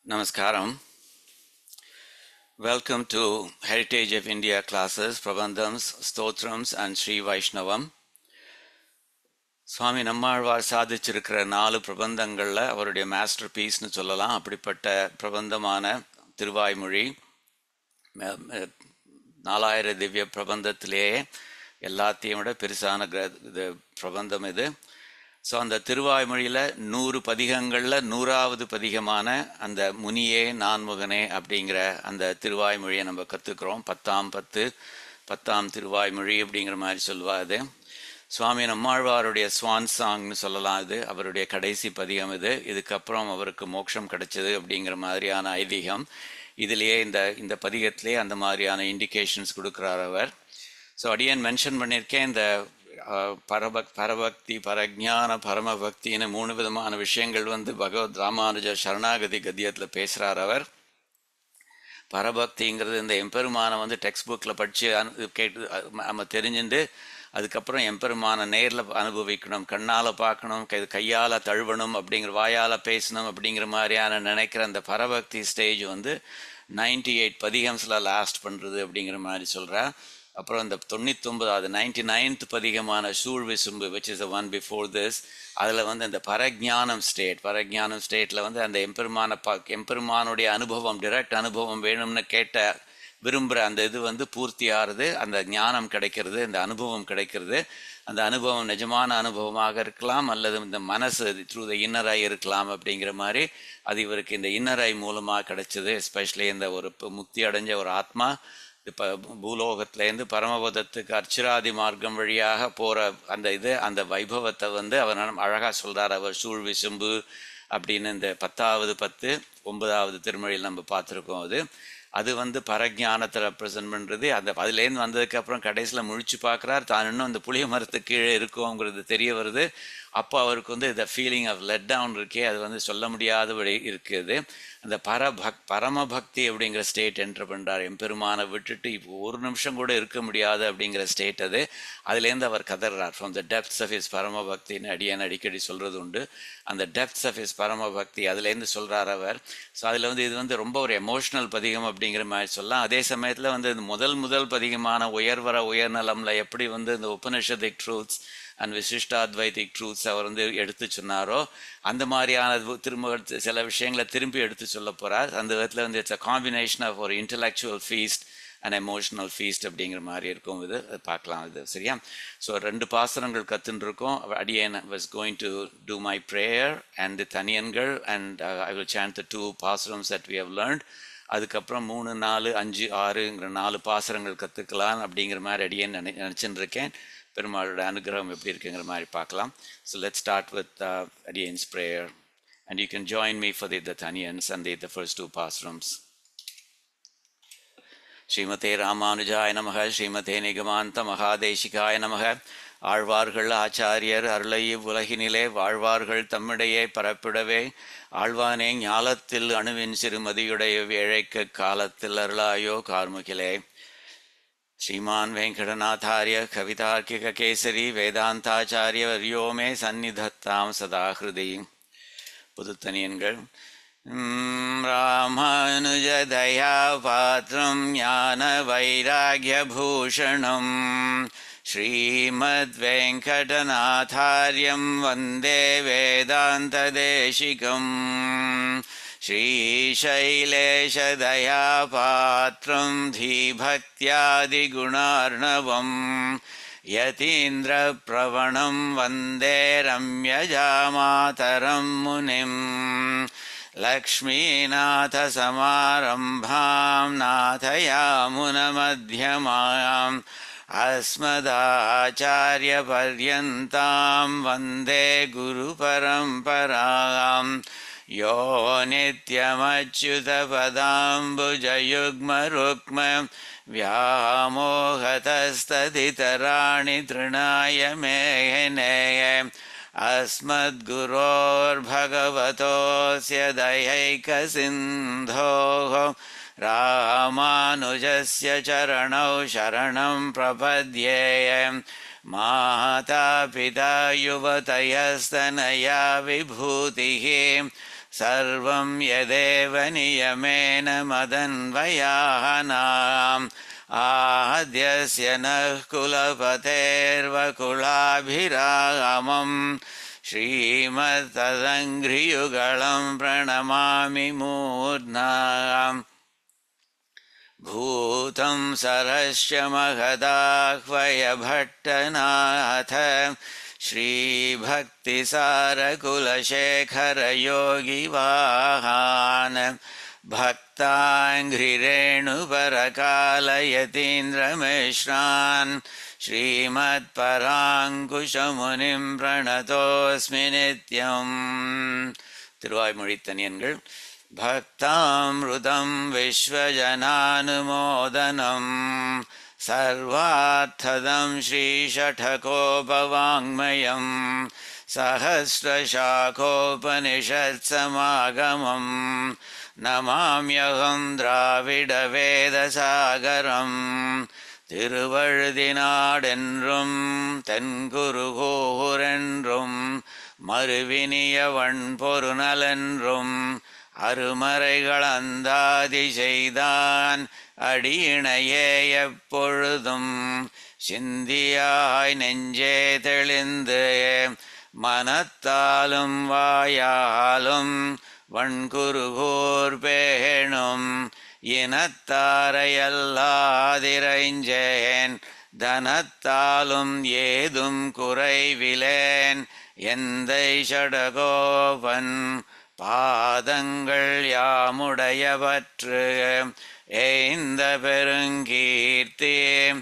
Namaskaram. Welcome to Heritage of India classes, Prabandhams, Stotrams and Sri Vaishnavam. சுவாமி நம்மாழ்வார் சாதிச்சிருக்கிற நாலு பிரபந்தங்களில் அவருடைய master பீஸ்னு சொல்லலாம் அப்படிப்பட்ட பிரபந்தமான திருவாய்மொழி ம- ம- நாலாயிர திவ்ய பிரபந்தத்திலேயே எல்லாத்தையும் விட பெருசான கிர இது பிரபந்தம் இது ஸோ அந்த திருவாய்மொழியில் நூறு பதிகங்களில் நூறாவது பதிகமான அந்த முனியே நான்முகனே அப்படிங்கிற அந்த திருவாய்மொழியை நம்ம கற்றுக்குறோம் பத்தாம் பத்து பத்தாம் திருவாய்மொழி அப்படிங்கிற மாதிரி சொல்லுவா அது சுவாமி நம்மாழ்வாருடைய ஸ்வான் சாங்னு சொல்லலாம் இது அவருடைய கடைசி பதிகம் இது இதுக்கப்புறம் அவருக்கு மோட்சம் கிடைச்சது அப்படிங்கிற மாதிரியான ஐதீகம் இதுலேயே இந்த இந்த பதிகத்திலே அந்த மாதிரியான இண்டிகேஷன்ஸ் கொடுக்குறார் அவர் ஸோ அடியன் மென்ஷன் பண்ணியிருக்கேன் இந்த அஹ், பரபக் பரபக்தி பரஜான பரமபக்தின்னு மூணு விதமான விஷயங்கள் வந்து பகவத் ராமானுஜ சரணாகதி கத்தியத்தில் பேசுகிறார் அவர் பரபக்திங்கிறது இந்த எம்பெருமானை வந்து டெக்ஸ்ட் புக்கில் படித்து அனு கேட்டு அ- நம்ம தெரிஞ்சுண்டு அதுக்கப்புறம் எம்பெருமானை நேரில் அனுபவிக்கணும் கண்ணால் பார்க்கணும் கை கையால் தழுவணும் அப்படிங்கிற வாயால் பேசணும் அப்படிங்கிற மாதிரியான நினைக்கிற அந்த பரபக்தி ஸ்டேஜ் வந்து 98 எயிட் பதிகம்ஸில் லாஸ்ட் பண்ணுறது அப்படிங்கிற மாதிரி சொல்கிறா அப்புறம் இந்த தொண்ணூத்தொம்பதாவது நைன்டி நைன்த் பதிகமான சூழ் விசும்பு which is one before this அதில் வந்து அந்த பரஜானம் ஸ்டேட் பரஜானம் ஸ்டேட்டில் வந்து அந்த எம்பெருமான பா எம்பெருமானுடைய அனுபவம் டிரெக்ட் அனுபவம் வேணும்னு கேட்ட விரும்புகிற அந்த இது வந்து பூர்த்தி ஆறுது அந்த ஞானம் கிடைக்கிறது அந்த அனுபவம் கிடைக்கிறது அந்த அனுபவம் நிஜமான அனுபவமாக இருக்கலாம் அல்லது இந்த மனசு த்ரூ த இன்னரை இருக்கலாம் அப்படிங்கிற மாதிரி அது இவருக்கு இந்த இன்னரை மூலமாக கிடைச்சது எஸ்பெஷலி இந்த ஒரு ப- முக்தி அடைஞ்ச ஒரு ஆத்மா இப்போ பூலோகத்திலேருந்து பரமபதத்துக்கு அர்ச்சிராதி மார்க்கம் வழியாக போகிற அந்த இது அந்த வைபவத்தை வந்து அவர் அழகாக சொல்கிறார் அவர் சூழ் விசும்பு அப்படின்னு இந்த பத்தாவது பத்து ஒன்பதாவது திருமொழியில் நம்ம பார்த்துருக்கோம் அது அது வந்து பரஜானத்தை ரெப்ரசன்ட் பண்ணுறது அந்த அதுலேருந்து வந்ததுக்கப்புறம் கடைசியில் முழிச்சு பார்க்குறார் தான் இன்னும் அந்த புளிய மரத்துக்கு கீழே இருக்கோங்கிறது தெரிய வருது அப்போ அவருக்கு வந்து இந்த ஃபீலிங் ஆஃப் லெட் டவுன் இருக்கே அது வந்து சொல்ல முடியாதபடி இருக்குது அந்த பரபக் பரமபக்தி அப்படிங்கிற ஸ்டேட் என்டர் பண்ணுறார் எம்பெருமானை விட்டுட்டு இப்போ ஒரு நிமிஷம் கூட இருக்க முடியாது அப்படிங்கிற ஸ்டேட் அது அதுலேருந்து அவர் கதறார் from the depths of is பரமபக்தின்னு அடியேன் அடிக்கடி சொல்கிறது உண்டு அந்த டெப்த்ஸ் ஆஃப் இஸ் பரமபக்தி அதுலேருந்து சொல்கிறார் அவர் ஸோ அதில் வந்து இது வந்து ரொம்ப ஒரு எமோஷனல் பதிகம் அப்படிங்கிற மாதிரி சொல்லலாம் அதே சமயத்தில் வந்து இந்த முதல் முதல் பதிகமான உயர்வர உயர்நலம்ல எப்படி வந்து இந்த Upanishadic truths and Vishishtadvaitic truths அவர் வந்து எடுத்து சொன்னாரோ அந்த மாதிரியான இது திரும்ப எடுத்து சில விஷயங்களை திரும்பி எடுத்து சொல்ல போகிறார் அந்த விதத்தில் வந்து இட்ஸ் அ காம்பினேஷன் ஆஃப் ஒரு intellectual feast and emotional feast அப்படிங்கிற மாதிரி இருக்கும் இது அது பார்க்கலாம் இது சரியா ஸோ ரெண்டு பாசனங்கள் கற்றுன்னு இருக்கோம் அடியேன் was going to do my prayer and தனியன்கள் and I will chant the two பாசனம்ஸ் தட் வி ஹவ் லேர்ன்ட் அதுக்கப்புறம் மூணு நாலு அஞ்சு ஆறுங்கிற நாலு பாசனங்கள் கற்றுக்கலாம் அப்படிங்கிற மாதிரி அடியேன் நினை நினச்சின்னு இருக்கேன் பெருமாளோட அனுகிரகம் எப்படி இருக்குங்கிற மாதிரி பார்க்கலாம் ஸோ லெட் ஸ்டார்ட் வித் அடியன்ஸ் prayer and you can join me for the the தனியன்ஸ் and the the first two பாசனம்ஸ் ஸ்ரீமதே ராமானுஜாய நமக ஸ்ரீமதே நிகமாந்த மகாதேசிகாய நமக ஆழ்வார்கள் ஆச்சாரியர் அருளை உலகினிலே வாழ்வார்கள் தம்மிடையே பரப்பிடவே ஆழ்வானே ஞாலத்தில் அணுவின் சிறுமதியுடைய ஏழைக்க காலத்தில் அருளாயோ கார்முகிலே श्रीमान् वेङ्कटनाथार्य कवितार्किककेसरी वेदान्ताचार्य वर्यो मे सन्निधत्तां सदा हृदि புதுத்தனியன்கள் ராமானுஜதயாபாத்திரம் ஞான வைராகியபூஷணம் ஸ்ரீமத்வேங்கடநாதாரியம் வந்தே வேதாந்ததேசிகம் श्रीशैलेशदयापात्रं धीभक्त्यादिगुणार्णवम् यतीन्द्रप्रवणं वन्दे रम्यजामातरं मुनिम् लक्ष्मीनाथसमारम्भां नाथयामुनमध्यमाम् अस्मदाचार्यपर्यन्तां वन्दे गुरुपरम्पराम् यो नित्यमच्युतपदाम्बुजयुग्मरुक्म व्यामोहतस्तदितराणि तृणाय मेघनेय अस्मद्गुरोर्भगवतोऽस्य दयैकसिन्धोः रामानुजस्य चरणौ शरणं प्रपद्ये माता पिता युवतयस्तनया विभूतिः सर्वं यदेव नियमेन मदन्वयानाम् आद्यस्य नः कुलपतेर्वकुलाभिरामम् श्रीमत्तदङ्घ्रियुगलं प्रणमामि मूर्ध्ना भूतं सरश्च महदाह्वयभट्टनाथ श्रीभक्तिसारकुलशेखरयोगिवाहान् भक्ताङ्घ्रिरेणुपरकालयतीन्द्रमिश्रान् श्रीमत्पराङ्कुशमुनिं प्रणतोऽस्मि नित्यम् திருவாய்மொழித்தனியன்கள் भक्तामृतं विश्वजनानुमोदनं सर्वार्थदं श्रीषठकोपवाङ्मयं सहस्रशाखोपनिषत्समागमं नमाम्यहं द्राविडवेदसागरम् திருவழுதினாடென்றும் தென்குருகூரென்றும் மறுவினியவன் பொருநலென்றும் அருமறைகள் அந்தாதி செய்தான் அடியிணையே எப்பொழுதும் சிந்தியாய் நெஞ்சே தெளிந்து மனத்தாலும் வாயாலும் வன்குருகூர் பேணும் இனத்தாரையல்லாதிரைஞ்சேன் தனத்தாலும் ஏதும் குறைவிலேன் எந்தை சடகோபன் பாதங்கள் யாமுடையவற்று ஏந்த பெருங்கீர்த்தி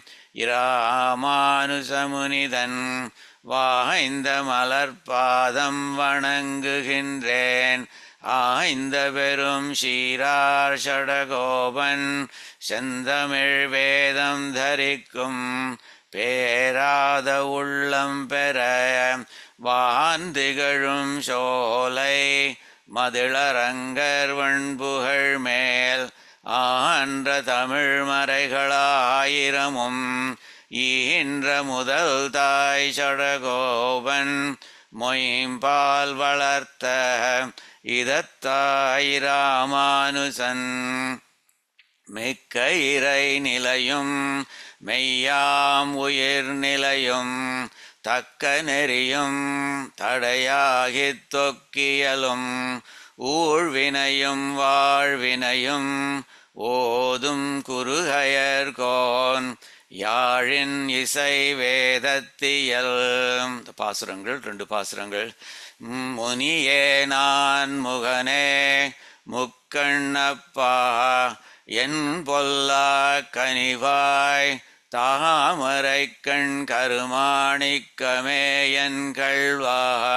இராமானுசமுனிதன் வாய்ந்த மலர்பாதம் வணங்குகின்றேன் ஆய்ந்த பெரும் சீரார் சடகோபன் செந்தமிழ் வேதம் தரிக்கும் பேராத உள்ளம் பெற வாந்திகழும் சோலை மதிளரங்கர் வண்புகழ் மேல் ஆன்ற தமிழ் மறைகளாயிரமும் ஈன்ற முதல் தாய் சடகோபன் மொயம்பால் வளர்த்த இதத்தாய் ராமானுசன் மிக்க இறை நிலையும் மெய்யாம் உயிர் நிலையும் தக்க நெறியும் தடையாகித் தொக்கியலும் ஊழ்வினையும் வாழ்வினையும் ஓதும் குருகயர்கோன் யாழின் இசை வேதத்தியல் இந்த பாசுரங்கள் ரெண்டு பாசுரங்கள் முனியே நான் முகனே முக்கண்ணப்பா என் பொல்லா கனிவாய் தாமரை கண் கருமாணிக்கமே என் கள்வா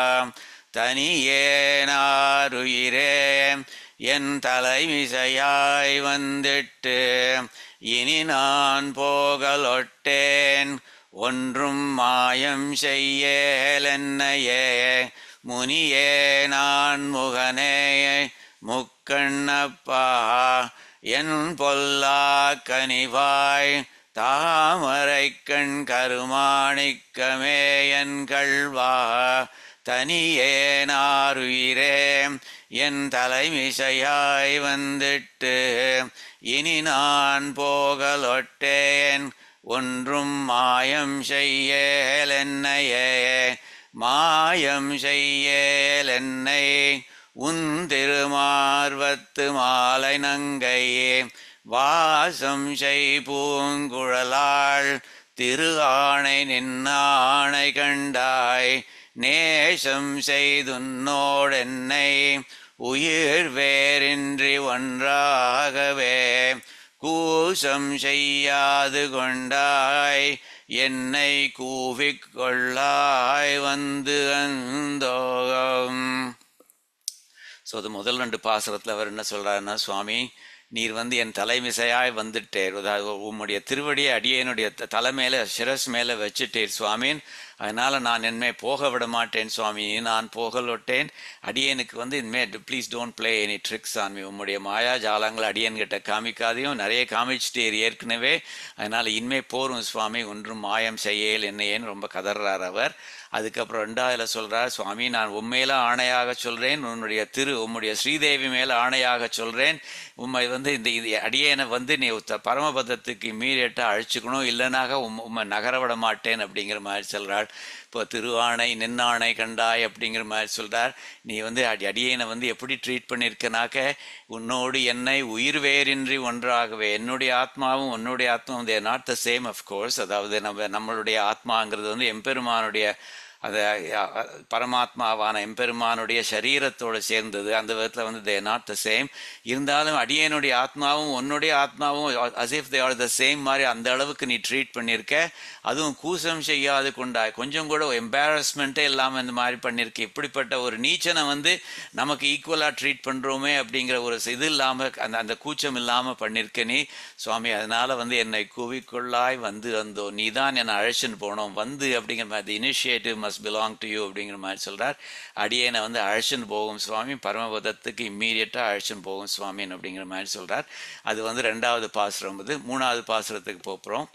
தனியேனாருயிரே என் தலைமிசையாய் வந்திட்டு இனி நான் போகலொட்டேன் ஒன்றும் மாயம் செய்யலென்னையே முனியே நான் முகனே முக்கண்ணப்பா என் பொல்லா கனிவாய் தாமரை கண் கருமாணிக்கமே என் கள்வா தனியேனாருயிரே என் தலைமிசையாய் வந்திட்டு இனி நான் போகலொட்டேன் ஒன்றும் மாயம் செய்யலென்னையே மாயம் செய்யலென்னை உன் திருமார்வத்து மாலை நங்கையே வாசம் செய் பூங்குழலாள் திரு ஆணை நின்னாணை கண்டாய் நேசம் செய்துன்னோடென்னை உயிர் வேறின்றி ஒன்றாகவே கூசம் செய்யாது கொண்டாய் என்னை கூவிக் கொள்ளாய் வந்து அந்தோகம் ஸோ அது முதல் ரெண்டு பாசுரத்தில் அவர் என்ன சொல்றாருன்னா சுவாமி நீர் வந்து என் தலைமிசையாய் வந்துட்டேர் அதாவது உம்முடைய திருவடியை அடியனுடைய த- தலை மேல சிரஸ் மேல வச்சுட்டீர் சுவாமின் அதனால நான் இனிமே போக விட மாட்டேன் சுவாமி நான் போகலொட்டேன் அடியனுக்கு வந்து இனிமே please don't play any tricks on me உம்முடைய மாயா ஜாலங்களை அடியன்கிட்ட காமிக்காதையும் நிறைய காமிச்சிட்டீர் ஏற்கனவே அதனால இனிமே போரும் சுவாமி ஒன்றும் மாயம் செய்யல் என்னையேன்னு ரொம்ப கதறார் அவர் அதுக்கப்புறம் ரெண்டாவதுல சொல்றார் சுவாமி நான் உண்மையில ஆணையாக சொல்றேன் உன்னுடைய திரு உம்முடைய ஸ்ரீதேவி மேல ஆணையாக சொல்றேன் உம்மை வந்து இந்த இது அடியேனை வந்து நீ உத்த பரமபதத்துக்கு இம்மீடியட்டாக அழைச்சிக்கணும் இல்லைனாக உம் உம்மை நகர விட மாட்டேன் அப்படிங்கிற மாதிரி சொல்றாள் இப்போ திருவாணை நின்னாணை கண்டாய் அப்படிங்கிற மாதிரி சொல்றார் நீ வந்து அடி அடியேனை வந்து எப்படி ட்ரீட் பண்ணியிருக்கனாக்க உன்னோடு என்னை உயிர் வேறின்றி ஒன்றாகவே என்னுடைய ஆத்மாவும் உன்னுடைய ஆத்மாவும் they're not the same of course அதாவது நம்ம நம்மளுடைய ஆத்மாங்கிறது வந்து எம்பெருமானுடைய அது அ- பரமாத்மாவான எம்பெருமானுடைய சரீரத்தோடு சேர்ந்தது அந்த விதத்தில் வந்து தே நாட் த சேம் இருந்தாலும் அடியனுடைய ஆத்மாவும் உன்னுடைய ஆத்மாவும் as if they are the same மாதிரி அந்த அளவுக்கு நீ ட்ரீட் பண்ணியிருக்க அதுவும் கூசம் செய்யாது கொண்டாய் கொஞ்சம் கூட எம்பாரஸ்மெண்ட்டே இல்லாமல் இந்த மாதிரி பண்ணியிருக்க இப்படிப்பட்ட ஒரு நீச்சனை வந்து நமக்கு ஈக்குவலாக ட்ரீட் பண்ணுறோமே அப்படிங்கிற ஒரு இது இல்லாமல் அந்த அந்த கூச்சம் இல்லாமல் பண்ணியிருக்க நீ சுவாமி அதனால வந்து என்னை கூவிக்கொள்ளாய் வந்து வந்தோ நீ தான் என்னை அழைச்சின்னு போனோம் வந்து அப்படிங்கிற மாதிரி initiative must belong to you அப்படிங்கிற மாதிரி சொல்றார் அடியேனை வந்து அழைச்சின்னு போகும் சுவாமி பரமபதத்துக்கு இம்மீடியட்டாக அழைச்சின்னு போகும் சுவாமின்னு அப்படிங்கிற மாதிரி சொல்றார் அது வந்து ரெண்டாவது பாசுரம் வந்து மூணாவது பாசுரத்துக்கு போகிறோம்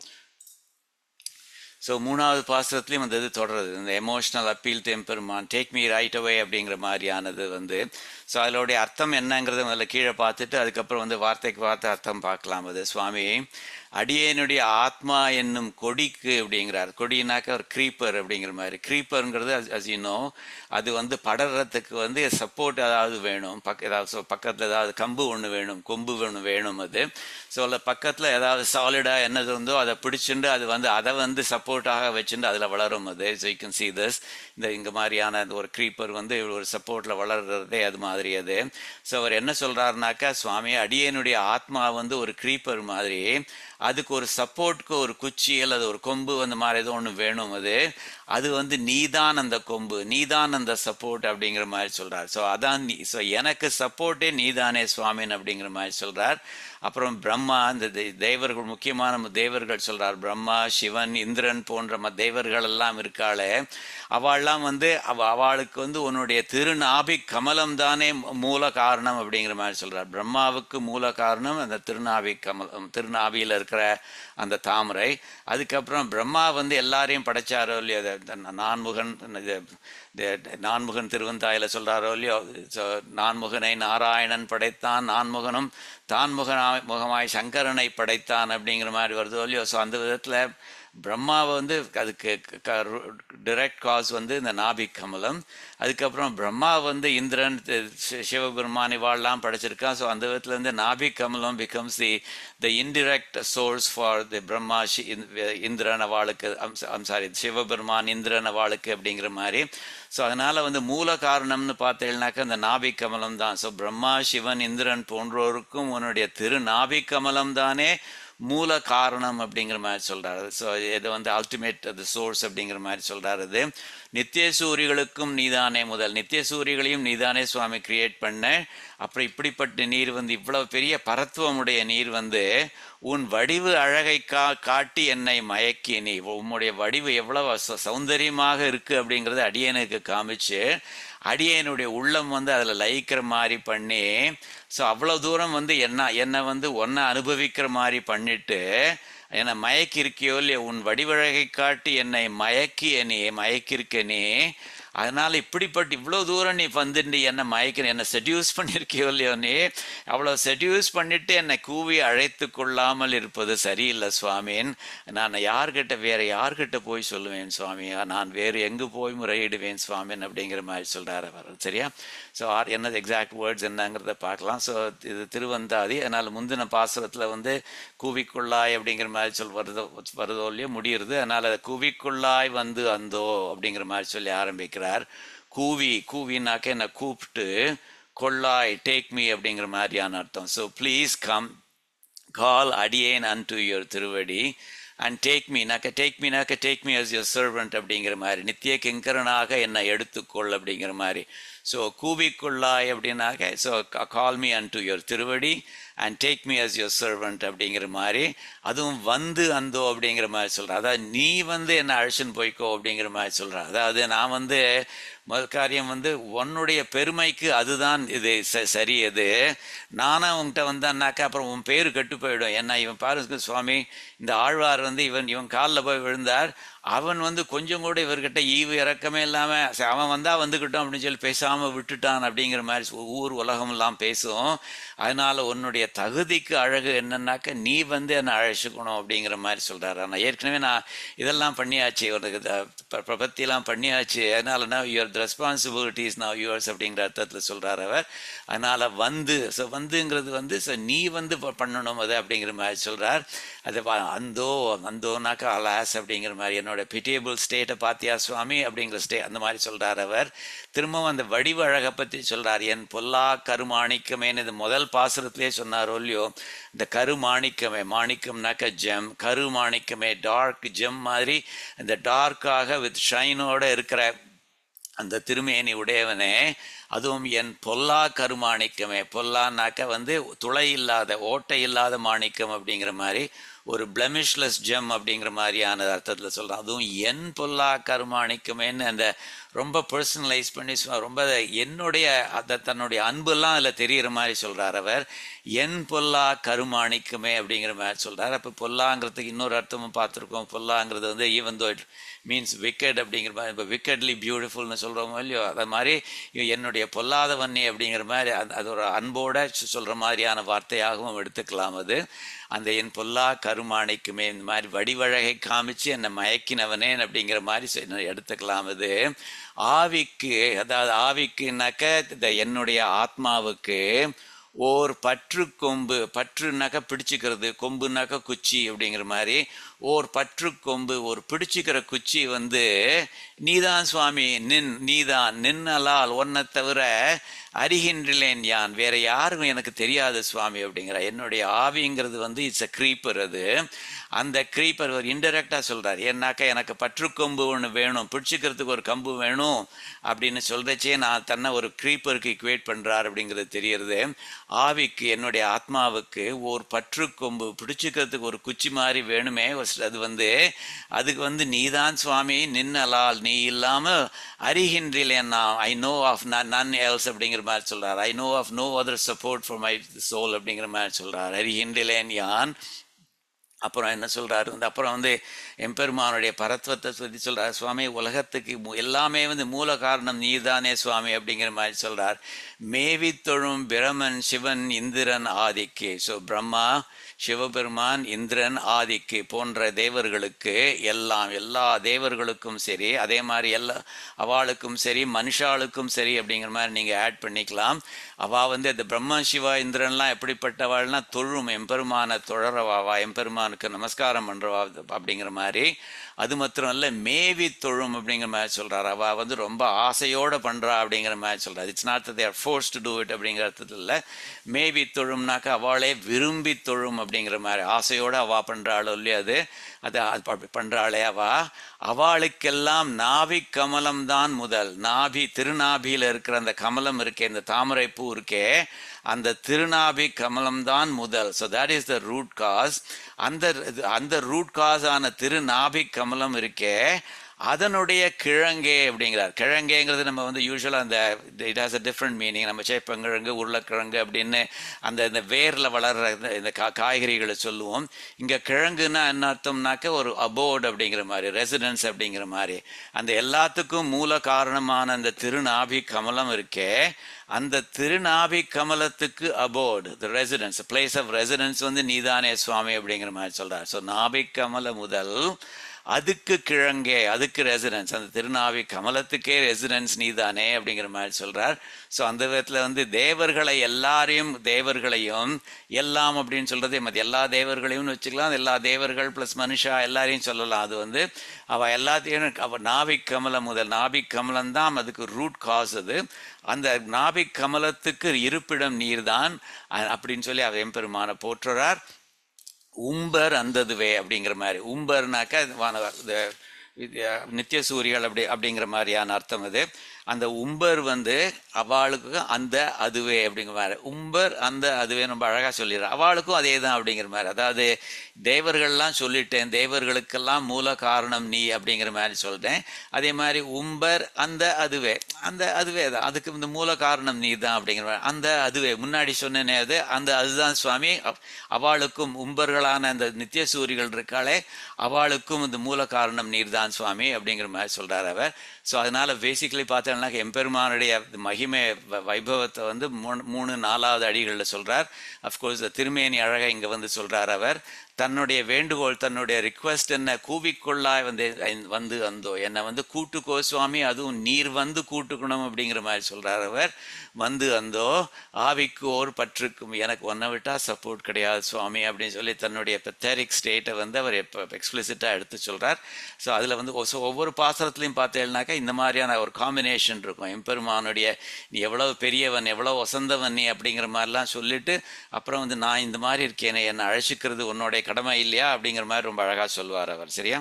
ஸோ மூணாவது பாசுரத்துலேயும் அந்த இது தொடருது இந்த எமோஷனல் அப்பீல் டெம்பெருமான் டேக் மீ ரைட் அவே அப்படிங்கிற மாதிரியானது வந்து ஸோ அதனுடைய அர்த்தம் என்னங்கிறத முதல்ல கீழே பார்த்துட்டு அதுக்கப்புறம் வந்து வார்த்தைக்கு வார்த்தை அர்த்தம் பார்க்கலாம் அது சுவாமி அடியேனுடைய ஆத்மா என்னும் கொடிக்கு அப்படிங்கிறார் கொடினாக்க ஒரு க்ரீப்பர் அப்படிங்கிற மாதிரி க்ரீப்பருங்கிறது as you know அது வந்து படறதுக்கு வந்து சப்போர்ட் ஏதாவது வேணும் பக்க ஏதாவது so பக்கத்தில் ஏதாவது கம்பு ஒன்று வேணும் கொம்பு ஒன்று வேணும் அது ஸோ அதில் பக்கத்தில் ஏதாவது சாலிடாக என்னது இருந்தோ அதை பிடிச்சிண்டு அது வந்து அதை வந்து சப்போர்ட்டாக வச்சுட்டு அதில் வளரும் அது so you can see this இந்த இங்கே மாதிரியான அந்த ஒரு க்ரீப்பர் வந்து ஒரு சப்போர்ட்டில் வளர்றதே அது மாதிரி அது ஸோ அவர் என்ன சொல்கிறாருனாக்கா சுவாமி அடியேனுடைய ஆத்மா வந்து ஒரு க்ரீப்பர் மாதிரி அதுக்கு ஒரு சப்போர்ட்க்கு ஒரு குச்சி அல்லது ஒரு கொம்பு அந்த மாதிரி ஏதோ ஒன்று வேணும் அது அது வந்து நீதான் அந்த கொம்பு நீதான் அந்த சப்போர்ட் அப்படிங்கிற மாதிரி சொல்றார் ஸோ அதான் நீ ஸோ எனக்கு சப்போர்ட்டே நீதானே சுவாமின் அப்படிங்கிற மாதிரி சொல்றார் அப்புறம் பிரம்மா இந்த தே- தேவர்கள் முக்கியமான ம- தேவர்கள் சொல்றார் பிரம்மா சிவன் இந்திரன் போன்ற ம தேவர்கள் எல்லாம் இருக்காளே அவள்லாம் வந்து அவ அவளுக்கு வந்து உன்னுடைய திருநாபி கமலம் தானே மூ- மூல காரணம் அப்படிங்கிற மாதிரி சொல்றார் பிரம்மாவுக்கு மூல காரணம் அந்த திருநாபி கமலம் திருநாபியில் இருக்கிற அந்த தாமரை அதுக்கப்புறம் பிரம்மா வந்து எல்லாரையும் படைச்சாரோ இல்லையோ அது- அந்த நான்முகன் இது இது நான்முகன் திருவந்தாயில சொல்றாரோ இல்லையோ So, நான்முகனை நாராயணன் படைத்தான் நான்முகனும் தான்முகனாய் முகமாய் சங்கரனை படைத்தான் அப்படிங்கிற மாதிரி வருதோ இல்லையோ ஸோ அந்த விதத்துல பிரம்மாவை வந்து அதுக்கு டிரெக்ட் காஸ் வந்து இந்த நாபி கமலம் அதுக்கப்புறம் பிரம்மா வந்து இந்திரன் தி- சி- சிவபெருமான் இவாள்லாம் படைச்சிருக்கான் ஸோ அந்த விதத்துல இருந்து நாபி கமலம் becomes the the indirect source for the Brahma ஷி- இந்- இந்திரன் அவளுக்கு ஐம் சாரி சிவபெருமான் இந்திரன் அவளுக்கு அப்படிங்கிற மாதிரி ஸோ அதனால வந்து மூல காரணம்னு பார்த்தீங்கன்னாக்கா இந்த நாபி கமலம் தான் ஸோ பிரம்மா சிவன் இந்திரன் போன்றோருக்கும் உன்னுடைய திரு நாபி கமலம் தானே மூல காரணம் அப்படிங்கிற மாதிரி சொல்றாரு ஸோ இது வந்து அல்டிமேட் அது சோர்ஸ் அப்படிங்கிற மாதிரி சொல்றாரு இது நித்திய சூரிகளுக்கும் நீதானே முதல் நித்திய சூரிகளையும் நீதானே சுவாமி கிரியேட் பண்ண அப்புறம் இப்படிப்பட்ட நீர் வந்து இவ்வளவு பெரிய பரத்துவமுடைய நீர் வந்து உன் வடிவு அழகை கா காட்டி என்னை மயக்கி நீ உம்முடைய வடிவு எவ்வளவு ச- சௌந்தரியமாக இருக்கு அப்படிங்கறத அடியனுக்கு காமிச்சு அடியனுடைய உள்ளம் வந்து அதில் லயிக்கிற மாதிரி பண்ணி ஸோ அவ்வளோ தூரம் வந்து என்ன என்னை வந்து ஒன்றை அனுபவிக்கிற மாதிரி பண்ணிட்டு என்னை மயக்கி இருக்கியோ இல்லையோ உன் வடிவழகை காட்டி என்னை மயக்கிய நீ மயக்கிருக்க நீ அதனால இப்படிப்பட்ட இவ்வளோ தூரம் நீ வந்துட்டு என்னை மயக்கிற என்னை செட்யூஸ் பண்ணியிருக்கியோ இல்லையோ நீ அவ்வளோ செட்யூஸ் பண்ணிட்டு என்னை கூவி அழைத்து கொள்ளாமல் இருப்பது சரியில்லை சுவாமின் நான் யார்கிட்ட வேற யார்கிட்ட போய் சொல்லுவேன் சுவாமி நான் வேறு எங்கு போய் முறையிடுவேன் சுவாமின் அப்படிங்கிற மாதிரி சொல்றாரு அவர் சரியா ஸோ ஆர் என்னது எக்ஸாக்ட் வேர்ட்ஸ் என்னங்கிறத பார்க்கலாம் ஸோ இது திருவந்தாதி அதனால் முந்தின பாசுரத்தில் வந்து கூவிக்குள்ளாய் அப்படிங்கிற மாதிரி சொல் வருதோ வருதோ இல்லையோ முடியுது அதனால் அதை கூவிக்குள்ளாய் வந்து அந்தோ அப்படிங்கிற மாதிரி சொல்லி ஆரம்பிக்கிறார் கூவி கூவினாக்க என்னை கூப்பிட்டு கொள்ளாய் டேக் மீ அப்படிங்கிற மாதிரியான அர்த்தம் ஸோ ப்ளீஸ் கம் கால் அடியேன் அன்டு யுவர் திருவடி அண்ட் டேக் மீ நாக்க டேக் மீ நாக்க take me as your servant அப்படிங்கிற மாதிரி நித்திய கிங்கரனாக என்னை எடுத்துக்கொள் அப்படிங்கிற மாதிரி ஸோ கூவிக்குள்ளாய் அப்படின்னாக்க so call me unto your திருவடி and take me as your servant அப்படிங்கிற மாதிரி அதுவும் வந்து அந்தோ அப்படிங்கிற மாதிரி சொல்கிறேன் அதாவது நீ வந்து என்னை அழைச்சின்னு போய்க்கோ அப்படிங்கிற மாதிரி சொல்கிறேன் அதாவது நான் வந்து முதல் காரியம் வந்து உன்னுடைய பெருமைக்கு அதுதான் இது ச- சரி அது நானா உன்கிட்ட வந்தேன்னாக்கா அப்புறம் உன் பேரு கெட்டு போயிடும் ஏன்னா இவன் பாருங்க சுவாமி இந்த ஆழ்வார் வந்து இவன் இவன் காலில் போய் விழுந்தார் அவன் வந்து கொஞ்சம் கூட இவர்கிட்ட ஈவு இறக்கமே இல்லாமல் சரி, அவன் வந்தா வந்துக்கிட்டோம் அப்படின்னு சொல்லி பேசாமல் விட்டுட்டான் அப்படிங்கிற மாதிரி சொ- ஊர் உலகமெல்லாம் பேசும் அதனால உன்னுடைய தகுதிக்கு அழகு என்னன்னாக்க நீ வந்து என்னை அழைச்சிக்கணும் அப்படிங்கிற மாதிரி சொல்றாரு ஆனால் ஏற்கனவே நான் இதெல்லாம் பண்ணியாச்சு உனக்கு த- ப- பிரபத்தியெல்லாம் பண்ணியாச்சு அதனால நான் யுவர் ரெஸ்பான்சிபிலிட்டிஸ் நான் யுவர்ஸ் அப்படிங்கிற அர்த்தத்தில் சொல்றாரு அவர் அதனால வந்து ஸோ வந்துங்கிறது வந்து ஸோ நீ வந்து ப- பண்ணணும் அது அப்படிங்கிற மாதிரி சொல்றார் அது வ- அந்தோ அந்தோனாக்கா அலாஸ் அப்படிங்கிற மாதிரி என்னோட பிட்டியபிள் ஸ்டேட்டை பாத்தியா சுவாமி அப்படிங்கிற ஸ்டே அந்த மாதிரி சொல்றார் அவர் திரும்பவும் அந்த வடிவ அழகை பற்றி சொல்றார் என் பொல்லா கருமாணிக்கமேன்னு இது முதல் பாசுரத்திலே சொன்னாரோ இல்லையோ இந்த கருமாணிக்கமே மாணிக்கம்னாக்க ஜெம் கருமாணிக்கமே டார்க் ஜெம் மாதிரி இந்த டார்க்காக வித் ஷைனோட இருக்கிற அந்த திருமேனி உடையவனே அதுவும் என் பொல்லா கருமாணிக்கமே பொல்லான்னாக்க வந்து துளை இல்லாத ஓட்டை இல்லாத மாணிக்கம் அப்படிங்கிற மாதிரி ஒரு பிளமிஷ்லெஸ் ஜெம் அப்படிங்கிற மாதிரியான அர்த்தத்தில் சொல்கிறான் அதுவும் என் பொல்லா கருமாணிக்கமேன்னு அந்த ரொம்ப பர்சனலைஸ் பண்ணி சொ- ரொம்ப என்னுடைய அதை தன்னுடைய அன்பெல்லாம் அதில் தெரிகிற மாதிரி சொல்கிறார் அவர் என் பொல்லா கருமாணிக்கமே அப்படிங்கிற மாதிரி சொல்கிறார் அப்போ பொல்லாங்கிறதுக்கு இன்னொரு அர்த்தமும் பார்த்துருக்கோம் பொல்லாங்கிறது வந்து even though it means wicket அப்படிங்கிற மாதிரி இப்போ விக்கெட்லி பியூட்டிஃபுல்னு சொல்கிறோமோ இல்லையோ அது மாதிரி இவ என்னுடைய பொல்லாதவன்னி அப்படிங்கிற மாதிரி அது அது ஒரு அன்போட சொல்கிற மாதிரியான வார்த்தையாகவும் எடுத்துக்கலாம் அது அந்த என் பொல்லா கருமாணிக்குமே இந்த மாதிரி வடிவழகை காமிச்சு என்னை மயக்கினவனே அப்படிங்கிற மாதிரி சொ- எடுத்துக்கலாம் அது ஆவிக்கு அதாவது ஆவிக்குனாக்க இந்த என்னுடைய ஆத்மாவுக்கு ஓர் பற்று கொம்பு பற்றுனாக்கா பிடிச்சிக்கிறது கொம்புனாக்கா குச்சி அப்படிங்கிற மாதிரி ஓர் பற்று கொம்பு ஒரு பிடிச்சிக்கிற குச்சி வந்து நீதான் சுவாமி நின் நீதான் நின்னலால் ஒன்றை தவிர அறிகின்றேன் யான் வேற யாரும் எனக்கு தெரியாது சுவாமி அப்படிங்கிற என்னுடைய ஆவிங்கிறது வந்து இட்ஸ் அ க்ரீப்பர் அது அந்த க்ரீப்பர் ஒரு இன்டெரக்டாக சொல்றார் ஏன்னாக்கா எனக்கு பற்றுக்கொம்பு ஒன்று வேணும் பிடிச்சிக்கிறதுக்கு ஒரு கம்பு வேணும் அப்படின்னு சொல்றச்சே நான் தன்னை ஒரு க்ரீப்பருக்கு இக்குவேட் பண்றார் அப்படிங்கிறது தெரியறது ஆவிக்கு என்னுடைய ஆத்மாவுக்கு ஒரு பற்றுக்கொம்பு பிடிச்சிக்கிறதுக்கு ஒரு குச்சி மாதிரி வேணுமே ஒரு ஸ்- அது வந்து அதுக்கு வந்து நீதான் சுவாமி நின்னலால் நீ இல்லாம அறிகின்றேன் நான் I know of none else அப்படிங்கிற மாதிரி சொல்றார் I know of no other support for my soul அப்படிங்கிற மாதிரி சொல்றார் அறிகின்றேன் யான் அப்புறம் என்ன சொல்றாரு வந்து அப்புறம் வந்து எம்பெருமானுடைய பரத்வத்தை சொல்லி சொல்றார் சுவாமி உலகத்துக்கு மு- எல்லாமே வந்து மூல காரணம் நீதானே சுவாமி அப்படிங்கிற மாதிரி சொல்றார் மேவி தொழும் பிரமன் சிவன் இந்திரன் ஆதிக்கு ஸோ பிரம்மா சிவபெருமான் இந்திரன் ஆதிக்கு போன்ற தேவர்களுக்கு எல்லாம் எல்லா தேவர்களுக்கும் சரி அதே மாதிரி எல்லா அவளுக்கும் சரி மனுஷாளுக்கும் சரி அப்படிங்கிற மாதிரி நீங்கள் ஆட் பண்ணிக்கலாம் அவள் வந்து இந்த பிரம்மா சிவா இந்திரன்லாம் எப்படிப்பட்டவாள்னா தொழும் எம்பெருமான தொழறவாவா எம்பெருமானுக்கு நமஸ்காரம் பண்ணுறவா அப்படிங்கிற மாதிரி அது மாத்திரம் இல்ல மேவி தொழும் அப்படிங்கிற மாதிரி சொல்றாரு அவ வந்து ரொம்ப ஆசையோட பண்றா அப்படிங்கிற மாதிரி சொல்றாரு it's not their force to do it அப்படிங்கிற அர்த்தத்தில் இல்ல மேவி தொழும்னாக்கா அவளே விரும்பி தொழும் அப்படிங்கிற மாதிரி ஆசையோட அவா பண்றாளோ இல்லையா அது அது அது அப்படி பண்றாளே அவா அவளுக்கெல்லாம் நாபி கமலம் தான் முதல் நாபி திருநாபியில இருக்கிற அந்த கமலம் இருக்கே இந்த தாமரை பூ இருக்கே அந்த திருநாபி கமலம் தான் முதல் so that is the root cause அந்த இது- அந்த ரூட் காஸ் ஆன திருநாபி கமலம் இருக்கே அதனுடைய கிழங்கே அப்படிங்கிறார் கிழங்கேங்கிறது நம்ம வந்து யூஸ்வலாக அந்த it has a different meaning நம்ம சேப்பங்கிழங்கு உருளைக்கிழங்கு அப்படின்னு அந்த இந்த வேரில் வளர்ற இந்த- இந்த கா காய்கறிகளை சொல்லுவோம் இங்கே கிழங்குன்னா என்ன அர்த்தம்னாக்க ஒரு அபோர்டு அப்படிங்கிற மாதிரி ரெசிடென்ஸ் அப்படிங்கிற மாதிரி அந்த எல்லாத்துக்கும் மூல காரணமான அந்த திருநாபி கமலம் இருக்கே அந்த திருநாபி கமலத்துக்கு abode the residence place of residence வந்து நீதானே சுவாமி அப்படிங்கிற மாதிரி சொல்றார் ஸோ நாபி கமல முதல் அதுக்கு கிழங்கே அதுக்கு ரெசிடென்ஸ் அந்த திருநாவி கமலத்துக்கே ரெசிடென்ஸ் நீதானே அப்படிங்கிற மாதிரி சொல்றார் ஸோ அந்த விதத்தில் வந்து தேவர்களை எல்லாரையும் தேவர்களையும் எல்லாம் அப்படின்னு சொல்றதே மற்ற எல்லா தேவர்களையும் வச்சுக்கலாம் எல்லா தேவர்கள் ப்ளஸ் மனுஷா எல்லாரையும் சொல்லலாம் அது வந்து அவ எல்லாத்தையும் அவ நாபிக் கமலம் முதல் நாபிக் கமலம் தான் அதுக்கு ரூட் காஸ் அது அந்த நாபிக் கமலத்துக்கு இருப்பிடம் நீர்தான் அ- அப்படின்னு சொல்லி அவர் எம்பெருமான போற்றுறார் உம்பர் அந்ததுவே அப்படிங்கிற மாதிரி உம்பர்னாக்கா இது வான- இது இது, நித்திய சூரியல் அப்படி அப்படிங்கிற மாதிரியான அர்த்தம் இது அந்த உம்பர் வந்து அவளுக்கு அந்த அதுவே அப்படிங்கிற மாதிரி உம்பர் அந்த அதுவே ரொம்ப அழகாக சொல்லிடுறார் அவளுக்கும் அதே தான் அப்படிங்கிற மாதிரி அதாவது தேவர்கள்லாம் சொல்லிட்டேன் தேவர்களுக்கெல்லாம் மூல காரணம் நீ அப்படிங்கிற மாதிரி சொல்லிட்டேன் அதே மாதிரி உம்பர் அந்த அதுவே அந்த அதுவே தான் அதுக்கு இந்த மூல காரணம் நீ தான் அப்படிங்கிற மாதிரி அந்த அதுவே முன்னாடி சொன்னேனே அது அந்த அதுதான் சுவாமி அவ்- அவளுக்கும் உம்பர்களான அந்த நித்திய சூரிகள் இருக்காளே அவளுக்கும் இந்த மூல காரணம் நீர்தான் சுவாமி அப்படிங்கிற மாதிரி சொல்றார் அவர் ஸோ அதனால பேசிக்கலி பார்த்தோம்னா எம்பெருமானுடைய மகிமை வ- வைபவத்தை வந்து மூணு மூணு நாலாவது அடிகளில் சொல்றார் அஃப்கோர்ஸ் திருமேனி அழகை இங்க வந்து சொல்றார் அவர் தன்னுடைய வேண்டுகோள் தன்னுடைய ரிக்வெஸ்ட் என்ன கூவிக்கொள்ளாய் வந்து வந்து வந்தோ என்னை வந்து கூட்டுக்கோ சுவாமி அதுவும் நீர் வந்து கூட்டுக்கணும் அப்படிங்கிற மாதிரி சொல்றார் அவர் வந்து வந்தோ ஆவிக்கு ஓர் பற்றுக்கும் எனக்கு ஒன்றை விட்டா சப்போர்ட் கிடையாது சுவாமி அப்படின்னு சொல்லி தன்னுடைய பெத்தரிக் ஸ்டேட்டை வந்து அவர் எப்போ எக்ஸ்பிளிசிட்டாக எடுத்து சொல்றார் ஸோ அதில் வந்து ஒ- so ஒவ்வொரு பாசனத்துலையும் பார்த்தேன்னாக்கா இந்த மாதிரியான ஒரு காம்பினேஷன் இருக்கும் எம்பெருமானுடைய நீ எவ்வளவு பெரியவன் எவ்வளவு வசந்தவன் நீ அப்படிங்கிற மாதிரிலாம் சொல்லிட்டு அப்புறம் வந்து நான் இந்த மாதிரி இருக்கேனே என்னை அழைச்சிக்கிறது உன்னுடைய கடமை இல்லையா அப்படிங்கிற மாதிரி ரொம்ப அழகா சொல்லுவார் அவர் சரியா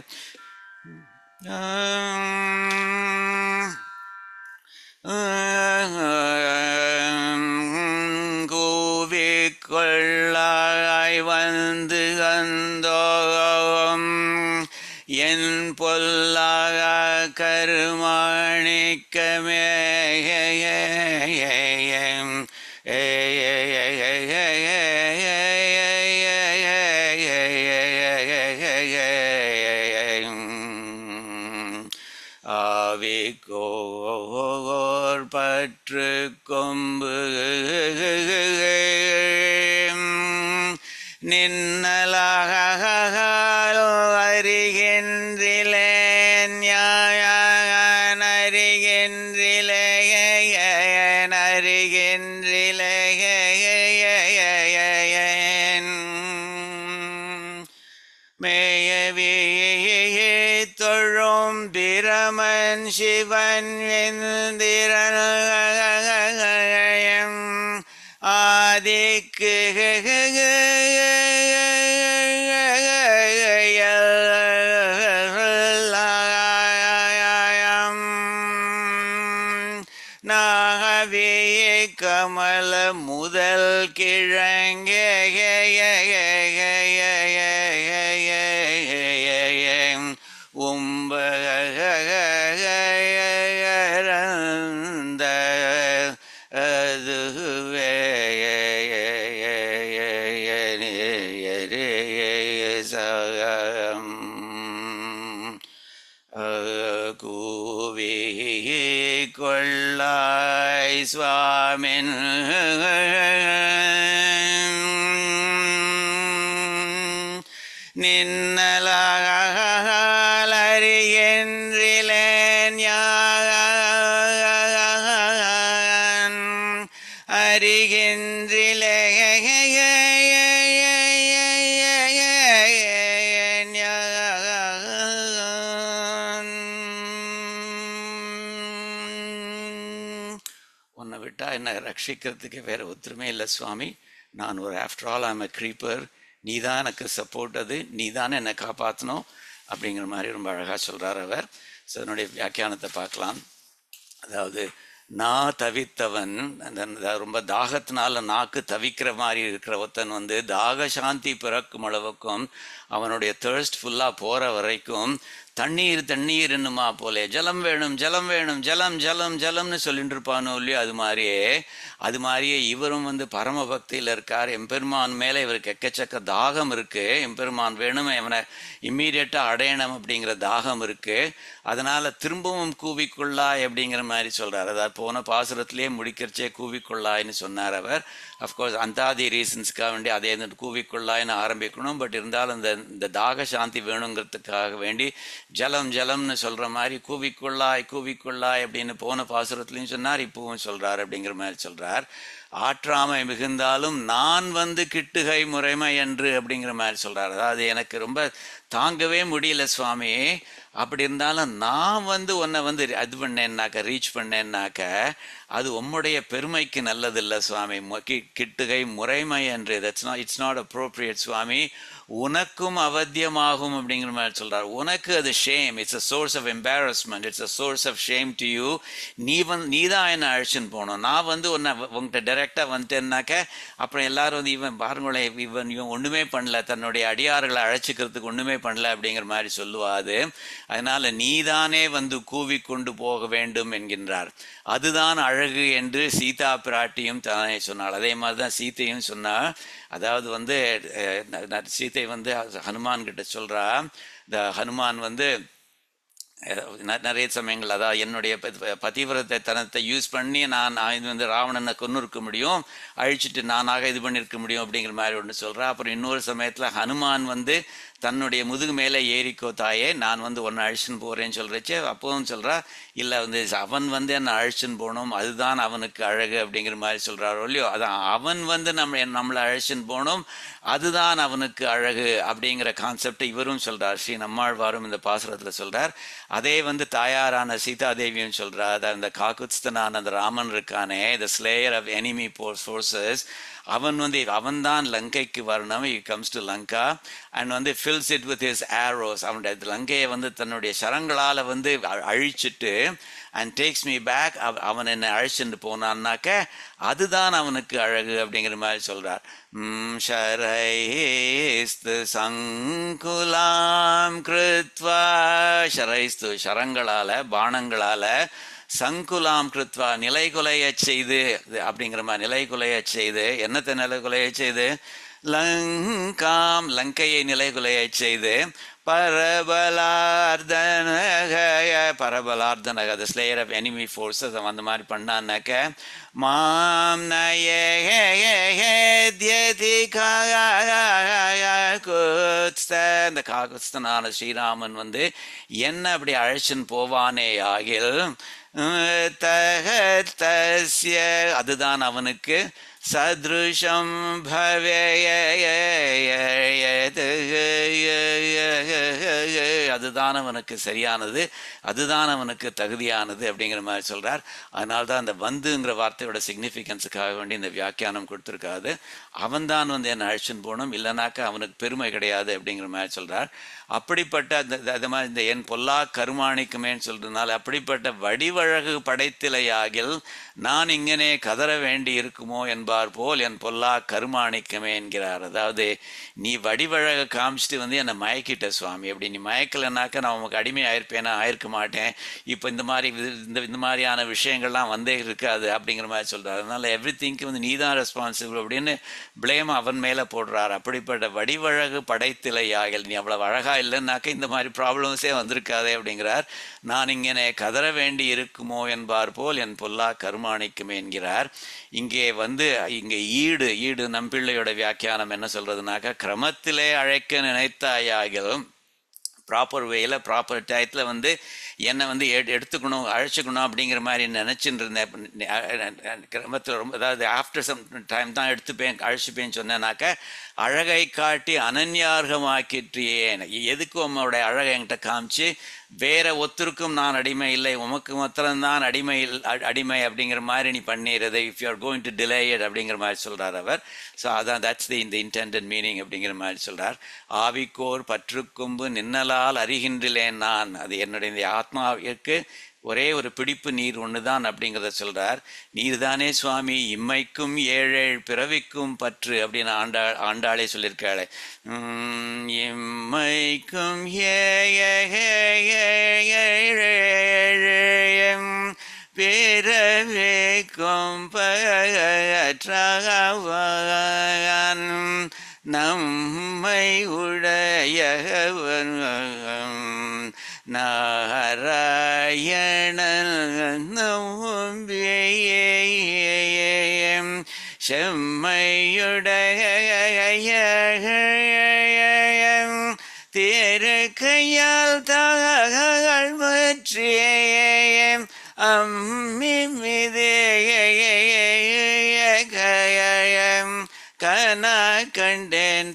கூவிக்கொள்ளாய் வந்து அந்தோம் என் பொல்லாக கருமாணிக்கமே ஆவிக்கோர் பற்று கொம்பு நின்னலாக அறிகின்றிலேன் ஞாயன் அறிகின்றிலேன் அறிகின்றிலேன் மேயவியே தொழும் பிரமன் சிவன் எந்திரன் ஆதிக்கு நாகவிய கமல முதல் கிழங்கே உம்பகரந்த அதுவே சகம் கூவி கொள்ளாய் சுவாமின் நின்னலாகறியன்றிலேன் யான் அறிகின்றிலேன் யான் உன்னை விட்டா என்னை ரட்சிக்கிறதுக்கு வேற ஒத்துருமே இல்லை சுவாமி நான் ஒரு after all I'm a creeper நீ தான் எனக்கு சப்போர்ட் அது நீ தான் என்னை காப்பாற்றணும் அப்படிங்கிற மாதிரி ரொம்ப அழகாக சொல்கிறார் அவர் ஸோ அதனுடைய வியாக்கியானத்தை பார்க்கலாம் அதாவது நான் தவித்தவன் அந்த அந்த ரொம்ப தாகத்தினால நாக்கு தவிக்கிற மாதிரி இருக்கிற ஒருத்தன் வந்து தாக சாந்தி பிறக்கும் அளவுக்கும் அவனுடைய thirst ஃபுல்லாக போகிற வரைக்கும் தண்ணீர் தண்ணீர் என்னுமா போலே ஜலம் வேணும் ஜலம் வேணும் ஜலம் ஜலம் ஜலம்னு சொல்லிட்டு இருப்பானோ இல்லையோ அது மாதிரியே அது மாதிரியே இவரும் வந்து பரம பக்தியில் இருக்கார் எம்பெருமான் மேலே இவருக்கு எக்கச்சக்க தாகம் இருக்கு எம்பெருமான் வேணும் இவனை இம்மீடியட்டாக அடையணும் அப்படிங்கிற தாகம் இருக்கு அதனால திரும்பவும் கூவிக்கொள்ளாய் அப்படிங்கிற மாதிரி சொல்றார் அதாவது போன பாசுரத்திலேயே முடிக்கிறச்சே கூவிக்கொள்ளாய்ன்னு சொன்னார் அவர் அஃப்கோர்ஸ் அந்தாதி ரீசன்ஸ்க்காக வேண்டி அதே இந்த கூவிக்கொள்ளாய்ன்னு ஆரம்பிக்கணும் பட் இருந்தாலும் இந்த இந்த தாக சாந்தி வேணுங்கிறதுக்காக வேண்டி ஜலம் ஜலம்னு சொல்ற மாதிரி கூவிக்கொள்ளாய் கூவிக்கொள்ளாய் அப்படின்னு போன பாசுரத்துலையும் சொன்னார் இப்பவும் சொல்றார் அப்படிங்கிற மாதிரி சொல்றார் ஆற்றாமை மிகுந்தாலும் நான் வந்து கிட்டுகை முறைமை என்று அப்படிங்கிற மாதிரி சொல்றார் அதாவது எனக்கு ரொம்ப தாங்கவே முடியல சுவாமி அப்படி இருந்தாலும் நான் வந்து உன்னை வந்து இது பண்ணேன்னாக்க ரீச் பண்ணேன்னாக்க அது உம்முடைய பெருமைக்கு நல்லதில்லை சுவாமி மு- கி- கிட்டுகை முறைமை என்று that's not it's not appropriate சுவாமி உனக்கும் அவத்தியமாகும் அப்படிங்கிற மாதிரி சொல்றார் உனக்கு அது shame it's a source of embarrassment it's a source of shame to you நீ வந்து நீ தான் என்னை அழைச்சின்னு போகணும் நான் வந்து உன்னை உங்கள்கிட்ட டைரெக்டாக வந்துட்டேன்னாக்க அப்புறம் எல்லாரும் வந்து இவன் பாருங்களேன் இவன் இவன் ஒன்றுமே பண்ணல தன்னுடைய அடியார்களை அழைச்சிக்கிறதுக்கு ஒன்றுமே பண்ணல அப்படிங்கிற மாதிரி சொல்லுவா அது அதனால நீதானே வந்து கூவி கொண்டு போக வேண்டும் என்கின்றார் அதுதான் அழகு என்று சீதா பிராட்டியும் தானே சொன்னாள் அதே மாதிரி தான் சீத்தையும் சொன்னாள் அதாவது வந்து அஹ், ந- ந- சீத்தை வந்து ஹனுமான் கிட்ட சொல்றா இந்த ஹனுமான் வந்து அஹ், ந- நிறைய சமயங்கள் அதாவது என்னுடைய ப- பதிவிரத்தை தனத்தை யூஸ் பண்ணி நான் நான் இது வந்து ராவணனை கொன்று இருக்க முடியும் அழிச்சிட்டு நானாக இது பண்ணியிருக்க முடியும் அப்படிங்கிற மாதிரி ஒன்று சொல்கிறா அப்புறம் இன்னொரு சமயத்தில் ஹனுமான் வந்து தன்னுடைய முதுகு மேலே ஏறிக்கோ தாயே நான் வந்து ஒன்று அழிச்சுன்னு போகிறேன்னு சொல்கிறச்சு அப்போவும் சொல்கிறா இல்லை வந்து அவன் வந்து என்னை அழிச்சுன்னு போகணும் அதுதான் அவனுக்கு அழகு அப்படிங்கிற மாதிரி சொல்கிறாரோ இல்லையோ அதான் அவன் வந்து நம்ம நம்மளை அழிச்சுன்னு போகணும் அதுதான் அவனுக்கு அழகு அப்படிங்கிற கான்செப்டை இவரும் சொல்றார் ஸ்ரீ நம்மாழ்வாரும் இந்த பாசுரத்தில் சொல்றார் அதே வந்து தாயாரான சீதாதேவியும் சொல்றார் அதான் இந்த காக்குத்ஸ்தனான அந்த ராமன் இருக்கானே the slayer of enemy forces அவன் வந்து அவன்தான் லங்கைக்கு வரணும் he comes to Lanka and வந்து fills it with his arrows அவனுடைய லங்கையை வந்து தன்னுடைய சரங்களால் வந்து அ- அழிச்சிட்டு அண்ட் டேக்ஸ் மீ பேக் அவன் என்னை அழைச்சிட்டு போனான்னாக்க அதுதான் அவனுக்கு அழகு அப்படிங்கிற மாதிரி சொல்றார் ம், ஷரைஸ்து சங்குலாம் கிருத்வா ஷரைஸ்து ஷரங்களால பானங்களால சங்குலாம் கிருத்வா நிலைகுலையச் செய்து இது அப்படிங்கிற மாதிரி நிலைகுலையச் செய்து என்னத்தை நிலைகுலையச் செய்து லங்காம் லங்கையை நிலைகுலையச் செய்து பரபலார்தனக பரபலார்தனக the slayer of enemy forces அவன் அந்த மாதிரி பண்ணான்னாக்க மாம் நயேத்யதி காகுத்ஸ்த இந்த காகுஸ்தனான ஸ்ரீராமன் வந்து என்ன அப்படி அழைச்சின்னு போவானே ஆகில் தகத்தஸ்ய அதுதான் அவனுக்கு சதுருஷம் பவேயது அதுதான் அவனுக்கு சரியானது அதுதான் அவனுக்கு தகுதியானது அப்படிங்கிற மாதிரி சொல்றார் அதனால தான் அந்த வந்துங்கிற வார்த்தையோட சிக்னிஃபிகன்ஸுக்காக வேண்டி இந்த வியாக்கியானம் கொடுத்துருக்காது அவன்தான் வந்து என்னை அழைச்சின்னு போகணும் இல்லைனாக்கா அவனுக்கு பெருமை கிடையாது அப்படிங்கிற மாதிரி சொல்றார் அப்படிப்பட்ட அந்த இந்த- அது மாதிரி இந்த என் பொல்லா கருமாணிக்குமேன்னு சொல்றதுனால அப்படிப்பட்ட வடிவழகு படைத்திலையாகில் நான் இங்கனே கதற வேண்டி இருக்குமோ என்பார் போல் என் பொல்லா கருமாணிக்கமே என்கிறார் அதாவது நீ வடிவழக காமிச்சிட்டு வந்து என்னை மயக்கிட்ட சுவாமி அப்படி நீ மயக்கலைனாக்கா நான் உமக்கு அடிமை ஆயிருப்பேனா ஆயிருக்க மாட்டேன் இப்போ இந்த மாதிரி இது- இந்த இந்த மாதிரியான விஷயங்கள்லாம் வந்தே இருக்காது அப்படிங்கிற மாதிரி சொல்றாரு அதனால எவ்ரி திங்க்கு வந்து நீ தான் ரெஸ்பான்சிபிள் அப்படின்னு பிளேம் அவன் மேலே போடுறார் அப்படிப்பட்ட வடிவழகு படைத்திலையாகல் நீ அவ்வளவு அழகா இல்லைன்னாக்க இந்த மாதிரி ப்ராப்ளம்ஸே வந்திருக்காதே அப்படிங்கிறார் நான் இங்கனே கதற வேண்டி இருக்குமோ என்பார் போல் என் பொல்லா கருமாணிக்குமே என்கிறார் இங்கே வந்து இங்கே ஈடு ஈடு நம்பிள்ளையோட வியாக்கியானம் என்ன சொல்றதுனாக்க கிரமத்திலே அழைக்க நினைத்தாயாகிலும் ப்ராப்பர் வேல ப்ராப்பர் டயத்தில் வந்து என்னை வந்து எடு எடுத்துக்கணும் அழைச்சிக்கணும் அப்படிங்கிற மாதிரி நினச்சிட்டு இருந்தேன் கிரமத்தில் ரொம்ப அதாவது ஆஃப்டர் சம் டைம் தான் எடுத்துப்பேன் அழைச்சிப்பேன்னு சொன்னேனாக்க அழகை காட்டி அனன்யார்கமாக்கிற்றியே எதுக்கு உம்மோட அழகை என்கிட்ட காமிச்சு வேற ஒருத்தருக்கும் நான் அடிமை இல்லை உமக்கு மாத்திரம்தான் அடிமை இல்- அ- அடிமை அப்படிங்கிற மாதிரி நீ பண்ணிடுறது if you are going to delay it அப்படிங்கிற மாதிரி சொல்றார் அவர் ஸோ அதான் தட்ஸ் தி இந்த இன்டென்டட் மீனிங் அப்படிங்கிற மாதிரி சொல்றார் ஆவிக்கோர் பற்றுக்கொம்பு நின்னலால் அறிகின்றிலேன் நான் அது என்னுடைய இந்த ஆத்மாவிற்கு ஒரே ஒரு பிடிப்பு நீர் ஒண்ணுதான் அப்படிங்கிறத சொல்றார் நீர் தானே சுவாமி இம்மைக்கும் ஏழேழ் பிறவிக்கும் பற்று அப்படின்னு ஆண்டா ஆண்டாளே சொல்லியிருக்காளே உம், இம்மைக்கும் ஏழேழ் பிறவிக்கும் பற்றவன் நம்மை உடையவன் நாராயணன் நம்பியம் செம்மையுடைய திருக்கையால் தாள் பற்றிய அம்மி மிதேயம் கன கண்டேன்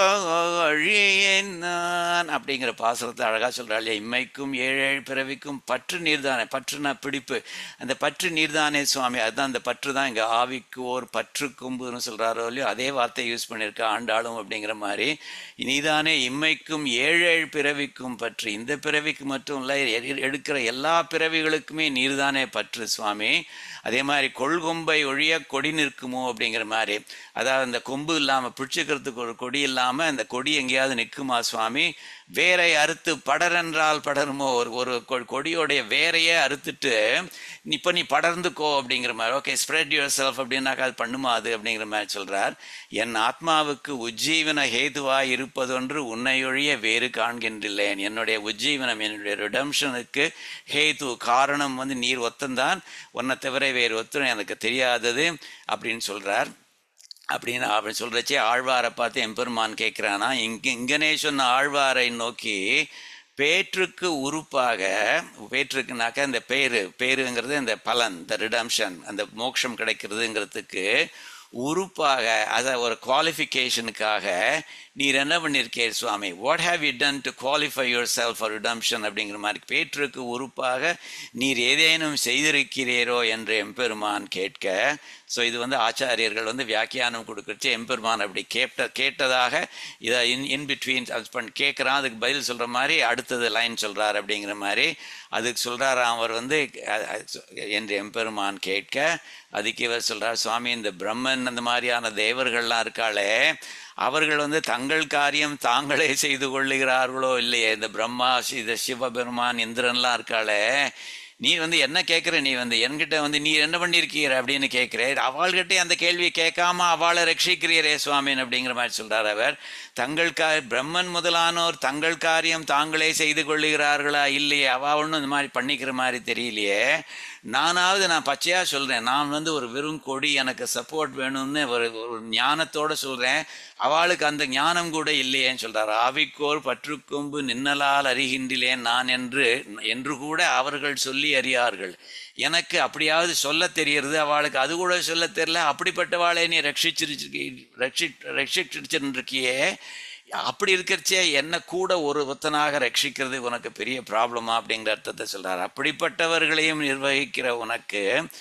தோழியேன் நான் அப்படிங்கிற பாசுரத்தை அழகா சொல்றாள் இம்மைக்கும் ஏழு ஏழு பிறவிக்கும் பற்று நீர்தானே பற்றுனா பிடிப்பு அந்த பற்று நீர்தானே சுவாமி அதுதான் அந்த பற்று தான் இங்க ஆவிக்கு ஓர் பற்று கொம்புன்னு சொல்றாரோ இல்லையோ அதே வார்த்தை யூஸ் பண்ணியிருக்க ஆண்டாளும் அப்படிங்கிற மாதிரி நீதானே இம்மைக்கும் ஏழு ஏழு பிறவிக்கும் பற்று இந்த பிறவிக்கு மட்டும் இல்லை எ- எடுக்கிற எல்லா பிறவிகளுக்குமே நீர்தானே பற்று சுவாமி அதே மாதிரி கொள்கொம்பை ஒழிய கொடி நிற்குமோ அப்படிங்கிற மாதிரி அதாவது அந்த கொம்பு இல்லாமல் பிடிச்சிக்கிறதுக்கு ஒரு கொடி இல்லாமல் அந்த கொடி எங்கேயாவது நிற்குமா சுவாமி வேரை அறுத்து படரென்றால் படருமோ ஒரு ஒரு கொ- கொடியோடைய வேரையே அறுத்துட்டு இப்போ நீ படர்ந்துக்கோ அப்படிங்கிற மாதிரி ஓகே ஸ்ப்ரெட் யுவர் செல்ஃப் அப்படின்னாக்கா அது பண்ணுமா அது அப்படிங்கிற மாதிரி சொல்றார் என் ஆத்மாவுக்கு உஜ்ஜீவன ஹேதுவாய் இருப்பதொன்று உன்னையொழிய வேறு காண்கின்றில்லேன் என்னுடைய உஜ்ஜீவனம் என்னுடைய ரிடம்ஷனுக்கு ஹேது காரணம் வந்து நீர் ஒத்தந்தான் உன்னை தவிர வேறு ஒத்தம் எனக்கு தெரியாதது அப்படின்னு சொல்றார் அப்படின்னு அப்படி சொல்றச்சே ஆழ்வாரை பார்த்து எம்பெருமான் கேட்குறானா இங்க இங்கனே சொன்ன ஆழ்வாரை நோக்கி பேற்றுக்கு உறுப்பாக பேற்றுக்குனாக்க அந்த பேரு பேருங்கிறது அந்த பலன் இந்த ரிடம்ஷன் அந்த மோட்சம் கிடைக்கிறதுங்கிறதுக்கு உறுப்பாக அதை ஒரு குவாலிஃபிகேஷனுக்காக நீர் என்ன பண்ணியிருக்கீர் சுவாமி what have you done to qualify yourself for redemption அப்படிங்கிற மாதிரி பேற்றுக்கு உறுப்பாக நீர் ஏதேனும் செய்திருக்கிறீரோ என்று எம்பெருமான் கேட்க ஸோ இது வந்து ஆச்சாரியர்கள் வந்து வியாக்கியானம் கொடுக்கறச்சு எம்பெருமான் அப்படி கேட்ட கேட்டதாக இதை இன் இன் பிட்வீன் பண்ண கேட்குறான் அதுக்கு பதில் சொல்கிற மாதிரி அடுத்தது லைன் சொல்கிறார் அப்படிங்கிற மாதிரி அதுக்கு சொல்கிறாராம் அவர் வந்து அ- அ- சொ- என்று எம்பெருமான் கேட்க அதுக்கு இவர் சொல்கிறார் சுவாமி இந்த பிரம்மன் அந்த மாதிரியான தேவர்கள்லாம் இருக்காளே அவர்கள் வந்து தங்கள் காரியம் தாங்களே செய்து கொள்ளுகிறார்களோ இல்லையே இந்த பிரம்மா சி- இந்த சிவபெருமான் இந்திரன்லாம் இருக்காளே நீ வந்து என்ன கேட்குற நீ வந்து என்கிட்ட வந்து நீ என்ன பண்ணியிருக்கீர் அப்படின்னு கேட்குறேன் அவள்கிட்ட அந்த கேள்வியை கேட்காம அவளை ரட்சிக்கிறீரே சுவாமின் அப்படிங்கிற மாதிரி சொல்றார் அவர் தங்கள் கா பிரம்மன் முதலானோர் தங்கள் காரியம் தாங்களே செய்து கொள்ளுகிறார்களா இல்லையே அவ ஒன்றும் இந்த மாதிரி பண்ணிக்கிற மாதிரி தெரியலையே நானாவது நான் பச்சையா சொல்றேன் நான் வந்து ஒரு வெறும் கொடி எனக்கு சப்போர்ட் வேணும்னு ஒரு ஒரு ஞானத்தோட சொல்றேன் அவளுக்கு அந்த ஞானம் கூட இல்லையேன்னு சொல்றார் ஆவிக்கோர் பற்றுக்கொம்பு நின்னலால் அறிகின்றிலேன் நான் என்று என்று கூட அவர்கள் சொல்லி அறியார்கள் எனக்கு அப்படியாவது சொல்ல தெரியறது அவளுக்கு அது கூட சொல்ல தெரியல அப்படிப்பட்டவாளை நீ ரட்சிச்சிருக்கி ரட்சி ரட்சிச்சிருக்கியே அப்படி இருக்கிறச்சே என்ன கூட ஒரு ஒத்தனாக ரட்சிக்கிறது உனக்கு பெரிய ப்ராப்ளமா அப்படிங்கிற அர்த்தத்தை சொல்றார் அப்படிப்பட்டவர்களையும் நிர்வகிக்கிற உனக்கு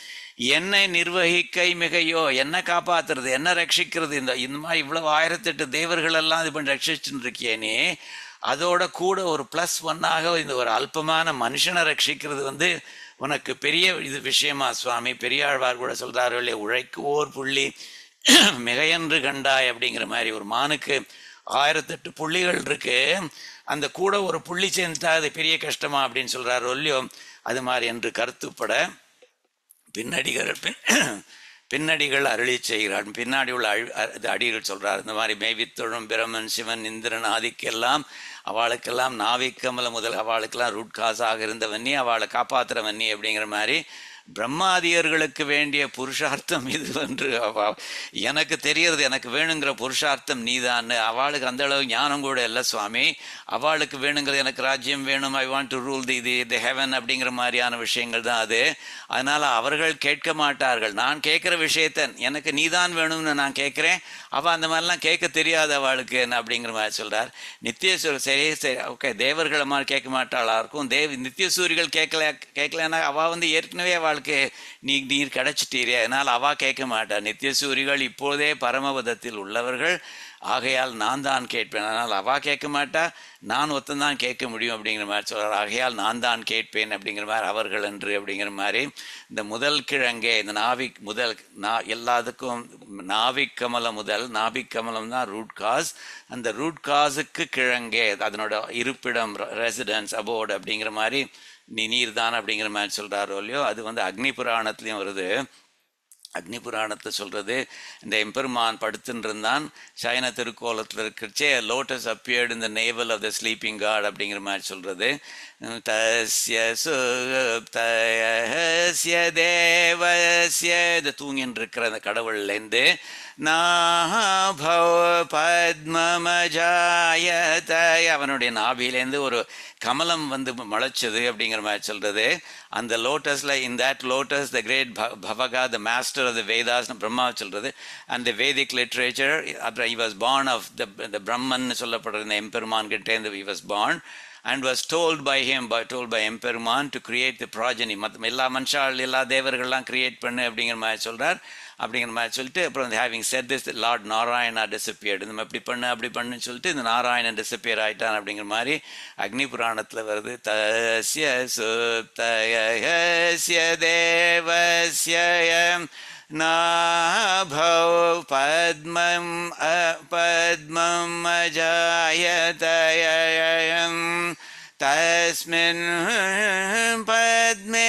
என்னை நிர்வகிக்கை மிகையோ என்ன காப்பாத்துறது என்ன ரட்சிக்கிறது இந்த இந்த மாதிரி இவ்வளவு ஆயிரத்தெட்டு தேவர்கள் எல்லாம் இது பண்ணி ரட்சிச்சுட்டு இருக்கியே நீ அதோட கூட ஒரு ப்ளஸ் ஒன்னாக இந்த ஒரு அல்பமான மனுஷனை ரட்சிக்கிறது வந்து உனக்கு பெரிய இது விஷயமா சுவாமி பெரியாழ்வார் கூட சொல்றாரு இல்லையா உழைக்குவோர் புள்ளி மிகையன்று கண்டாய் அப்படிங்கிற மாதிரி ஒரு மானுக்கு ஆயிரத்தெட்டு புள்ளிகள் இருக்கு அந்த கூட ஒரு புள்ளி சேர்ந்தா அது பெரிய கஷ்டமா அப்படின்னு சொல்றாரு ஒல்லியோ அது மாதிரி என்று கருத்துப்பட பின்னடிகள் பின் பின்னடிகள் அருளி செய்கிறார் பின்னாடி உள்ள அழி அது அடிகள் சொல்றார் இந்த மாதிரி மேவித்தொழும் பிரமன் சிவன் இந்திரன் ஆதிக்கெல்லாம் அவளுக்கெல்லாம் நாவிக்கமல முதல் அவளுக்கெல்லாம் ரூட் காசாக இருந்தவன்னி அவளை காப்பாத்துறவன்னி அப்படிங்கிற மாதிரி பிரம்மாதியர்களுக்கு வேண்டிய புருஷார்த்தம் இது என்று அவ எனக்கு தெரியறது எனக்கு வேணுங்கிற புருஷார்த்தம் நீதான்னு அவளுக்கு அந்த அளவு ஞானம் கூட இல்லை சுவாமி அவளுக்கு வேணுங்கிறது எனக்கு ராஜ்யம் வேணும் I want to rule the the the heaven அப்படிங்கிற மாதிரியான விஷயங்கள் தான் அது அதனால அவர்கள் கேட்க மாட்டார்கள் நான் கேட்குற விஷயத்த எனக்கு நீதான் வேணும்னு நான் கேட்குறேன் அவள் அந்த மாதிரிலாம் கேட்க தெரியாது அவளுக்கு என்ன அப்படிங்கிற மாதிரி சொல்றார் நித்திய சூ- சரி சரி ஓகே தேவர்களை மாதிரி கேட்க மாட்டாளா இருக்கும் தேவ நித்திய சூரிகள் கேட்கல கேட்கலன்னா அவள் வந்து ஏற்கனவே அவளுக்கு நீ நீர் கிடைச்சிட்டீரே அதனால் அவள் கேட்க மாட்டா நித்திய சூரிகள் இப்போதே பரமபதத்தில் உள்ளவர்கள் ஆகையால் நான் தான் கேட்பேன் அதனால் அவா கேட்க மாட்டா நான் ஒத்தந்தான் கேட்க முடியும் அப்படிங்கிற மாதிரி சொல்றார் ஆகையால் நான் தான் கேட்பேன் அப்படிங்கிற மாதிரி அவர்கள் என்று அப்படிங்கிற மாதிரி இந்த முதல் கிழங்கே இந்த நாவிக் முதல் நா எல்லாத்துக்கும் நாவிக் கமலம் முதல் நாபிக் கமலம் தான் ரூட் காஸ் அந்த ரூட் காஸுக்கு கிழங்கே அதனோட இருப்பிடம் ரெசிடென்ஸ் அபோர்டு அப்படிங்கிற மாதிரி நீ நீர் தான் அப்படிங்கிற மாதிரி சொல்றாரோ இல்லையோ அது வந்து அக்னி புராணத்துலேயும் வருது அக்னி புராணத்தை சொல்றது இந்த எம்பெருமான் படுத்துன்னு இருந்தான் சயன திருக்கோலத்தில் இருக்கிறச்சே லோட்டஸ் அப்பியர்டு இந்த navel of the sleeping god அப்படிங்கிற மாதிரி சொல்றது தஸ்ய சுப்தஸ்ய தேவஸ்ய இது தூங்கின்னு இருக்கிற அந்த கடவுள்லேருந்து நாபவ பத்மமஜாயத அவனுடைய நாபிலேருந்து ஒரு கமலம் வந்து முளைச்சது அப்படிங்கிற மாதிரி சொல்றது அந்த லோட்டஸ்ல in that lotus the great பவகா the master master of the Vedas Brahma சொல்றது அந்த வேதிக் லிட்ரேச்சர் அப்புறம் he was born of the the Brahman சொல்லப்படுற இந்த எம்பெருமான் கிட்டே இந்த he was born and was told by him by told by எம்பெருமான் to create the progeny மற்ற எல்லா மனுஷால் எல்லா தேவர்கள்லாம் கிரியேட் பண்ணு அப்படிங்கிற மாதிரி சொல்றார் அப்படிங்கிற மாதிரி சொல்லிட்டு அப்புறம் வந்து having said this lord Narayana disappeared இந்த இப்படி பண்ணு அப்படி பண்ணுன்னு சொல்லிட்டு இந்த நாராயணன் டிசப்பியர் ஆயிட்டான் அப்படிங்கிற மாதிரி அக்னி புராணத்தில் வருது தஸ்ய சுத்தயஸ்ய தேவஸ்யம் नाभौ पद्मम् अपद्मम् अजायतयम् तस्मिन् पद्मे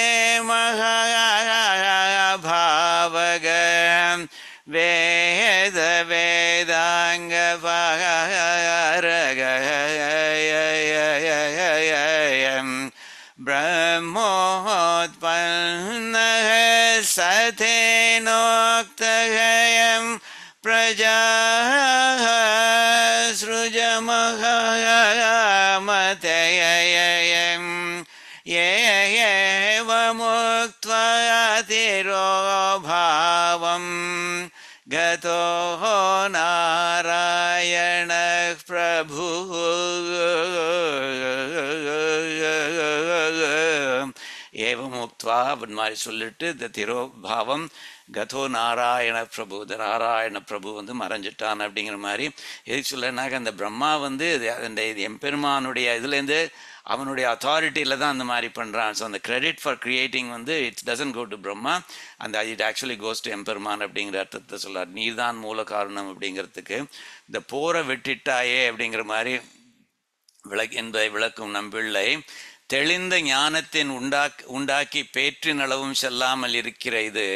महाभावग वेद वेदाङ्गपारगयम् ब्रह्मोत्पन्नः सथेनोक्तगयम् प्रजा सृजमहमतययम् ये एवमुक्त्वा तिरोभावम् गतो नारायणः प्रभुः ஏவம் உக்த்வா அப்படின்னு மாதிரி சொல்லிட்டு இந்த திரோபாவம் கதோ நாராயண பிரபு இந்த நாராயண பிரபு வந்து மறைஞ்சிட்டான் அப்படிங்கிற மாதிரி எதுக்கு சொல்லனாக்க அந்த பிரம்மா வந்து இது- அந்த இது எம்பெருமானுடைய இதுலேருந்து அவனுடைய அத்தாரிட்டியில் தான் அந்த மாதிரி பண்ணுறான் ஸோ அந்த கிரெடிட் ஃபார் கிரியேட்டிங் வந்து it's doesn't go to Brahma அந்த இட் ஆக்சுவலி கோஸ் டு எம்பெருமான் அப்படிங்கிற அர்த்தத்தை சொல்லார் நீதான் மூல காரணம் அப்படிங்கிறதுக்கு இந்த போரை வெட்டிட்டாயே அப்படிங்கிற மாதிரி விளக் என்பதை விளக்கும் நம்பிள்ளை தெளிந்த ஞானத்தின் உண்டாக் உண்டாக்கி பேற்றின் அளவும் செல்லாமல் இருக்கிற இது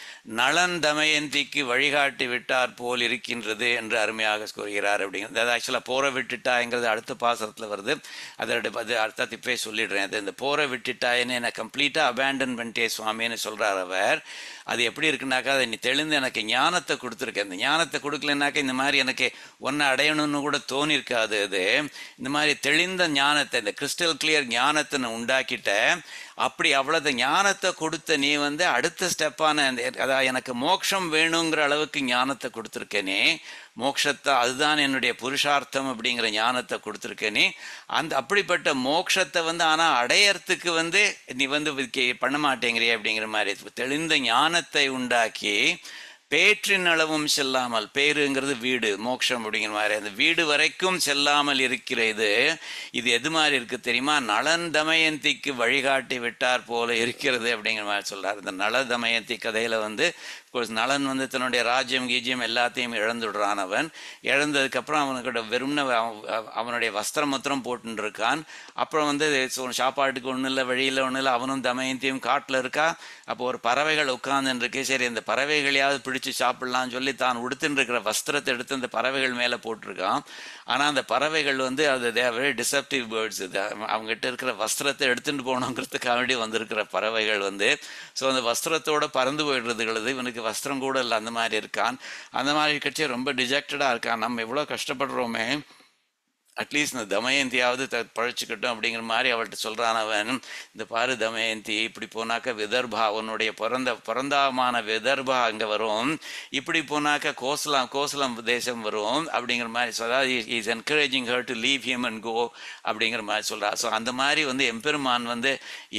நளன் தமயந்திக்கு வழிகாட்டி விட்டார் போல் இருக்கின்றது என்று அருமையாக கூறுகிறார் அப்படிங்கிறது அது ஆக்சுவலாக போரை விட்டுட்டாங்கிறது அடுத்த பாசத்தில் வருது அதோட அது அர்த்தத்தை இப்பே சொல்லிடுறேன் அது இந்த போரை விட்டுட்டாயன்னு என்னை கம்ப்ளீட்டாக அபேண்டன் பண்ணிட்டே சுவாமின்னு சொல்கிறார் அவர் அது எப்படி இருக்குனாக்கா அதை நீ தெளிந்து எனக்கு ஞானத்தை கொடுத்துருக்க இந்த ஞானத்தை கொடுக்கலனாக்கா இந்த மாதிரி எனக்கு ஒன்றை அடையணும்னு கூட தோணிருக்காது அது இந்த மாதிரி தெளிந்த ஞானத்தை இந்த கிறிஸ்டல் கிளியர் ஞானத்தை நான் உண்டாக்கிட்ட அப்படி அவ்வளவு ஞானத்தை கொடுத்த நீ வந்து அடுத்த ஸ்டெப்பான அந்த அதாவது எனக்கு மோட்சம் வேணுங்கிற அளவுக்கு ஞானத்தை கொடுத்துருக்கேனே மோட்சத்தை அதுதான் என்னுடைய புருஷார்த்தம் அப்படிங்கிற ஞானத்தை கொடுத்துருக்கேனே அந்த அப்படிப்பட்ட மோட்சத்தை வந்து ஆனால் அடையறதுக்கு வந்து நீ வந்து இதுக்கு பண்ண மாட்டேங்கிறிய அப்படிங்கிற மாதிரி தெளிந்த ஞானத்தை உண்டாக்கி பேற்றின் அளவும் செல்லாமல் பேருங்கிறது வீடு மோட்சம் அப்படிங்கிற மாதிரி அந்த வீடு வரைக்கும் செல்லாமல் இருக்கிற இது இது எது மாதிரி இருக்கு தெரியுமா நளன் தமயந்திக்கு வழிகாட்டி விட்டார் போல இருக்கிறது அப்படிங்கிற மாதிரி சொல்றார் இந்த நல தமயந்தி கதையில வந்து course நளன் வந்து தன்னுடைய ராஜ்யம் கீஜ்யம் எல்லாத்தையும் இழந்துடுறான் அவன் இழந்ததுக்கப்புறம் அவனுக்கிட்ட வெறும்ன அவ- அவனுடைய வஸ்திரம் மாத்திரம் போட்டுன்னு இருக்கான் அப்புறம் வந்து சோ- சாப்பாட்டுக்கு ஒன்றும் இல்லை வழியில் ஒன்றும் இல்லை அவனும் தமயந்தியும் காட்டில் இருக்கா அப்போ ஒரு பறவைகள் உட்கார்ந்துன்னு இருக்கு சரி இந்த பறவைகளையாவது பிடிச்சு சாப்பிடலாம்னு சொல்லி தான் உடுத்துன்னு இருக்கிற வஸ்திரத்தை எடுத்து அந்த பறவைகள் மேலே போட்டிருக்கான் ஆனால் அந்த பறவைகள் வந்து அது தே வெரி டிசப்டிவ் பேர்ட்ஸ் இது அவ- அவங்ககிட்ட இருக்கிற வஸ்திரத்தை எடுத்துட்டு போகணுங்கிறதுக்காக வேண்டி வந்திருக்கிற பறவைகள் வந்து ஸோ அந்த வஸ்திரத்தோட பறந்து போயிடுறதுகளுது இவனுக்கு வஸ்திரம் கூட இல்லை அந்த மாதிரி இருக்கான் அந்த மாதிரி கட்சி ரொம்ப டிஜெக்டடாக இருக்கான் நம்ம எவ்வளோ கஷ்டப்படுறோமே அட்லீஸ்ட் இந்த தமயந்தியாவது த பழச்சிக்கட்டும் அப்படிங்கிற மாதிரி அவள்கிட்ட சொல்கிறான் அவன் இந்த பாரு தமயந்தி இப்படி போனாக்க விதர்பா அவனுடைய பிறந்த பிறந்தாமான விதர்பா அங்கே வரும் இப்படி போனாக்க கோசலாம் கோசலம் தேசம் வரும் அப்படிங்கிற மாதிரி so அதாவது is encouraging her to leave him and go அப்படிங்கிற மாதிரி சொல்கிறா ஸோ அந்த மாதிரி வந்து எம்பெருமான் வந்து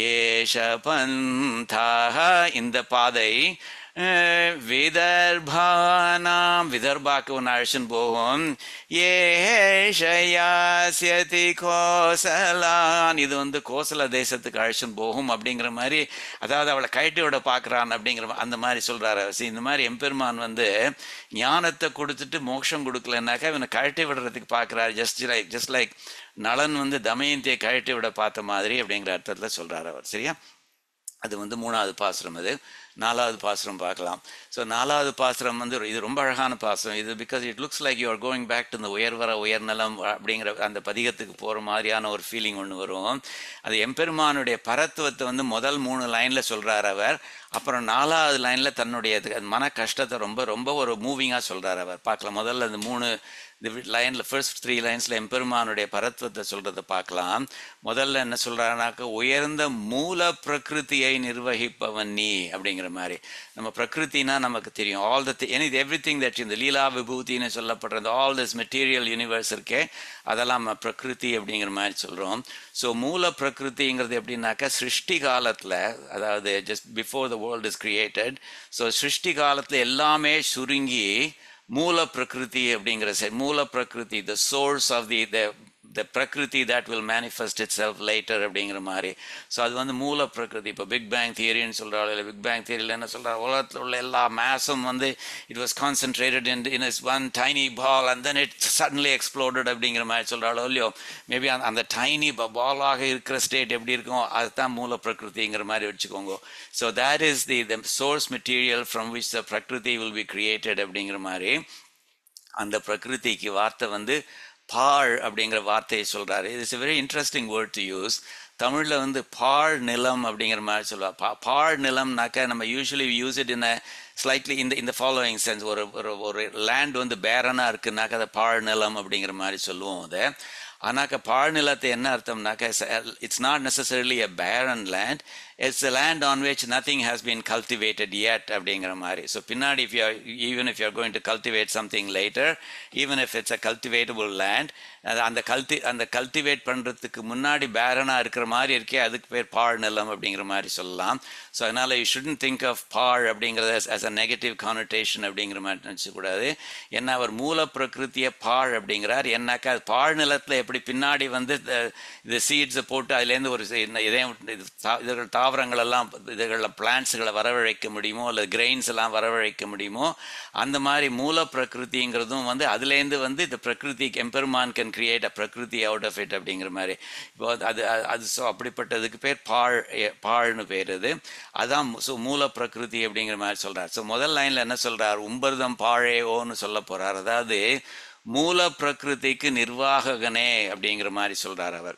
ஏஷ பந்தாக இந்த பாதை அஹ், விதர்பானாம் விதர்பாக்கு ஒன்று அழைச்சின்னு போகும் ஏஷயாசியதி கோசலான் இது வந்து கோசல தேசத்துக்கு அழைச்சின்னு போகும் அப்படிங்கிற மாதிரி அதாவது அவளை கழட்டி விட பார்க்குறான் அப்படிங்கிற மா- அந்த மாதிரி சொல்கிறாரு See, இந்த மாதிரி எம்பெருமான் வந்து ஞானத்தை கொடுத்துட்டு மோட்சம் கொடுக்கலனாக்கா இவனை கழட்டி விடுறதுக்கு பார்க்குறாரு ஜஸ்ட் லைக் ஜஸ்ட் லைக் நலன் வந்து தமயந்தியை கழட்டி விட பார்த்த மாதிரி அப்படிங்கிற அர்த்தத்தில் சொல்கிறார் அவர் சரியா அது வந்து மூணாவது பாசுரம் அது நாலாவது பாசுரம் பார்க்கலாம் ஸோ நாலாவது பாசுரம் வந்து ஒரு- இது ரொம்ப அழகான பாசுரம் இது because it looks like you are going back to இந்த உயர்வர உயர்நலம் அப்படிங்கிற அந்த பதிகத்துக்கு போகிற மாதிரியான ஒரு ஃபீலிங் ஒன்று வரும் அது எம்பெருமானுடைய பரத்துவத்தை வந்து முதல் மூணு லைனில் சொல்கிறார் அவர் அப்புறம் நாலாவது லைனில் தன்னுடைய இது- மன கஷ்டத்தை ரொம்ப ரொம்ப ஒரு மூவிங்காக சொல்கிறார் அவர் பார்க்கலாம் முதல்ல இந்த மூணு லைனில் ஃபர்ஸ்ட் த்ரீ லைன்ஸில் எம்பெருமானுடைய பரத்வத்தை சொல்கிறத பார்க்கலாம் முதல்ல என்ன சொல்கிறாருனாக்க உயர்ந்த மூல பிரகிருதியை நிர்வகிப்பவன் நீ அப்படிங்கிற மாதிரி நம்ம பிரகிருத்தினா நமக்கு தெரியும் all the any everything that இந்த லீலா விபூதின்னு சொல்லப்படுற இந்த ஆல் திஸ் மெட்டீரியல் யூனிவர்ஸ் இருக்கே அதெல்லாம் நம்ம பிரகிருதி அப்படிங்கிற மாதிரி சொல்கிறோம் ஸோ மூல பிரகிருதிங்கிறது எப்படின்னாக்கா சிருஷ்டி காலத்தில் அதாவது just before the world is created so சிருஷ்டி காலத்தில் எல்லாமே சுருங்கி மூல பிரகிருதி அப்படிங்கிற se- மூல பிரகிருதி the source of the the the prakriti that will manifest itself later அப்படிங்கிற மாதிரி ஸோ அது வந்து மூல பிரகிருதி இப்போ பிக் பேங் தியரின்னு சொல்கிறாள் இல்லை பிக் பேங் தியரியில் என்ன சொல்கிறா உலகத்தில் உள்ள எல்லா மேஸும் வந்து it was concentrated in in is one tiny ball and then it suddenly exploded அப்படிங்கிற மாதிரி சொல்கிறாளோ இல்லையோ மேபி அந்த அந்த டைனி பாலாக இருக்கிற ஸ்டேட் எப்படி இருக்கும் அதுதான் மூல பிரகிருதிங்கிற மாதிரி வச்சுக்கோங்க so that is the the source material from which the prakriti will be created அப்படிங்கிற மாதிரி அந்த பிரகிருதிக்கு வார்த்தை வந்து பாழ் அப்படிங்கிற வார்த்தையை சொல்றாரு it's a very interesting word to use தமிழில் வந்து பாழ் நிலம் அப்படிங்கிற மாதிரி சொல்லுவாள் பா பாழ் நிலம்னாக்க நம்ம usually use it in slightly இந்த இந்த ஃபாலோயிங் சென்ஸ் ஒரு ஒரு ஒரு லேண்ட் வந்து பேரனாக இருக்குனாக்க அதை பாழ் நிலம் அப்படிங்கிற மாதிரி சொல்லுவோம் அதை ஆனாக்க பாழ் நிலத்தை என்ன அர்த்தம்னாக்க it's not necessarily a barren land it's a land on which nothing has been cultivated yet அப்படிங்கிற மாதிரி ஸோ பின்னாடி if you are even if you are going to cultivate something later even if it's a cultivatable land அது அந்த கல்டி அந்த cultivate பண்ணுறதுக்கு முன்னாடி பேரனாக இருக்கிற மாதிரி இருக்கே அதுக்கு பேர் பாழ் நிலம் அப்படிங்கிற மாதிரி சொல்லலாம் ஸோ அதனால் யூ ஷுடன் திங்க் ஆஃப் பாழ் அப்படிங்கிறத as a நெகட்டிவ் கானோட்டேஷன் அப்படிங்கிற மாதிரி நினச்சக்கூடாது என்ன அவர் மூல பிரகிருத்திய பாழ் அப்படிங்கிறார் என்னாக்கா அது பாழ் நிலத்தில் எப்படி பின்னாடி வந்து இந்த- இந்த சீட்ஸை போட்டு அதுலேருந்து ஒரு சி- இந்த இதயம் இது தா- இதுகள் தாவரங்கள் எல்லாம் இதுகளில் பிளான்ட்ஸுகளை வரவழைக்க முடியுமோ இல்லை கிரெயின்ஸ் எல்லாம் வரவழைக்க முடியுமோ அந்த மாதிரி மூல பிரகிருதிங்கிறதும் வந்து அதுலேருந்து வந்து இந்த பிரகிருதி எம்பெருமான் கேன் கிரியேட் அ பிரகிருதி அவுட் ஆஃப் இட் அப்படிங்கிற மாதிரி இப்போ அது- அது அது- அது ஸோ அப்படிப்பட்டதுக்கு பேர் பாழ் எ- பாழ்னு பேர் அது அதான் ஸோ மூல பிரகிருதி அப்படிங்கிற மாதிரி சொல்றார் ஸோ முதல் லைன்ல என்ன சொல்றார் உம்பர்தம் பாழே ஓன்னு சொல்ல போறார் அதாவது மூல பிரகிருதிக்கு நிர்வாககனே அப்படிங்கிற மாதிரி சொல்றார் அவர்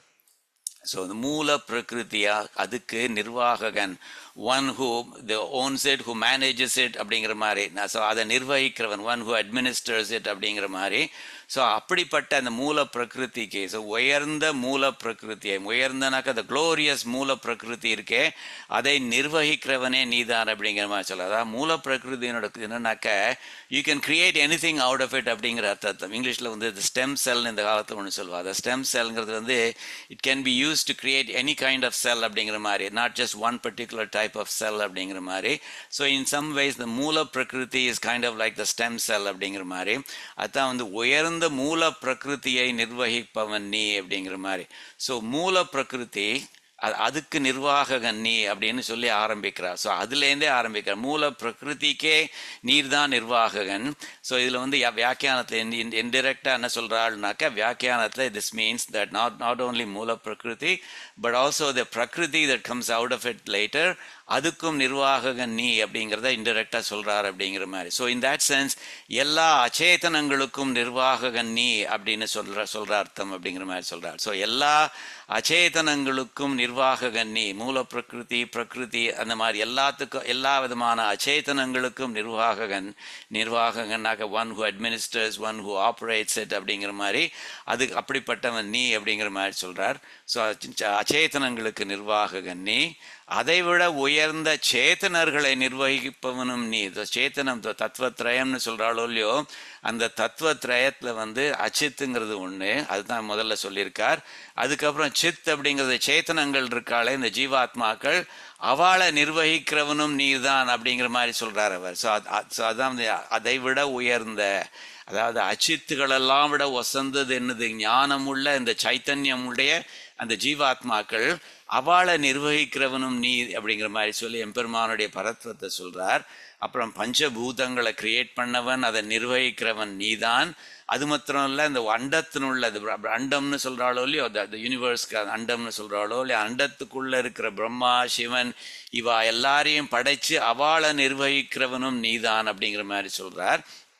ஸோ இந்த மூல பிரகிருதியா அதுக்கு நிர்வாககன் one who the owns it who manages it அப்படிங்கிற மாதிரி ஸோ அதை நிர்வகிக்கிறவன் ஒன் ஹூ அட்மினிஸ்டர்ஸ் இட் அப்படிங்கிற மாதிரி ஸோ அப்படிப்பட்ட அந்த மூல பிரகிருதிக்கு ஸோ உயர்ந்த மூல பிரகிருதியை உயர்ந்தனாக்க அந்த க்ளோரியஸ் மூல பிரகிருதி இருக்கே அதை நிர்வகிக்கிறவனே நீதான் அப்படிங்கிற மாதிரி சொல்ல அதாவது மூல பிரகிருதியினோட என்னன்னாக்க you can create anything out of it அப்படிங்கிற அர்த்தம் இங்கிலீஷில் வந்து ஸ்டெம் செல் இந்த காலத்தில் ஒன்று சொல்லுவா அந்த ஸ்டெம் செல்ங்கிறது வந்து it can be use to create any kind of cell அப்படிங்கிற மாதிரி not just one particular type of cell அப்படிங்கிற மாதிரி so in some wise the mula prakriti is kind of like the stem cell அப்படிங்கிற மாதிரி அதான் வந்து உயர்ந்த மூல பிரகிருதியை நிர்வகிப்பவன் நீ அப்படிங்கிற மாதிரி ஸோ மூல பிரகிருதி அது- அதுக்கு நிர்வாககன் நீ அப்படின்னு சொல்லி ஆரம்பிக்கிறார் ஸோ அதுலேருந்தே ஆரம்பிக்கிறார் மூல பிரகிருதிக்கே நீர் தான் நிர்வாககன் ஸோ இதில் வந்து யா- வியாக்கியானத்தில் இன்டிரெக்டாக என்ன சொல்கிறாள்னாக்கா வியாக்கியானத்தில் this means that not not only mula prakriti but also the prakriti that comes out of it later அதுக்கும் நிர்வாககன் நீ அப்படிங்கிறத இன்டெரக்டாக சொல்கிறார் அப்படிங்கிற மாதிரி ஸோ இன் that சென்ஸ் எல்லா அச்சேதனங்களுக்கும் நிர்வாககன் நீ அப்படின்னு சொல்ற சொல்ற அர்த்தம் அப்படிங்கிற மாதிரி சொல்றார் ஸோ எல்லா அச்சேதனங்களுக்கும் நிர்வாககன் நீ மூல பிரகிருதி பிரகிருதி அந்த மாதிரி எல்லாத்துக்கும் எல்லா விதமான அச்சேதனங்களுக்கும் நிர்வாககன் நிர்வாககனாக one who administers one who operates it அப்படிங்கிற மாதிரி அது அப்படிப்பட்டவன் நீ அப்படிங்கிற மாதிரி சொல்றார் ஸோ அச்சேதனங்களுக்கு நிர்வாககன் நீ அதைவிட உயர்ந்த சேத்தனர்களை நிர்வகிப்பவனும் நீ இந்த சேத்தனம் இந்த தத்துவத்ரயம்னு சொல்றாளோ இல்லையோ அந்த தத்துவத்ரயத்தில் வந்து அச்சித்துங்கிறது ஒன்று அதுதான் முதல்ல சொல்லியிருக்கார் அதுக்கப்புறம் சித் அப்படிங்கிறது சேத்தனங்கள் இருக்காளே இந்த ஜீவாத்மாக்கள் அவளை நிர்வகிக்கிறவனும் நீதான் அப்படிங்கிற மாதிரி சொல்றார் அவர் ஸோ ஸோ அதான் வந்து அதை விட உயர்ந்த அதாவது அச்சித்துகளெல்லாம் விட ஒசந்தது என்னது ஞானமுள்ள இந்த சைத்தன்யமுடைய அந்த ஜீவாத்மாக்கள் அவளை நிர்வகிக்கிறவனும் நீ அப்படிங்கிற மாதிரி சொல்லி எம்பெருமானுடைய பரத்வத்தை சொல்றார் அப்புறம் பஞ்சபூதங்களை கிரியேட் பண்ணவன் அதை நிர்வகிக்கிறவன் நீதான் அது மாத்திரம் இல்லை இந்த அண்டத்தினுள்ள அது பிர- அண்டம்னு சொல்றாளோ இல்லையோ அந்த யூனிவர்ஸ்க்கு அண்டம்னு சொல்றாளோ இல்லையோ அண்டத்துக்குள்ள இருக்கிற பிரம்மா சிவன் இவா எல்லாரையும் படைச்சு அவளை நிர்வகிக்கிறவனும் நீதான் அப்படிங்கிற மாதிரி சொல்றார்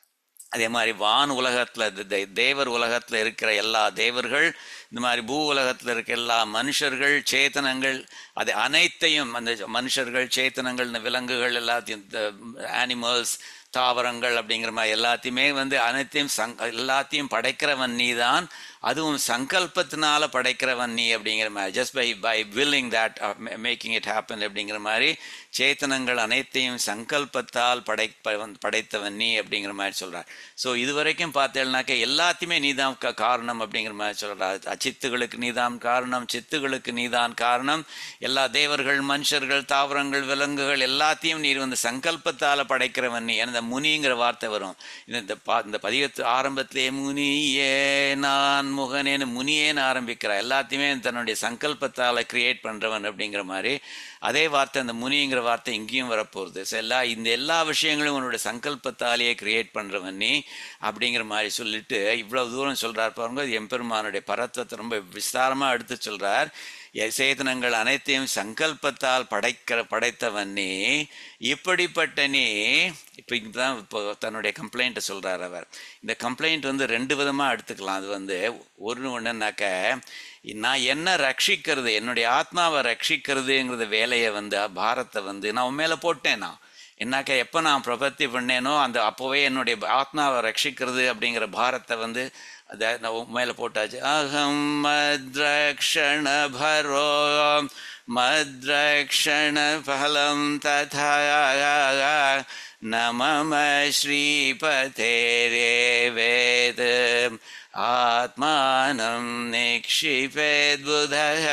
அதே மாதிரி வான் உலகத்தில் தேவர் உலகத்தில் இருக்கிற எல்லா தேவர்கள் இந்த மாதிரி பூ உலகத்தில் இருக்க எல்லா மனுஷர்கள் சேத்தனங்கள் அது அனைத்தையும் அந்த மனுஷர்கள் சேத்தனங்கள் இந்த விலங்குகள் எல்லாத்தையும் ஆனிமல்ஸ் தாவரங்கள் அப்படிங்கிற மாதிரி எல்லாத்தையுமே வந்து அனைத்தையும் சங் எல்லாத்தையும் படைக்கிறவன் நீ தான் அதுவும் சங்கல்பத்தினால படைக்கிறவன் நீ அப்படிங்கிற மாதிரி just by by willing that making it happen அப்படிங்கிற மாதிரி சேத்தனங்கள் அனைத்தையும் சங்கல்பத்தால் படை படைத்தவன் நீ அப்படிங்கிற மாதிரி சொல்கிறார் ஸோ இது வரைக்கும் பார்த்தேன்னாக்க எல்லாத்தையுமே நீதான் க காரணம் அப்படிங்கிற மாதிரி சொல்கிறார் அச்சித்துகளுக்கு நீதான் காரணம் சித்துகளுக்கு நீதான் காரணம் எல்லா தேவர்கள் மனுஷர்கள் தாவரங்கள் விலங்குகள் எல்லாத்தையும் நீர் வந்து சங்கல்பத்தால் படைக்கிறவன் நீ அந்த முனிங்கிற வார்த்தை வரும் இந்த பா இந்த பதிகத்து ஆரம்பத்திலே முனியே நான் முகனேன்னு முனியேன்னு ஆரம்பிக்கிறார் எல்லாத்தையுமே தன்னுடைய சங்கல்பத்தால் கிரியேட் பண்ணுறவன் அப்படிங்கிற மாதிரி அதே வார்த்தை அந்த முனிங்கிற வார்த்தை இங்கேயும் வரப்போகுது ஸோ எல்லா இந்த எல்லா விஷயங்களும் உன்னோட சங்கல்பத்தாலேயே கிரியேட் பண்ணுறவன் நீ அப்படிங்கிற மாதிரி சொல்லிட்டு இவ்வளவு தூரம் சொல்கிறார் பாருங்க அது எம்பெருமானுடைய பரத்வத்தை ரொம்ப விஸ்தாரமாக எடுத்து சொல்கிறார் சேதனங்கள் அனைத்தையும் சங்கல்பத்தால் படைக்கிற படைத்தவன் நீ இப்படிப்பட்ட நீ இப்போ இதுதான் இப்போ தன்னுடைய கம்ப்ளைண்ட்டை சொல்கிறார் அவர் இந்த கம்ப்ளைண்ட் வந்து ரெண்டு விதமாக எடுத்துக்கலாம் அது வந்து ஒன்று ஒன்றுனாக்க நான் என்ன ரட்சிக்கிறது என்னுடைய ஆத்மாவை ரட்சிக்கிறதுங்கிறத வேலையை வந்து பாரத்தை வந்து நான் உன் மேலே போட்டேன் நான் என்னாக்க எப்போ நான் பிரபத்தி பண்ணேனோ அந்த அப்போவே என்னுடைய ஆத்மாவை ரட்சிக்கிறது அப்படிங்கிற பாரத்தை வந்து அதை நான் மேலே போட்டாச்சு அகம் மத்ரக்ஷண பரோ மத்ரக்ஷண பலம் ததா நமம ஸ்ரீபதேரே வேத ஆத்மானம் நிக்ஷிபேத்புதய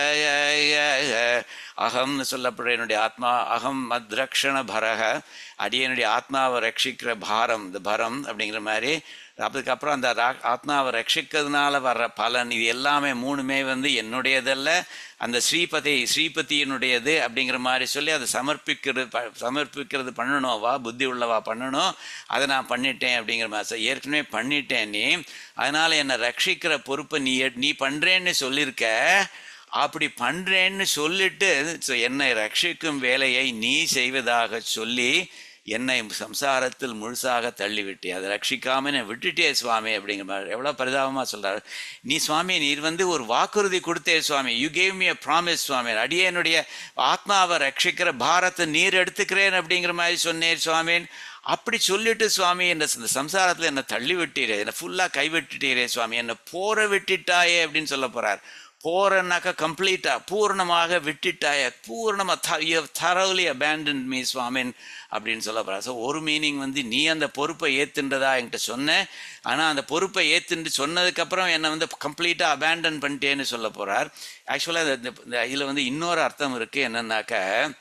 அகம்னு சொல்லப்படுற என்னுடைய ஆத்மா அகம் மத்ரக்ஷண பரக அடியனுடைய ஆத்மாவை ரட்சிக்கிற பாரம் இந்த பரம் அப்படிங்கிற மாதிரி அதுக்கப்புறம் அந்த ஆத்மாவை ரட்சிக்கிறதுனால வர்ற பலன் இது எல்லாமே மூணுமே வந்து என்னுடையதல்ல அந்த ஸ்ரீபதி ஸ்ரீபதியினுடையது அப்படிங்கிற மாதிரி சொல்லி அதை சமர்ப்பிக்கிறது ப சமர்ப்பிக்கிறது பண்ணணும் வா புத்தி உள்ளவா பண்ணணும் அதை நான் பண்ணிட்டேன் அப்படிங்கிற மாதிரி ஏற்கனவே பண்ணிட்டேன் நீ அதனால் என்னை ரட்சிக்கிற பொறுப்பை நீ நீ பண்ணுறேன்னு சொல்லியிருக்க அப்படி பண்ணுறேன்னு சொல்லிட்டு என்னை ரட்சிக்கும் வேலையை நீ செய்வதாக சொல்லி என்னை சம்சாரத்தில் முழுசாக தள்ளிவிட்டே அதை ரட்சிக்காம என்னை விட்டுட்டே சுவாமி அப்படிங்கிற மாதிரி எவ்வளோ பரிதாபமாக சொல்கிறார் நீ சுவாமி நீர் வந்து ஒரு வாக்குறுதி கொடுத்தே Swami you gave me a promise Swami அடியே என்னுடைய ஆத்மாவை ரட்சிக்கிற பாரத்தை நீர் எடுத்துக்கிறேன் அப்படிங்கிற மாதிரி சொன்னேன் சுவாமின் அப்படி சொல்லிட்டு சுவாமி என்ன இந்த சம்சாரத்தில் என்னை தள்ளி விட்டீரே என்னை ஃபுல்லாக கைவிட்டுட்டீரே சுவாமி என்னை போற விட்டுட்டாயே அப்படின்னு சொல்ல போகிறார் போறனாக்கா கம்ப்ளீட்டாக பூர்ணமாக விட்டுட்டாய பூர்ணமாக you thoroughly abandon me Swamin அப்படின்னு சொல்ல போகிறார் ஸோ ஒரு மீனிங் வந்து நீ அந்த பொறுப்பை ஏத்துன்றதா என்கிட்ட சொன்ன ஆனால் அந்த பொறுப்பை ஏத்துண்டு சொன்னதுக்கப்புறம் என்னை வந்து கம்ப்ளீட்டாக அபேண்டன் பண்ணிட்டேன்னு சொல்ல போகிறார் ஆக்சுவலாக இந்த இதில் வந்து இன்னொரு அர்த்தம் இருக்குது என்னன்னாக்க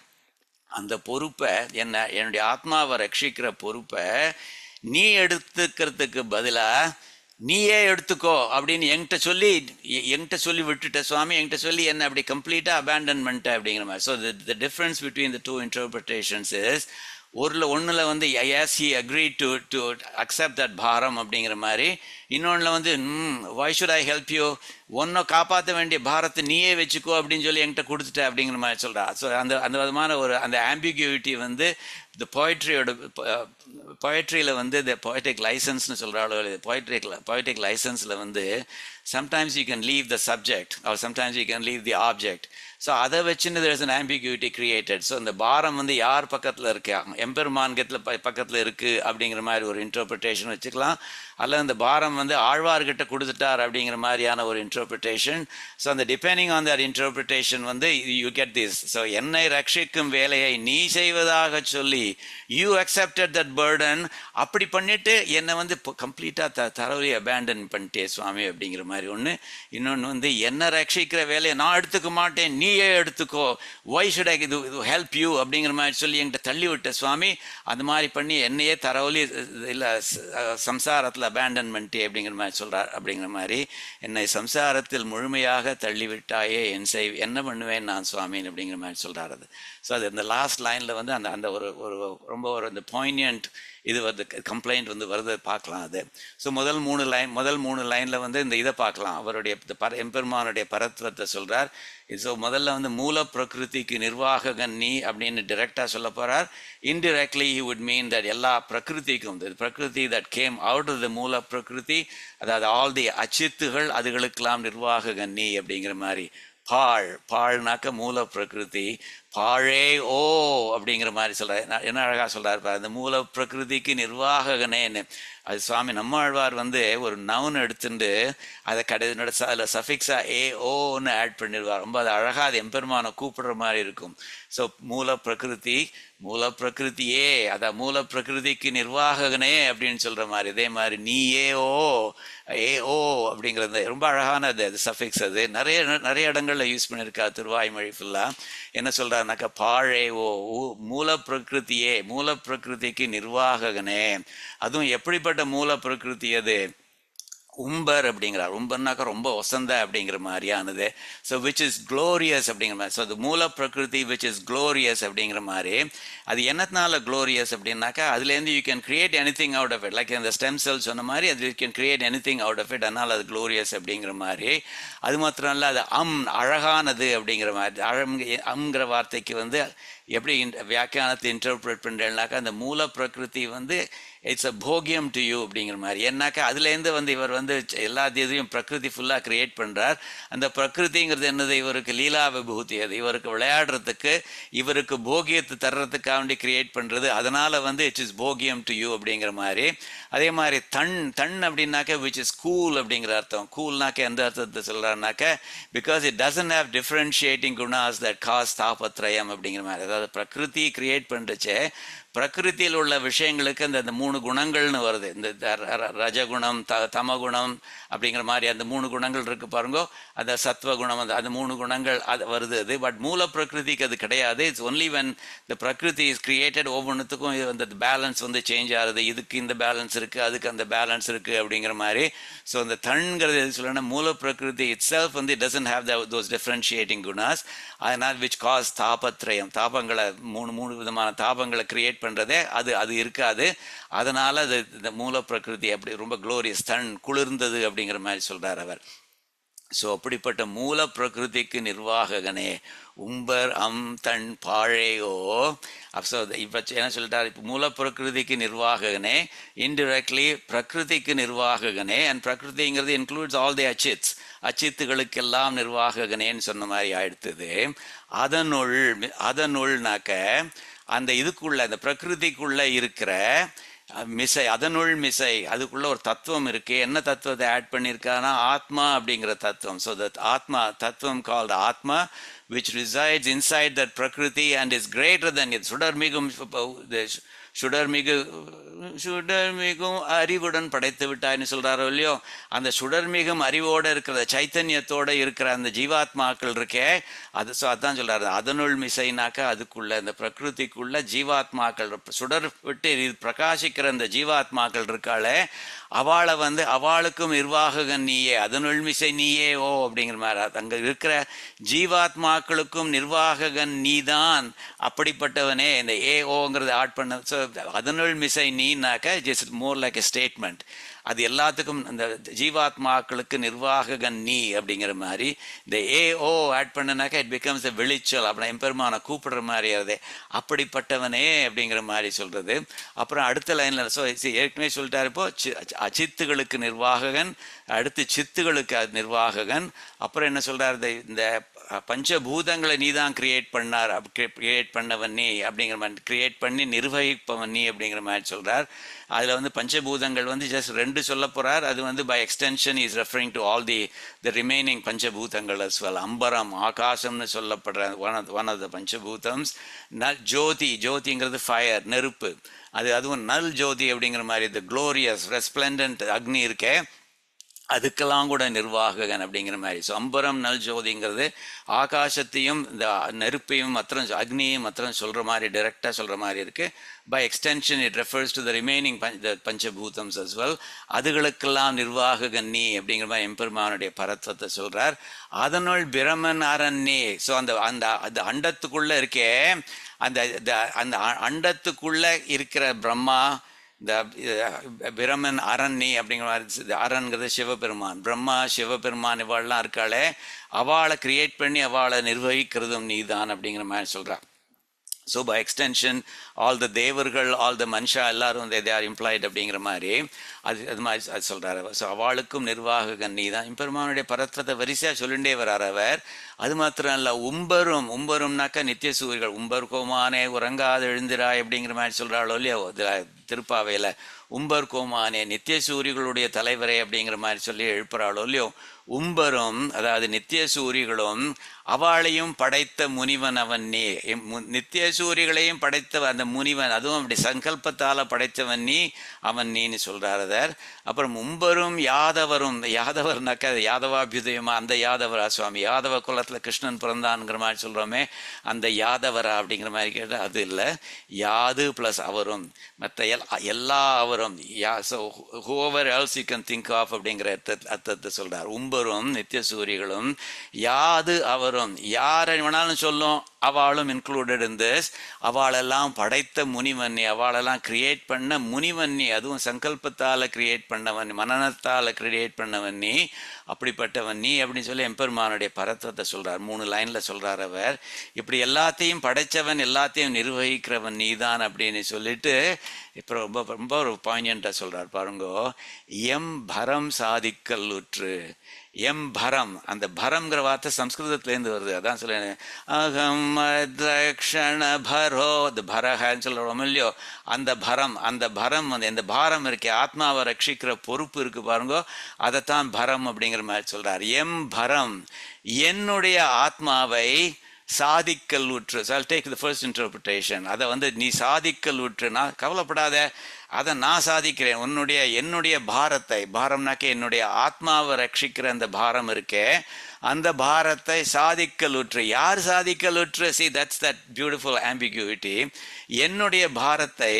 அந்த பொறுப்பை என்ன என்னுடைய ஆத்மாவை ரட்சிக்கிற பொறுப்பை நீ எடுத்துக்கிறதுக்கு பதிலாக நீயே எடுத்துக்கோ அப்படின்னு என்கிட்ட சொல்லி என்கிட்ட சொல்லி விட்டுட்ட சுவாமி என்கிட்ட சொல்லி என்ன அப்படி கம்ப்ளீட்டாக அபேண்டன் பண்ணிட்ட அப்படிங்கிற மாதிரி so the difference between the two interpretations is ஒருல ஒன்றில் வந்து yes he agree to to accept that bharam அப்படிங்கிற மாதிரி இன்னொன்றில் வந்து why should I help you ஒன்றை காப்பாற்ற வேண்டிய பாரத்தை நீயே வச்சுக்கோ அப்படின்னு சொல்லி என்கிட்ட கொடுத்துட்ட அப்படிங்கிற மாதிரி சொல்கிறா ஸோ அந்த அந்த விதமான ஒரு அந்த ஆம்பிகியூட்டி வந்து இந்த போய்ட்ரியோட போய்ட்ரியில் வந்து இந்த போய்டிக் லைசன்ஸ்னு சொல்கிறாளோ போய்ட்ரிக் போய்டிக் லைசன்ஸில் வந்து sometimes you can leave the subject or sometimes you can leave the object so அதை வச்சுன்னு there is an ambiguity created so இந்த பாரம் வந்து யார் பக்கத்தில் இருக்கா எம்பெருமான்கத்தில் ப பக்கத்தில் இருக்குது அப்படிங்கிற மாதிரி ஒரு இன்டர்பிரிட்டேஷன் வச்சுக்கலாம் அல்லது அந்த பாரம் வந்து ஆழ்வார்கிட்ட கொடுத்துட்டார் அப்படிங்கிற மாதிரியான ஒரு இன்டர்பிரிட்டேஷன் ஸோ அந்த டிபெண்டிங் ஆன் தட் இன்டர்பிரிட்டேஷன் வந்து யூ கெட் திஸ் ஸோ என்னை ரட்சிக்கும் வேலையை நீ செய்வதாக சொல்லி யூ அக்செப்டட் தட் பேர்டன் அப்படி பண்ணிட்டு என்னை வந்து கம்ப்ளீட்டாக த தரவரி அபேண்டன் பண்ணிட்டே சுவாமி அப்படிங்கிற மாதிரி ஒன்று இன்னொன்று வந்து என்ன ரட்சிக்கிற வேலையை நான் எடுத்துக்க மாட்டேன் நீயே எடுத்துக்கோ ஒய் ஷுட் ஐ இது ஹெல்ப் யூ அப்படிங்கிற மாதிரி சொல்லி என்கிட்ட தள்ளி விட்ட சுவாமி அந்த மாதிரி பண்ணி என்னையே தரவலி இல்லை சம்சாரத்தில் அபேண்டன்மெண்ட்டு அப்படிங்கிற மாதிரி சொல்கிறார் அப்படிங்கிற மாதிரி என்னை சம்சாரத்தில் முழுமையாக தள்ளிவிட்டாயே என் செய் என்ன பண்ணுவேன் நான் சுவாமின் அப்படிங்கிற மாதிரி சொல்கிறார் அது ஸோ அது இந்த லாஸ்ட் லைனில் வந்து அந்த அந்த ஒரு ஒரு ஒரு ரொம்ப ஒரு அந்த பாயினியன்ட் இது வந்து கம்ப்ளைண்ட் வந்து வருது பார்க்கலாம் அது ஸோ முதல் மூணு லைன் முதல் மூணு லைனில் வந்து இந்த இதை பார்க்கலாம் அவருடைய இந்த பர எம்பெருமானுடைய பரத்துவத்தை சொல்கிறார் ஸோ முதல்ல வந்து மூல பிரகிருதிக்கு நிர்வாககன் நீ அப்படின்னு டிரெக்டாக சொல்ல போகிறார் indirectly he would mean that எல்லா பிரகிருதிக்கும் இந்த பிரகிருதி that came out of the mula prakriti அதாவது ஆல் தி அச்சித்துகள் அதுகளுக்கெல்லாம் நிர்வாககன் நீ அப்படிங்கிற மாதிரி பாழ் பாழ்னாக்க மூல பிரகிருதி பாழே ஓ அப்படிங்கிற மாதிரி சொல்கிறார் என்ன அழகாக சொல்கிறார் பாரு அந்த மூல பிரகிருதிக்கு நிர்வாககனேன்னு அது சுவாமி நம்மாழ்வார் வந்து ஒரு நவுன் எடுத்துட்டு அதை கடை அதில் சஃபிக்ஸா ஏ ஓன்னு ஆட் பண்ணிடுவார் ரொம்ப அது அழகாக அது எம்பெருமானை கூப்பிடுற மாதிரி இருக்கும் ஸோ மூல பிரகிருதி மூல பிரகிருதியே அதான் மூல பிரகிருதிக்கு நிர்வாககனே அப்படின்னு சொல்கிற மாதிரி இதே மாதிரி நீ ஏ ஓ ஏ ஓ அப்படிங்கிறது ரொம்ப அழகானது அது சஃபிக்ஸ் அது நிறைய நிறைய இடங்களில் யூஸ் பண்ணியிருக்கா திருவாய்மொழி ஃபுல்லாக என்ன சொல்கிறாருனாக்கா பாழே ஓ மூல பிரகிருதியே மூல பிரகிருதிக்கு நிர்வாககனே அதுவும் எப்படிப்பட்ட மூல பிரகிருதி அது உம்பர் அப்படிங்கிறார் உம்பர்னாக்கா ரொம்ப ஒசந்த அப்படிங்கிற மாதிரியானது ஸோ விச் இஸ் க்ளோரியஸ் அப்படிங்கிற மாதிரி ஸோ அது மூல பிரகிருதி விச் இஸ் க்ளோரியஸ் அப்படிங்கிற மாதிரி அது என்னத்தினால க்ளோரியஸ் அப்படின்னாக்கா அதுலேருந்து you can create anything out of it like இந்த ஸ்டெம் செல் சொன்ன மாதிரி அது you can create anything out of it அதனால் அது க்ளோரியஸ் அப்படிங்கிற மாதிரி அது மாத்திரம் இல்லை அது அம் அழகானது அப்படிங்கிற மாதிரி அழம் அம்ங்கிற வார்த்தைக்கு வந்து எப்படி வியாக்கியானத்தை இன்டர்பிரேட் பண்ணுறேன்னாக்கா அந்த மூல பிரகிருதி வந்து இட்ஸ் அ போகியம் டு யூ அப்படிங்கிற மாதிரி ஏன்னாக்கா அதுலேருந்து வந்து இவர் வந்து எல்லா இதையும் பிரகிருதி ஃபுல்லாக கிரியேட் பண்ணுறார் அந்த பிரகிருதிங்கிறது என்னது இவருக்கு லீலா விபூதி அது இவருக்கு விளையாடுறதுக்கு இவருக்கு போகியத்தை தர்றதுக்காக வேண்டி கிரியேட் பண்ணுறது அதனால் வந்து இட்ஸ் இஸ் போகியம் டு யூ அப்படிங்கிற மாதிரி அதே மாதிரி தன் தன் அப்படின்னாக்க விச் இஸ் கூல் அப்படிங்கிற அர்த்தம் கூல்னாக்க எந்த அர்த்தத்தை சொல்கிறாருனாக்க because it doesn't have differentiating gunas that cause tapatrayam அப்படிங்கிற மாதிரி அதாவது பிரகிருதி கிரியேட் பண்ணுறச்சே பிரகிருதியில் உள்ள விஷயங்களுக்கு அந்த அந்த மூணு குணங்கள்னு வருது இந்த ரஜகுணம் த தமகுணம் அப்படிங்கிற மாதிரி அந்த மூணு குணங்கள் இருக்கு பாருங்க அந்த சத்வகுணம் அந்த அந்த மூணு குணங்கள் அது வருது அது பட் மூல பிரகிருதிக்கு அது கிடையாது இட்ஸ் ஒன்லி வென் த பிரகிருதி இஸ் கிரியேட்டட் ஒவ்வொன்றுத்துக்கும் அந்த பேலன்ஸ் வந்து சேஞ்ச் ஆகுது இதுக்கு இந்த பேலன்ஸ் இருக்குது அதுக்கு அந்த பேலன்ஸ் இருக்குது அப்படிங்கிற மாதிரி ஸோ அந்த தண்ங்கிறது எது சொல்லணும்னா மூல பிரகிருதி இட் செல்ஃப் வந்து it doesn't have the those differentiating gunas அதனால் விச் காஸ் தாபத்ரயம் தாபங்களை மூணு மூணு விதமான தாபங்களை கிரியேட் பண்ணுறதே அது அது இருக்காது அதனால் அது இந்த மூல பிரகிருதி அப்படி ரொம்ப க்ளோரியஸ் தன் குளிர்ந்தது அப்படிங்கிற மாதிரி சொல்கிறார் அவர் ஸோ அப்படிப்பட்ட மூல பிரகிருதிக்கு நிர்வாககனே உம்பர் அம் தன் பாழையோ ஸோ இப்போ என்ன சொல்லிட்டார் இப்போ மூல பிரகிருதிக்கு நிர்வாககனே இன்டிரெக்ட்லி பிரகிருதிக்கு நிர்வாககனே அண்ட் பிரகிருதிங்கிறது இன்க்ளூட்ஸ் ஆல் தி அச்சித்ஸ் அச்சித்துகளுக்கெல்லாம் நிர்வாககனேன்னு சொன்ன மாதிரி ஆயிடுத்தது அதனுள் அதனுள்னாக்க அந்த இதுக்குள்ள அந்த பிரகிருதிக்குள்ள இருக்கிற மிசை அதனுள் மிசை அதுக்குள்ள ஒரு தத்துவம் இருக்கு என்ன தத்துவத்தை ஆட் பண்ணியிருக்கானா ஆத்மா அப்படிங்கிற தத்துவம் ஸோ தட் ஆத்மா தத்துவம் கால்ட் ஆத்மா which resides inside that prakriti and is greater than it சுடர் மிகும் சுடர் மிகு சுடர் மிகும் அறிவுடன் படைத்து விட்டாய்னு சொல்றாரோ இல்லையோ அந்த சுடர் மிகும் அறிவோட இருக்கிற சைத்தன்யத்தோட இருக்கிற அந்த ஜீவாத்மாக்கள் இருக்கே அது ஸோ அதான் சொல்றாரு அதனுள் மிசைனாக்கா அதுக்குள்ள இந்த பிரகிருதிக்குள்ள ஜீவாத்மாக்கள் சுடர் விட்டு பிரகாசிக்கிற அந்த ஜீவாத்மாக்கள் இருக்காளே அவளை வந்து அவளுக்கும் நிர்வாககன் நீயே அதனுள் மிசை நீயே ஓ அப்படிங்கிற மாதிரி அங்கே இருக்கிற ஜீவாத்மாக்களுக்கும் நிர்வாககன் நீதான் அப்படிப்பட்டவனே இந்த ஏ ஓங்கிறது ஆட் பண்ண ஸோ அதனுள் மிசை நீனாக்க just more like a statement அது எல்லாத்துக்கும் இந்த ஜீவாத்மாக்களுக்கு நிர்வாககன் நீ அப்படிங்கிற மாதிரி இந்த ஏ ஓ ஆட் பண்ணனாக்கா இட் பிகம்ஸ் த வெளிச்சல் அப்படி எம்பெருமானை கூப்பிடுற மாதிரி அது அப்படிப்பட்டவனே அப்படிங்கிற மாதிரி சொல்றது அப்புறம் அடுத்த லைன்ல ஸோ ஏற்கனவே சொல்லிட்டாரு இப்போ அச்சித்துகளுக்கு நிர்வாககன் அடுத்து சித்துகளுக்கு நிர்வாககன் அப்புறம் என்ன சொல்றாரு இந்த பஞ்சபூதங்களை நீ தான் கிரியேட் பண்ணார் கிரியேட் பண்ணவன் நீ அப்படிங்கிற மாதிரி கிரியேட் பண்ணி நிர்வகிப்பவன் நீ அப்படிங்கிற மாதிரி சொல்றார் அதில் வந்து பஞ்சபூதங்கள் வந்து ஜஸ்ட் ரெண்டு சொல்ல போறார் அது வந்து by extension is referring to all the the remaining பஞ்சபூதங்கள் அஸ் வெல் அம்பரம் ஆகாசம்னு சொல்லப்படுற one of one of the panchabhutams நல் ஜோதி ஜோதிங்கிறது ஃபயர் நெருப்பு அது அதுவும் நல் ஜோதி அப்படிங்கிற மாதிரி த க்ளோரியஸ் ரெஸ்பிளண்டன்ட் அக்னி இருக்கே அதுக்கெல்லாம் கூட நிர்வாககன் அப்படிங்கிற மாதிரி ஸோ அம்பரம் நல் ஜோதிங்கிறது ஆகாசத்தையும் இந்த நெருப்பையும் மாத்திரம் அக்னியையும் மாத்திரம் சொல்கிற மாதிரி டைரெக்டாக சொல்கிற மாதிரி இருக்குது by extension it refers to the remaining the panchabhutams as well அதுகளுக்கெல்லாம் நிர்வாககன் நீ அப்படிங்கிற மாதிரி எம்பெருமானுடைய பரத்வத்தை சொல்கிறார் அதனுள் பிரமன் அரண்யே ஸோ அந்த அந்த அந்த அண்டத்துக்குள்ளே இருக்கே அந்த the- அந்த அ- அண்டத்துக்குள்ளே இருக்கிற பிரம்மா இந்த அஹ், பிரமன் அரண்னி அப்படிங்கிற மாதிரி இது அரண்கிறது சிவபெருமான் பிரம்மா சிவபெருமான் இவாள்லாம் இருக்காளே அவளை கிரியேட் பண்ணி அவளை நிர்வகிக்கிறதும் நீதான் அப்படிங்கிற மாதிரி சொல்றா so by extension all the தேவர்கள் ஆல் த மனுஷா எல்லாரும் தே ஆர் இம்ப்ளாய்ட் அப்படிங்கிற மாதிரி அது அது மாதிரி அது சொல்கிறார் ஸோ அவளுக்கும் நிர்வாககன் நீ தான் பெருமானுடைய பரத்வத்தை வரிசையாக சொல்லிண்டே வரார் அவர் அது மாத்திரம் இல்லை உம்பரும் உம்பரும்னாக்கா நித்திய சூரியர்கள் உம்பர் கோமானே உறங்காது எழுந்திராய் அப்படிங்கிற மாதிரி சொல்கிறாளோ இல்லையோ இதுல திருப்பாவையில் உம்பர் கோமானே நித்திய சூரிகளுடைய தலைவரே அப்படிங்கிற மாதிரி சொல்லி எழுப்புறாளோ இல்லையோ உம்பரும் அதாவது நித்திய சூரிகளும் அவளையும் படைத்த முனிவன் அவன் நீ எம் மு- நித்திய சூரிகளையும் படைத்த அந்த முனிவன் அதுவும் அப்படி சங்கல்பத்தால படைத்தவன் நீ அவன் நீன்னு சொல்றாரதர் அப்புறம் உம்பரும் யாதவரும் இந்த யாதவர்னாக்கா அது யாதவாபியுதயமா அந்த யாதவரா சுவாமி யாதவ குலத்துல கிருஷ்ணன் பிறந்தான்ங்கிற மாதிரி சொல்றோமே அந்த யாதவரா அப்படிங்கிற மாதிரி கேட்டா அது இல்லை யாது ப்ளஸ் அவரும் மற்ற எல் எல்லா அவரும் yeah so whoever else you can think of அப்படிங்கிற அர்த்த- அர்த்தத்தை சொல்றார் உம்பரும் நித்திய சூரிகளும் யாது அவரும் யாரை வேணாலும் சொல்லும் அவளும் இன்க்ளூடட் in this அவளெல்லாம் படைத்த முனிவன்னி அவளெல்லாம் கிரியேட் பண்ண முனிவன்னி அதுவும் சங்கல்பத்தால் கிரியேட் பண்ணவன் மனநத்தால் கிரியேட் பண்ணவன் நீ அப்படிப்பட்டவன் நீ அப்படின்னு சொல்லி எம்பெருமானுடைய பரத்வத்தை சொல்றார் மூணு லைன்ல சொல்றார் அவர் இப்படி எல்லாத்தையும் படைச்சவன் எல்லாத்தையும் நிர்வகிக்கிறவன் நீதான் அப்படின்னு சொல்லிட்டு இப்போ ரொம்ப ரொம்ப ஒரு பாயிண்டா சொல்றார் பாருங்கோ எம் பரம் சாதிக்கல்லுற்று எம் பரம் அந்த பரம்ங்கிற வார்த்தை சம்ஸ்கிருதத்துலேருந்து வருது அதான் சொல்லேன் அகம் தக்ஷண பரோ அது பரஹன்னு சொல்கிறோம் இல்லையோ அந்த பரம் அந்த பரம் வந்து இந்த பாரம் இருக்கே ஆத்மாவை ரட்சிக்கிற பொறுப்பு இருக்கு பாருங்கோ அதைத்தான் பரம் அப்படிங்கிற மாதிரி சொல்றார் எம் பரம் என்னுடைய ஆத்மாவை சாதிக்கல் உற்று சால் டேக் த ஃபர்ஸ்ட் இன்டர்பிரிட்டேஷன் அதை வந்து நீ சாதிக்கல் உற்று நான் கவலைப்படாத அதை நான் சாதிக்கிறேன் உன்னுடைய என்னுடைய பாரத்தை பாரம்னாக்க என்னுடைய ஆத்மாவை ரட்சிக்கிற அந்த பாரம் இருக்கே அந்த பாரத்தை சாதிக்கலுற்று யார் சாதிக்கலுற்று see that's that beautiful ambiguity என்னுடைய பாரத்தை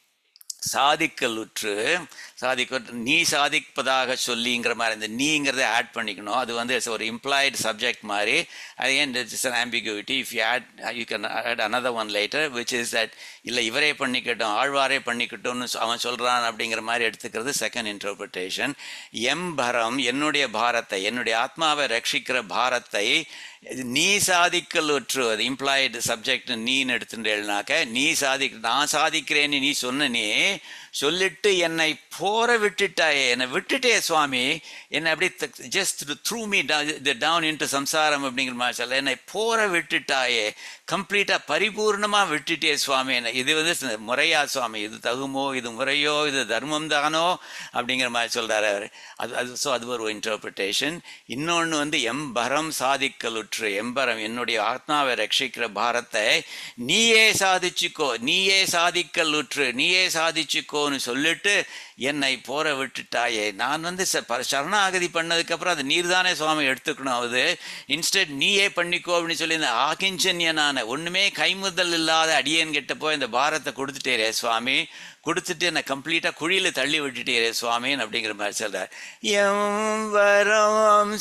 சாதிக்கலுற்று சாதிக்க நீ சாதிப்பதாக சொல்லிங்கிற மாதிரி இந்த நீங்கிறத ஆட் பண்ணிக்கணும் அது வந்து it's ஒரு இம்ப்ளாய்டு சப்ஜெக்ட் மாதிரி again it's an ambiguity if you add you can add another one later which is that இல்லை இவரே பண்ணிக்கட்டும் ஆழ்வாரே பண்ணிக்கட்டும்னு சொ- அவன் சொல்கிறான் அப்படிங்கிற மாதிரி எடுத்துக்கிறது செகண்ட் இன்டர்பிரிட்டேஷன் எம் பரம் என்னுடைய பாரத்தை என்னுடைய ஆத்மாவை ரட்சிக்கிற பாரத்தை நீ சாதிக்கலுற்று அது இம்ப்ளாய்டு சப்ஜெக்ட் நீன்னு எடுத்துட்டேன்னாக்க நீ சாதி நான் சாதிக்கிறேன்னு நீ சொன்ன நீ சொல்லிட்டு என்னை போற விட்டுட்டாயே என்னை விட்டுட்டே சுவாமி என்னை அப்படி just throw me down into samsaram அப்படிங்கிற மாதிரி சொல்ல என்னை போற விட்டுட்டாயே கம்ப்ளீட்டாக பரிபூர்ணமாக விட்டுட்டே சுவாமி என்னை இது வந்து ச- முறையா சுவாமி இது தகுமோ இது முறையோ இது தர்மம் தானோ அப்படிங்கிற மாதிரி சொல்றாரு அவர் அது அது ஸோ அது ஒரு இன்டர்பிரிட்டேஷன் இன்னொன்று வந்து எம்பரம் சாதிக்கலுற்று எம்பரம் என்னுடைய ஆத்மாவை ரட்சிக்கிற பாரத்தை நீயே சாதிச்சுக்கோ நீயே சாதிக்கலுற்று நீயே சாதிச்சுக்கோன்னு சொல்லிட்டு என்னை போற விட்டுட்டாயே நான் வந்து ச- ப- சரணாகதி பண்ணதுக்கப்புறம் அது நீர் தானே சுவாமி எடுத்துக்கணும் அது இன்ஸ்டெட் நீயே பண்ணிக்கோ அப்படின்னு சொல்லி இந்த ஆகிஞ்சன்யனான ஒண்ணுமே கைமுதல் இல்லாத அடியேன் கிட்ட போய் இந்த பாரத்தை கொடுத்துட்டேரே சுவாமி கொடுத்துட்டு என்னை கம்ப்ளீட்டாக குழியில் தள்ளி விட்டுட்டீரே சுவாமின்னு அப்படிங்கிற மாதிரி சொல்றார் எம் வரம்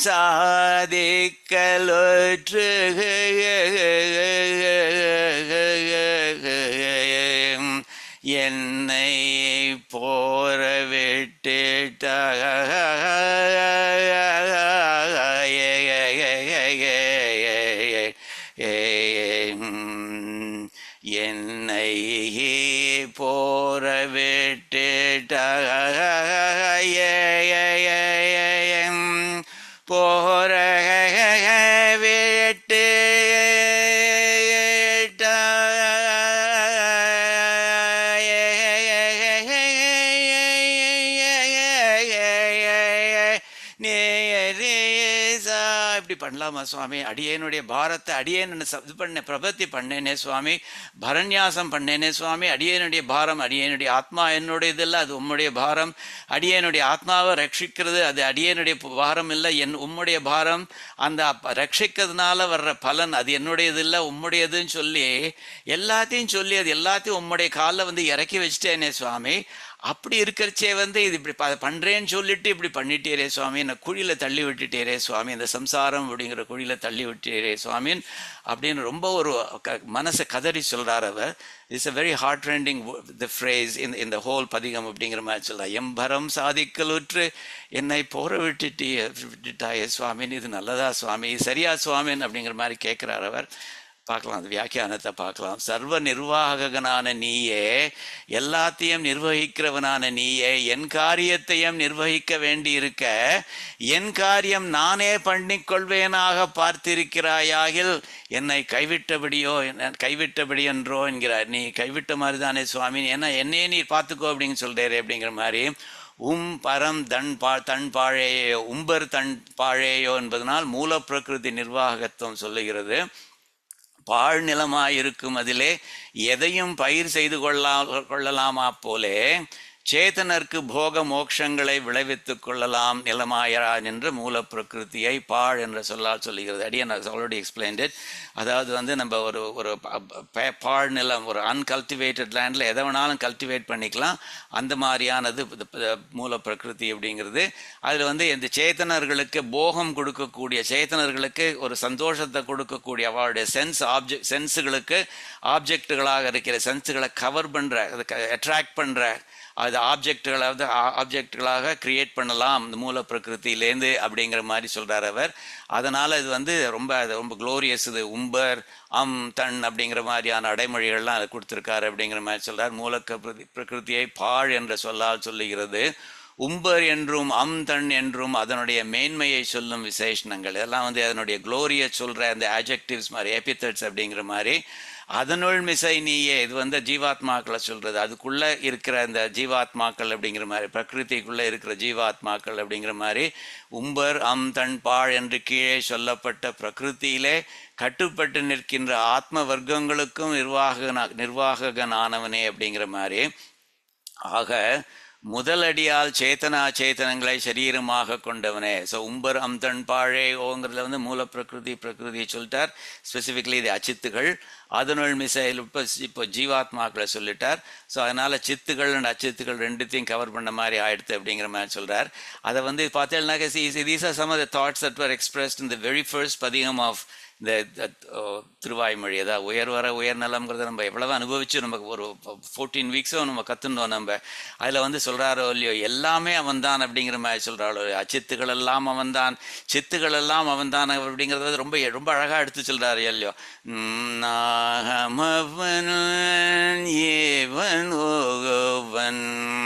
சாதிக்கலொற்று என்னை போற விட்டு என்னை போற விட்டுட்ட போற விட்டு இப்படி பண்ணலாமா சுவாமி அடியேனுடைய பாரத்தை அடியேன் இது பண்ண பிரபத்தி பண்ணேனே சுவாமி பரநியாசம் பண்ணேனே சுவாமி அடியேனுடைய பாரம் அடியேனுடைய ஆத்மா என்னுடைய இதெல்லாம் அது உம்முடைய பாரம் அடியேனுடைய ஆத்மாவை ரட்சிக்கிறது அது அடியேனுடைய பாரம் இல்லை என் உம்முடைய பாரம் அந்த அப்ப- ரட்சிக்கிறதுனால வர்ற பலன் அது என்னுடையது இல்லை உம்முடையதுன்னு சொல்லி எல்லாத்தையும் சொல்லி அது எல்லாத்தையும் உம்முடைய காலில் வந்து இறக்கி வச்சுட்டேனே சுவாமி அப்படி இருக்கிறச்சே வந்து இது இப்படி ப- பண்றேன்னு சொல்லிட்டு இப்படி பண்ணிட்டேரே சுவாமி என்னை குழியில தள்ளி விட்டுட்டேரே சுவாமி இந்த சம்சாரம் அப்படிங்கிற குழியில தள்ளி விட்டேரே சுவாமின் அப்படின்னு ரொம்ப ஒரு க மனசை கதறி சொல்றார் அவர் it's a very heart rending the phrase இந்த இந்த ஹோல் பதிகம் அப்படிங்கிற மாதிரி சொல்றார் எம்பரம் சாதிக்கலுற்று என்னை போற விட்டுட்டி விட்டுட்டாயே சுவாமின் இது நல்லதா சுவாமி இது சரியா சுவாமின் அப்படிங்கிற மாதிரி கேட்கிறார் அவர் பார்க்கலாம் அந்த வியாக்கியானத்தை பார்க்கலாம் சர்வ நிர்வாககனான நீயே எல்லாத்தையும் நிர்வகிக்கிறவனான நீயே என் காரியத்தையும் நிர்வகிக்க வேண்டி இருக்க என் காரியம் நானே பண்ணிக்கொள்வேனாக பார்த்திருக்கிறாயாகில் என்னை கைவிட்டபடியோ என்ன- கைவிட்டபடி என்றோ என்கிறார் நீ கைவிட்ட மாதிரி தானே சுவாமி ஏன்னா என்னையே நீ பார்த்துக்கோ அப்படின்னு சொல்றாரு அப்படிங்கிற மாதிரி உம் பரம் தன் பா தன் பாழேயோ உம்பர் தன் பாழேயோ என்பதனால் மூல பிரகிருதி நிர்வாகத்துவம் சொல்லுகிறது பாழ்நிலமாயிருக்கும் அதிலே எதையும் பயிர் செய்து கொள்ளா கொள்ளலாமா போலே சேதனர்க்கு போக மோட்சங்களை விளைவித்துக் கொள்ளலாம் நிலமாயரா என்று மூல பிரகிருதியை பாழ் என்ற சொல்லால் சொல்லுகிறது அடியே நான் ஆல்ரெடி எக்ஸ்பிளைன்ட் அதாவது வந்து நம்ம ஒரு ஒரு ப- ப- பாழ் நிலம் ஒரு அன்கல்டிவேட்டட் லேண்டில் எதை வேணாலும் கல்டிவேட் பண்ணிக்கலாம் அந்த மாதிரியானது இது ப- மூல பிரகிருதி அப்படிங்கிறது அதில் வந்து இந்த சேத்தனர்களுக்கு போகம் கொடுக்கக்கூடிய சேத்தனர்களுக்கு ஒரு சந்தோஷத்தை கொடுக்கக்கூடிய அவளுடைய சென்ஸ் ஆப்ஜெக்ட் சென்ஸுகளுக்கு ஆப்ஜெக்டுகளாக இருக்கிற சென்ஸுகளை கவர் பண்ணுற அட்ராக்ட் பண்ணுற அது ஆப்ஜெக்டுகளை வந்து ஆப்ஜெக்டுகளாக கிரியேட் பண்ணலாம் இந்த மூல பிரகிருத்திலேருந்து அப்படிங்கிற மாதிரி சொல்றார் அவர் அதனால இது வந்து ரொம்ப அது ரொம்ப க்ளோரியஸ் இது உம்பர் அம் தன் அப்படிங்கிற மாதிரியான அடைமொழிகள்லாம் அது கொடுத்துருக்காரு அப்படிங்கிற மாதிரி சொல்றார் மூல பிரகிருதி பிரகிருதியை பாழ் என்ற சொல்லால் சொல்லுகிறது உம்பர் என்றும் அம் தன் என்றும் அதனுடைய மேன்மையை சொல்லும் விசேஷணங்கள் இதெல்லாம் வந்து அதனுடைய க்ளோரியை சொல்ற அந்த ஆஜெக்டிவ்ஸ் மாதிரி எபித்தட்ஸ் அப்படிங்கிற மாதிரி அதனுள் மிசை நீயே இது வந்து ஜீவாத்மாக்களை சொல்றது அதுக்குள்ள இருக்கிற அந்த ஜீவாத்மாக்கள் அப்படிங்கிற மாதிரி பிரகிருதிக்குள்ள இருக்கிற ஜீவாத்மாக்கள் அப்படிங்கிற மாதிரி உம்பர் அம் தன் பாழ் என்று கீழே சொல்லப்பட்ட பிரகிருதியிலே கட்டுப்பட்டு நிற்கின்ற ஆத்ம வர்க்கங்களுக்கும் நிர்வாக நிர்வாககனானவனே அப்படிங்கிற மாதிரி ஆக முதலடியால் சேத்தனா சேத்தனங்களை சரீரமாக கொண்டவனே ஸோ உம்பர் அம்தன் பாழே ஓங்கிறதுல வந்து மூல பிரகிருதி பிரகிருதியை சொல்லிட்டார் ஸ்பெசிஃபிக்லி இது அச்சித்துகள் அதனுள் மிசைல் இப்போ இப்போ ஜீவாத்மாக்களை சொல்லிட்டார் ஸோ அதனால சித்துகள் அண்ட் அச்சித்துகள் ரெண்டுத்தையும் கவர் பண்ண மாதிரி ஆயிடுத்து அப்படிங்கிற மாதிரி சொல்றார் அதை வந்து பார்த்தேன்னாக்க these are some of the thoughts that were expressed in the very first pathigam of இந்த த- திருவாய்மொழி அதாவது உயர் வர உயர் நலம்ங்கிறத நம்ம எவ்வளவு அனுபவிச்சு நமக்கு ஒரு ஃபோர்டீன் வீக்ஸும் நம்ம கற்றுனோம் நம்ம அதில் வந்து சொல்கிறாரோ இல்லையோ எல்லாமே அவன்தான் அப்படிங்கிற மாதிரி சொல்கிறாளோ அச்சித்துகள் எல்லாம் அவன்தான் சித்துகள் எல்லாம் அவன்தான் அப்படிங்கிறத வந்து ரொம்ப ரொம்ப அழகாக எடுத்து சொல்கிறாரு இல்லையோ உம், நாகம் அவன் ஏவன் ஓவன்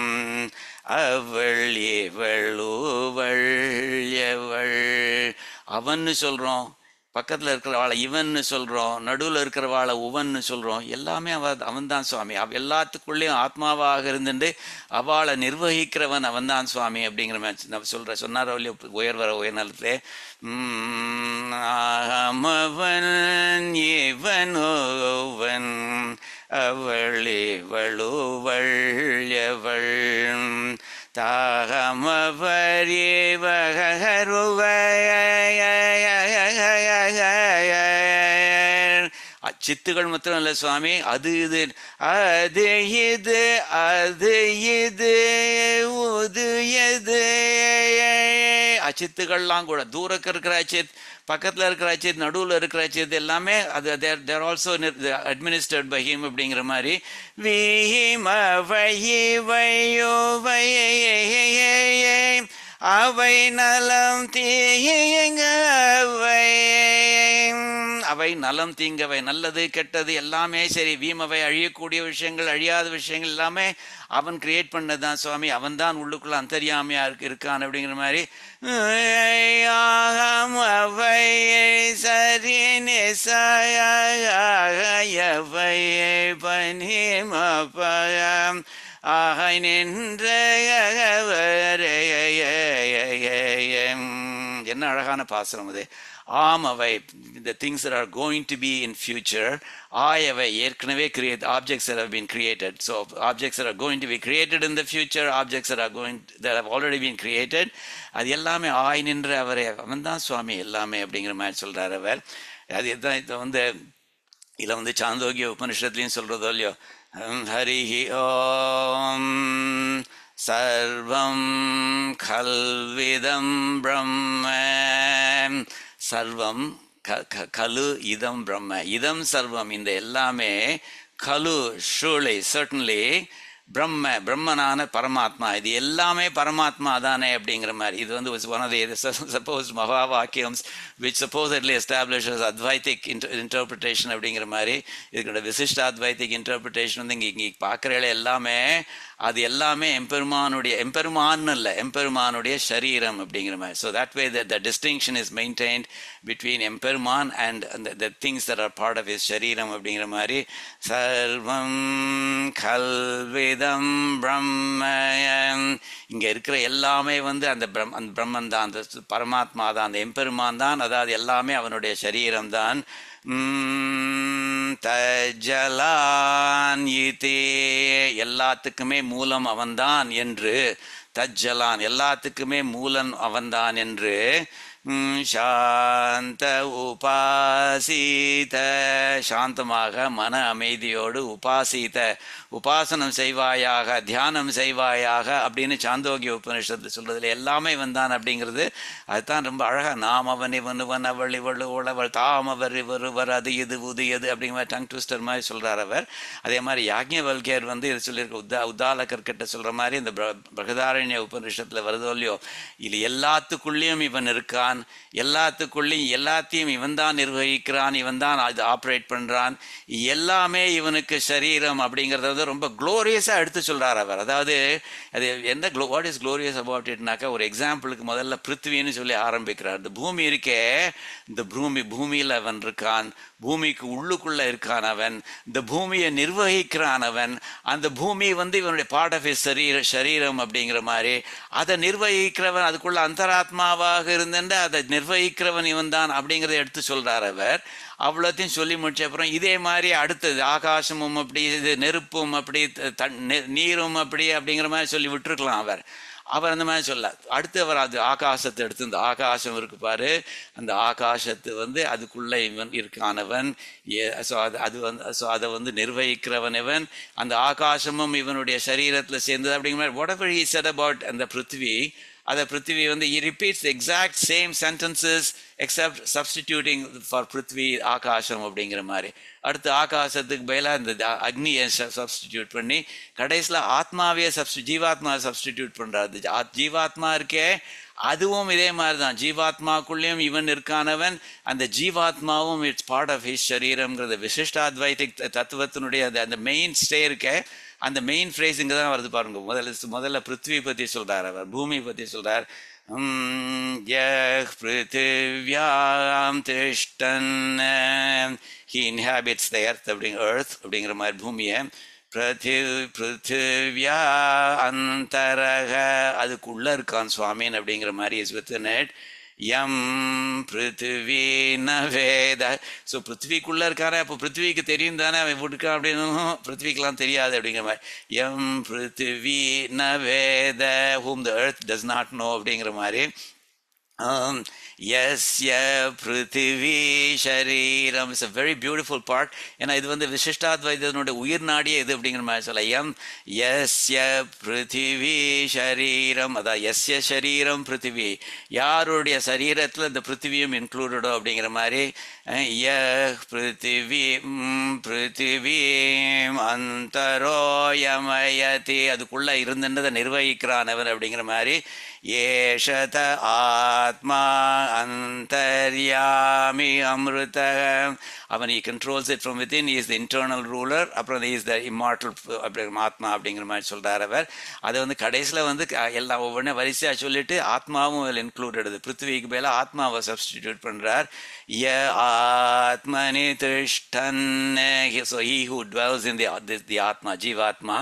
அவள் இவளுவள் எவள் அவன்னு சொல்கிறோம் பக்கத்தில் இருக்கிறவாளை இவன்னு சொல்கிறோம் நடுவில் இருக்கிறவாளை உவன்னு சொல்கிறோம் எல்லாமே அவ அவன்தான் சுவாமி அவ எல்லாத்துக்குள்ளேயும் ஆத்மாவாக இருந்துட்டு அவளை நிர்வகிக்கிறவன் அவன்தான் சுவாமி அப்படிங்கிற மாதிரி நம்ம சொல்கிற சொன்னாரோ இல்லையோ உயர் வர உயர் நலத்திலே உம், அவன் இவன் ஓவன் அவள் இவளுவள் எவள் தாகமவரியவகருவ சித்துகள் மாத்திரம் இல்லை சுவாமி அது இது அது இது அது இது உது எது அச்சித்துகள்லாம் கூட தூரக்கு இருக்கிற அச்சித் பக்கத்தில் இருக்கிற அச்சித் நடுவில் இருக்கிற அச்சித் எல்லாமே அது there there also administered by him அப்படிங்கிற மாதிரி வீம வயி வயோ அவை நலம் தீங்கவை அவை நலம் தீங்கவை நல்லது கெட்டது எல்லாமே சரி வீமவை அழியக்கூடிய விஷயங்கள் அழியாத விஷயங்கள் எல்லாமே அவன் கிரியேட் பண்ணதான் சுவாமி அவன் தான் உள்ளுக்குள்ள அந்தரியாமையா இருக்கு இருக்கான் அப்படிங்கிற மாதிரி ஆகம் அவை சரி நிசையவை பனிமபயம் ஆக நின்ற என்ன அழகான பாசனம் அது ஆம் அவை the things that are going to be in future ஆயவை ஏற்கனவே create objects that have been created so objects that are going to be created in the future objects that are going that have already been created அது எல்லாமே ஆய் நின்று அவரை அவன் தான் சுவாமி எல்லாமே அப்படிங்கிற மாதிரி சொல்றார் அவர் அது இதுதான் இதை வந்து இதில் வந்து சாந்தோக்கிய உபனிஷத்துலையும் சொல்கிறதோ இல்லையோ ஹம் ஹரிஹி ஓம் சர்வம் கல்விதம் பிரம்ம சர்வம் க க- கலு இதம் பிரம்ம இதம் சர்வம் இந்த எல்லாமே கலு ஷூலை சர்டன்லி பிரம்ம பிரம்மனான பரமாத்மா இது எல்லாமே பரமாத்மா தானே அப்படிங்கிற மாதிரி இது வந்து one of the suppose maha vakyams which supposedly establishes Advaitic interpretation அப்படிங்கிற மாதிரி இதுக்கோட விசிஷ்ட அத்வைத்திக் இன்டர்பிரிட்டேஷன் வந்து இங்கே இங்கே பார்க்குற எல்லாமே அது எல்லாமே எம்பெருமானுடைய எம்பெருமான் இல்லை எம்பெருமானுடைய சரீரம் அப்படிங்கிற மாதிரி so that way the distinction is maintained between Emperuman and the things that are part of is shariram அப்படிங்கிற மாதிரி சர்வம் கல்விதம் பிரம்மயம் இங்கே இருக்கிற எல்லாமே வந்து அந்த பிரம் அந்த பிரம்மன் தான் அந்த சு- பரமாத்மா தான் அந்த எம்பெருமான் தான் அதாவது எல்லாமே அவனுடைய சரீரம் தான் தஜலான் இதே எல்லாத்துக்குமே மூலம் அவன்தான் என்று தஜ்ஜலான் எல்லாத்துக்குமே மூலன் அவன்தான் என்று ம், சாந்த உபாசித சாந்தமாக மன அமைதியோடு உபாசித உபாசனம் செய்வாயாக தியானம் செய்வாயாக அப்படின்னு சாந்தோக்கிய உபனிஷத்து சொல்றதுல எல்லாமே வந்தான் அப்படிங்கிறது அதுதான் ரொம்ப அழகா நாம் அவன் இவன் இவன் அவள் இவள் உழவள் தாம் அவர் இவர் இவர் அது இது உது எது அப்படிங்கிற மாதிரி டங் ட்விஸ்டர் மாதிரி சொல்றார் அவர் அதே மாதிரி யாக்ஞவல்கியர் வந்து இது சொல்லியிருக்க உத்தா உத்தாலக்கர் கிட்ட சொல்ற மாதிரி இந்த பிர- பிரகதாரண்ய உபனிஷத்துல வருதோ இல்லையோ இது எல்லாத்துக்குள்ளேயும் இவன் இருக்கான் எல்லாத்துக்குள்ளேயும் எல்லாத்தையும் இவன் தான் நிர்வகிக்கிறான் இவன் தான் அது ஆப்ரேட் பண்றான் எல்லாமே இவனுக்கு சரீரம் அப்படிங்கிறத வந்து ரொம்ப க்ளோரியஸாக எடுத்து சொல்றார் அவர் அதாவது அது எந்த க்ளோ வாட் இஸ் க்ளோரியஸ் அபவுட் இட்னாக்கா ஒரு எக்ஸாம்பிளுக்கு முதல்ல பிருத்வின்னு சொல்லி ஆரம்பிக்கிறார் இந்த பூமி இருக்கே இந்த பூமி பூமியில் அவன் இருக்கான் பூமிக்கு உள்ளுக்குள்ள இருக்கான் அவன் இந்த பூமியை நிர்வகிக்கிறான் அவன் அந்த பூமி வந்து இவனுடைய பார்ட் ஆஃப் இஸ் சரீர சரீரம் அப்படிங்கிற மாதிரி அதை நிர்வகிக்கிறவன் அதுக்குள்ள அந்தராத்மாவாக இருந்துட்டு அதை நிர்வகிக்கிறவன் இவன் தான் அப்படிங்கிறத எடுத்து சொல்றார் அவர் அவ்வளோத்தையும் சொல்லி முடிச்ச அப்புறம் இதே மாதிரி அடுத்தது ஆகாசமும் அப்படி இது நெருப்பும் அப்படி த- தண் நெ- நீரும் அப்படி அப்படிங்கிற மாதிரி சொல்லி விட்டுருக்கலாம் அவர் அவர் அந்த மாதிரி சொல்ல அடுத்து அவர் அது ஆகாசத்தை எடுத்து இந்த ஆகாசம் இருக்கு பாரு அந்த ஆகாசத்து வந்து அதுக்குள்ள இவன் இருக்கானவன் ஸோ அது அது வந்து ஸோ அதை வந்து நிர்வகிக்கிறவன் இவன் அந்த ஆகாசமும் இவனுடைய சரீரத்தில் சேர்ந்தது அப்படிங்கிற மாதிரி whatever he said about அந்த பிருத்வி அதை பிருத்வி வந்து he repeats the exact same sentences except substituting for Prithvi ஆகாசம் அப்படிங்கிற மாதிரி அடுத்து ஆகாசத்துக்கு பதிலாக இந்த த- அக்னியை சப்ஸ்டிடியூட் பண்ணி கடைசியில் ஆத்மாவையே சப்ஸ்டி ஜீவாத்மாவை சப்ஸ்டிடியூட் பண்ணுறாரு ஜீவாத்மா இருக்கே அதுவும் இதே மாதிரி தான் ஜீவாத்மாக்குள்ளேயும் இவன் இருக்கானவன் அந்த ஜீவாத்மாவும் இட்ஸ் பார்ட் ஆஃப் ஹிஸ் சரீரம்ங்கிறத விசிஷ்டாத்வைத்திக் த- தத்துவத்தினுடைய அந்த அந்த மெயின் ஸ்டே இருக்கே அந்த மெயின் ஃப்ரேஸ் இங்கே தான் வருது பாருங்க முதல்ல முதல்ல பிருத்வி பற்றி சொல்றார் அவர் பூமி பற்றி சொல்றார் உம், யஹ் பிருத்திவ்யாம் திஷ்டன் ஹி இன்ஹாபிட்ஸ் த எர்த் அப்படிங்க எர்த் அப்படிங்கிற மாதிரி பூமியை பிரதி பிருத்திவ்யா அந்தரக அதுக்குள்ள இருக்கான் சுவாமின் அப்படிங்கிற மாதிரி இஸ் வித் நெட் யம் பிருத்திவி ந வேத ஸோ பிருத்திவிக்குள்ள இருக்கானே அப்போ பிருத்திவிக்கு தெரியும் தானே அவன் விட்டுக்கான் அப்படின்னு பிருத்திவிக்கெல்லாம் தெரியாது அப்படிங்கிற மாதிரி எம் பிருத்திவி ந வேத whom the earth does not know அப்படிங்கிற மாதிரி Um, yasya prithvi shariram it's a very beautiful part ஏன்னா இது வந்து விசிஷ்டாத்வைதனுடைய உயிர் நாடியே இது அப்படிங்கிற மாதிரி சொல்ல எம் யஸ்ய பிருத்திவி ஷரீரம் அதான் எஸ்ய ஷரீரம் பிருத்திவி யாருடைய சரீரத்தில் இந்த பிருத்திவியும் இன்க்ளூடடோ அப்படிங்கிற மாதிரி அஹ், ய பிருத்திவி ம், பிருத்திவீம் அந்தரோயமயதி அதுக்குள்ள இருந்துன்றதை நிர்வகிக்கிறானவன் அப்படிங்கிற மாதிரி ஏஷத ஆத்மா அந்தர்யாமி அமிர்த அவன் he controls it from within he is the internal ruler அப்புறம் he is the immortal அப்படி ஆத்மா அப்படிங்கிற மாதிரி சொல்றார் அவர் அதை வந்து கடைசியில் வந்து க- எல்லாம் ஒவ்வொன்றே வரிசையாக சொல்லிட்டு ஆத்மாவும் அதில் இன்க்ளூடட் பிருத்திவிக்கு மேலே ஆத்மாவை சப்ஸ்டிடியூட் பண்றார் ய ஆத்மனி திருஷ்டன் so he who dwells in the, the, the ஆத்மா ஜீவாத்மா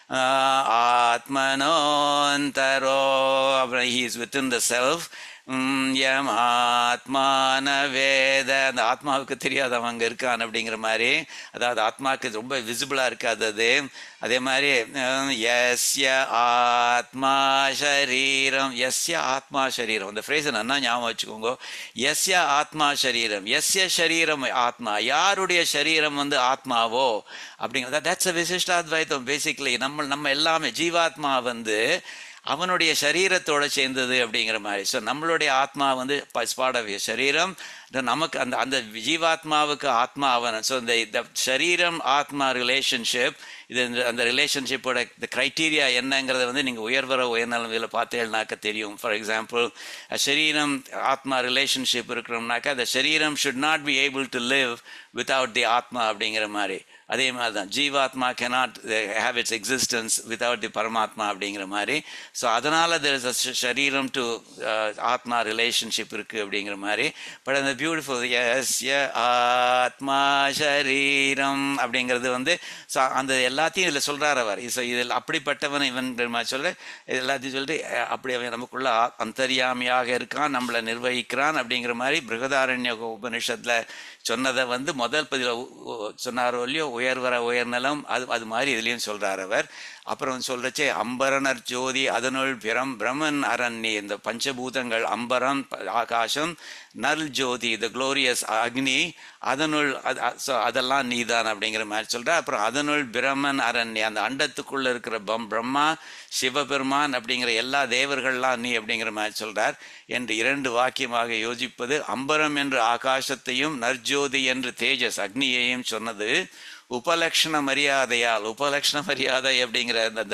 ஆத்மனோந்தரோ அப்புறம் he is within the self யம் ஆத்மான வேத அந்த ஆத்மாவுக்கு தெரியாது அவன் அங்கே இருக்கான் அப்படிங்கிற மாதிரி அதாவது ஆத்மாவுக்கு ரொம்ப விசிபிளாக இருக்காது அது அதே மாதிரி அஹ், எஸ்ய ஆத்மா சரீரம் எஸ்ய ஆத்மா சரீரம் அந்த ஃப்ரேஸை நல்லா ஞாபகம் வச்சுக்கோங்க எஸ்ய ஆத்மா சரீரம் எஸ்ய சரீரம் ஆத்மா யாருடைய சரீரம் வந்து ஆத்மாவோ அப்படிங்கிறத தட்ஸ் அ விசிஷ்டாத்வைத்தம் பேசிக்கலி நம்ம நம்ம எல்லாமே ஜீவாத்மா வந்து அவனுடைய சரீரத்தோட சேர்ந்தது அப்படிங்கிற மாதிரி ஸோ நம்மளுடைய ஆத்மா வந்து பாட சரீரம் இந்த நமக்கு அந்த அந்த ஜீவாத்மாவுக்கு ஆத்மா அவன் ஸோ இந்த இந்த சரீரம் ஆத்மா ரிலேஷன்ஷிப் இது இந்த அந்த ரிலேஷன்ஷிப்போட இந்த க்ரைட்டீரியா என்னங்கிறத வந்து நீங்கள் உயர்வர உயர்நிலைமையில் பார்த்தேன்னாக்க தெரியும் ஃபார் எக்ஸாம்பிள் சரீரம் ஆத்மா ரிலேஷன்ஷிப் இருக்கிறோம்னாக்கா அந்த சரீரம் should not be able to live without the atma அப்படிங்கிற மாதிரி அதே மாதிரி தான் ஜீவாத்மா cannot have its existence without the paramatma அப்படிங்கிற மாதிரி ஸோ அதனால் தெர் இஸ் அ சரீரம் டு ஆத்மா ரிலேஷன்ஷிப் இருக்குது அப்படிங்கிற மாதிரி பட் அந்த பியூட்டிஃபுல் எஸ் ய ஆத்மா சரீரம் அப்படிங்கிறது வந்து ஸோ அந்த எல்லாத்தையும் இதில் சொல்கிறார் அவர் ஸோ இதில் அப்படிப்பட்டவன் இவன் மாதிரி சொல்ல இது எல்லாத்தையும் சொல்லிட்டு அஹ், அப்படி அவன் நமக்குள்ள ஆ- அந்தர்யாமியாக இருக்கான் நம்மளை நிர்வகிக்கிறான் அப்படிங்கிற மாதிரி பிருகதாரண்ய உபனிஷத்தில் சொன்னதை வந்து முதல் பதில சொன்னாரோ இல்லையோ உயர்வர உயர்நலம் அது அது மாதிரி இதுலேயும் சொல்றார் அவர் அப்புறம் சொல்றச்சே அம்பரனர் ஜோதி அதனுள் பிரம் பிரமன் அரண்ய இந்த பஞ்சபூதங்கள் அம்பரம் ப- ஆகாசம் நல் ஜோதி த குளோரியஸ் அக்னி அதனுள் அது அ- so அதெல்லாம் நீதான் அப்படிங்கிற மாதிரி சொல்ற அப்புறம் அதனுள் பிரமன் அரண்ய அந்த அண்டத்துக்குள்ள இருக்கிற பம் பிரம்மா சிவபெருமான் அப்படிங்கிற எல்லா தேவர்கள்லாம் நீ அப்படிங்கிற மாதிரி சொல்றார் என்று இரண்டு வாக்கியமாக யோசிப்பது அம்பரம் என்று ஆகாசத்தையும் நற்ஜோதி என்று தேஜஸ் அக்னியையும் சொன்னது உபலக்ஷண மரியாதையால் உபலக்ஷண மரியாதை அப்படிங்கிற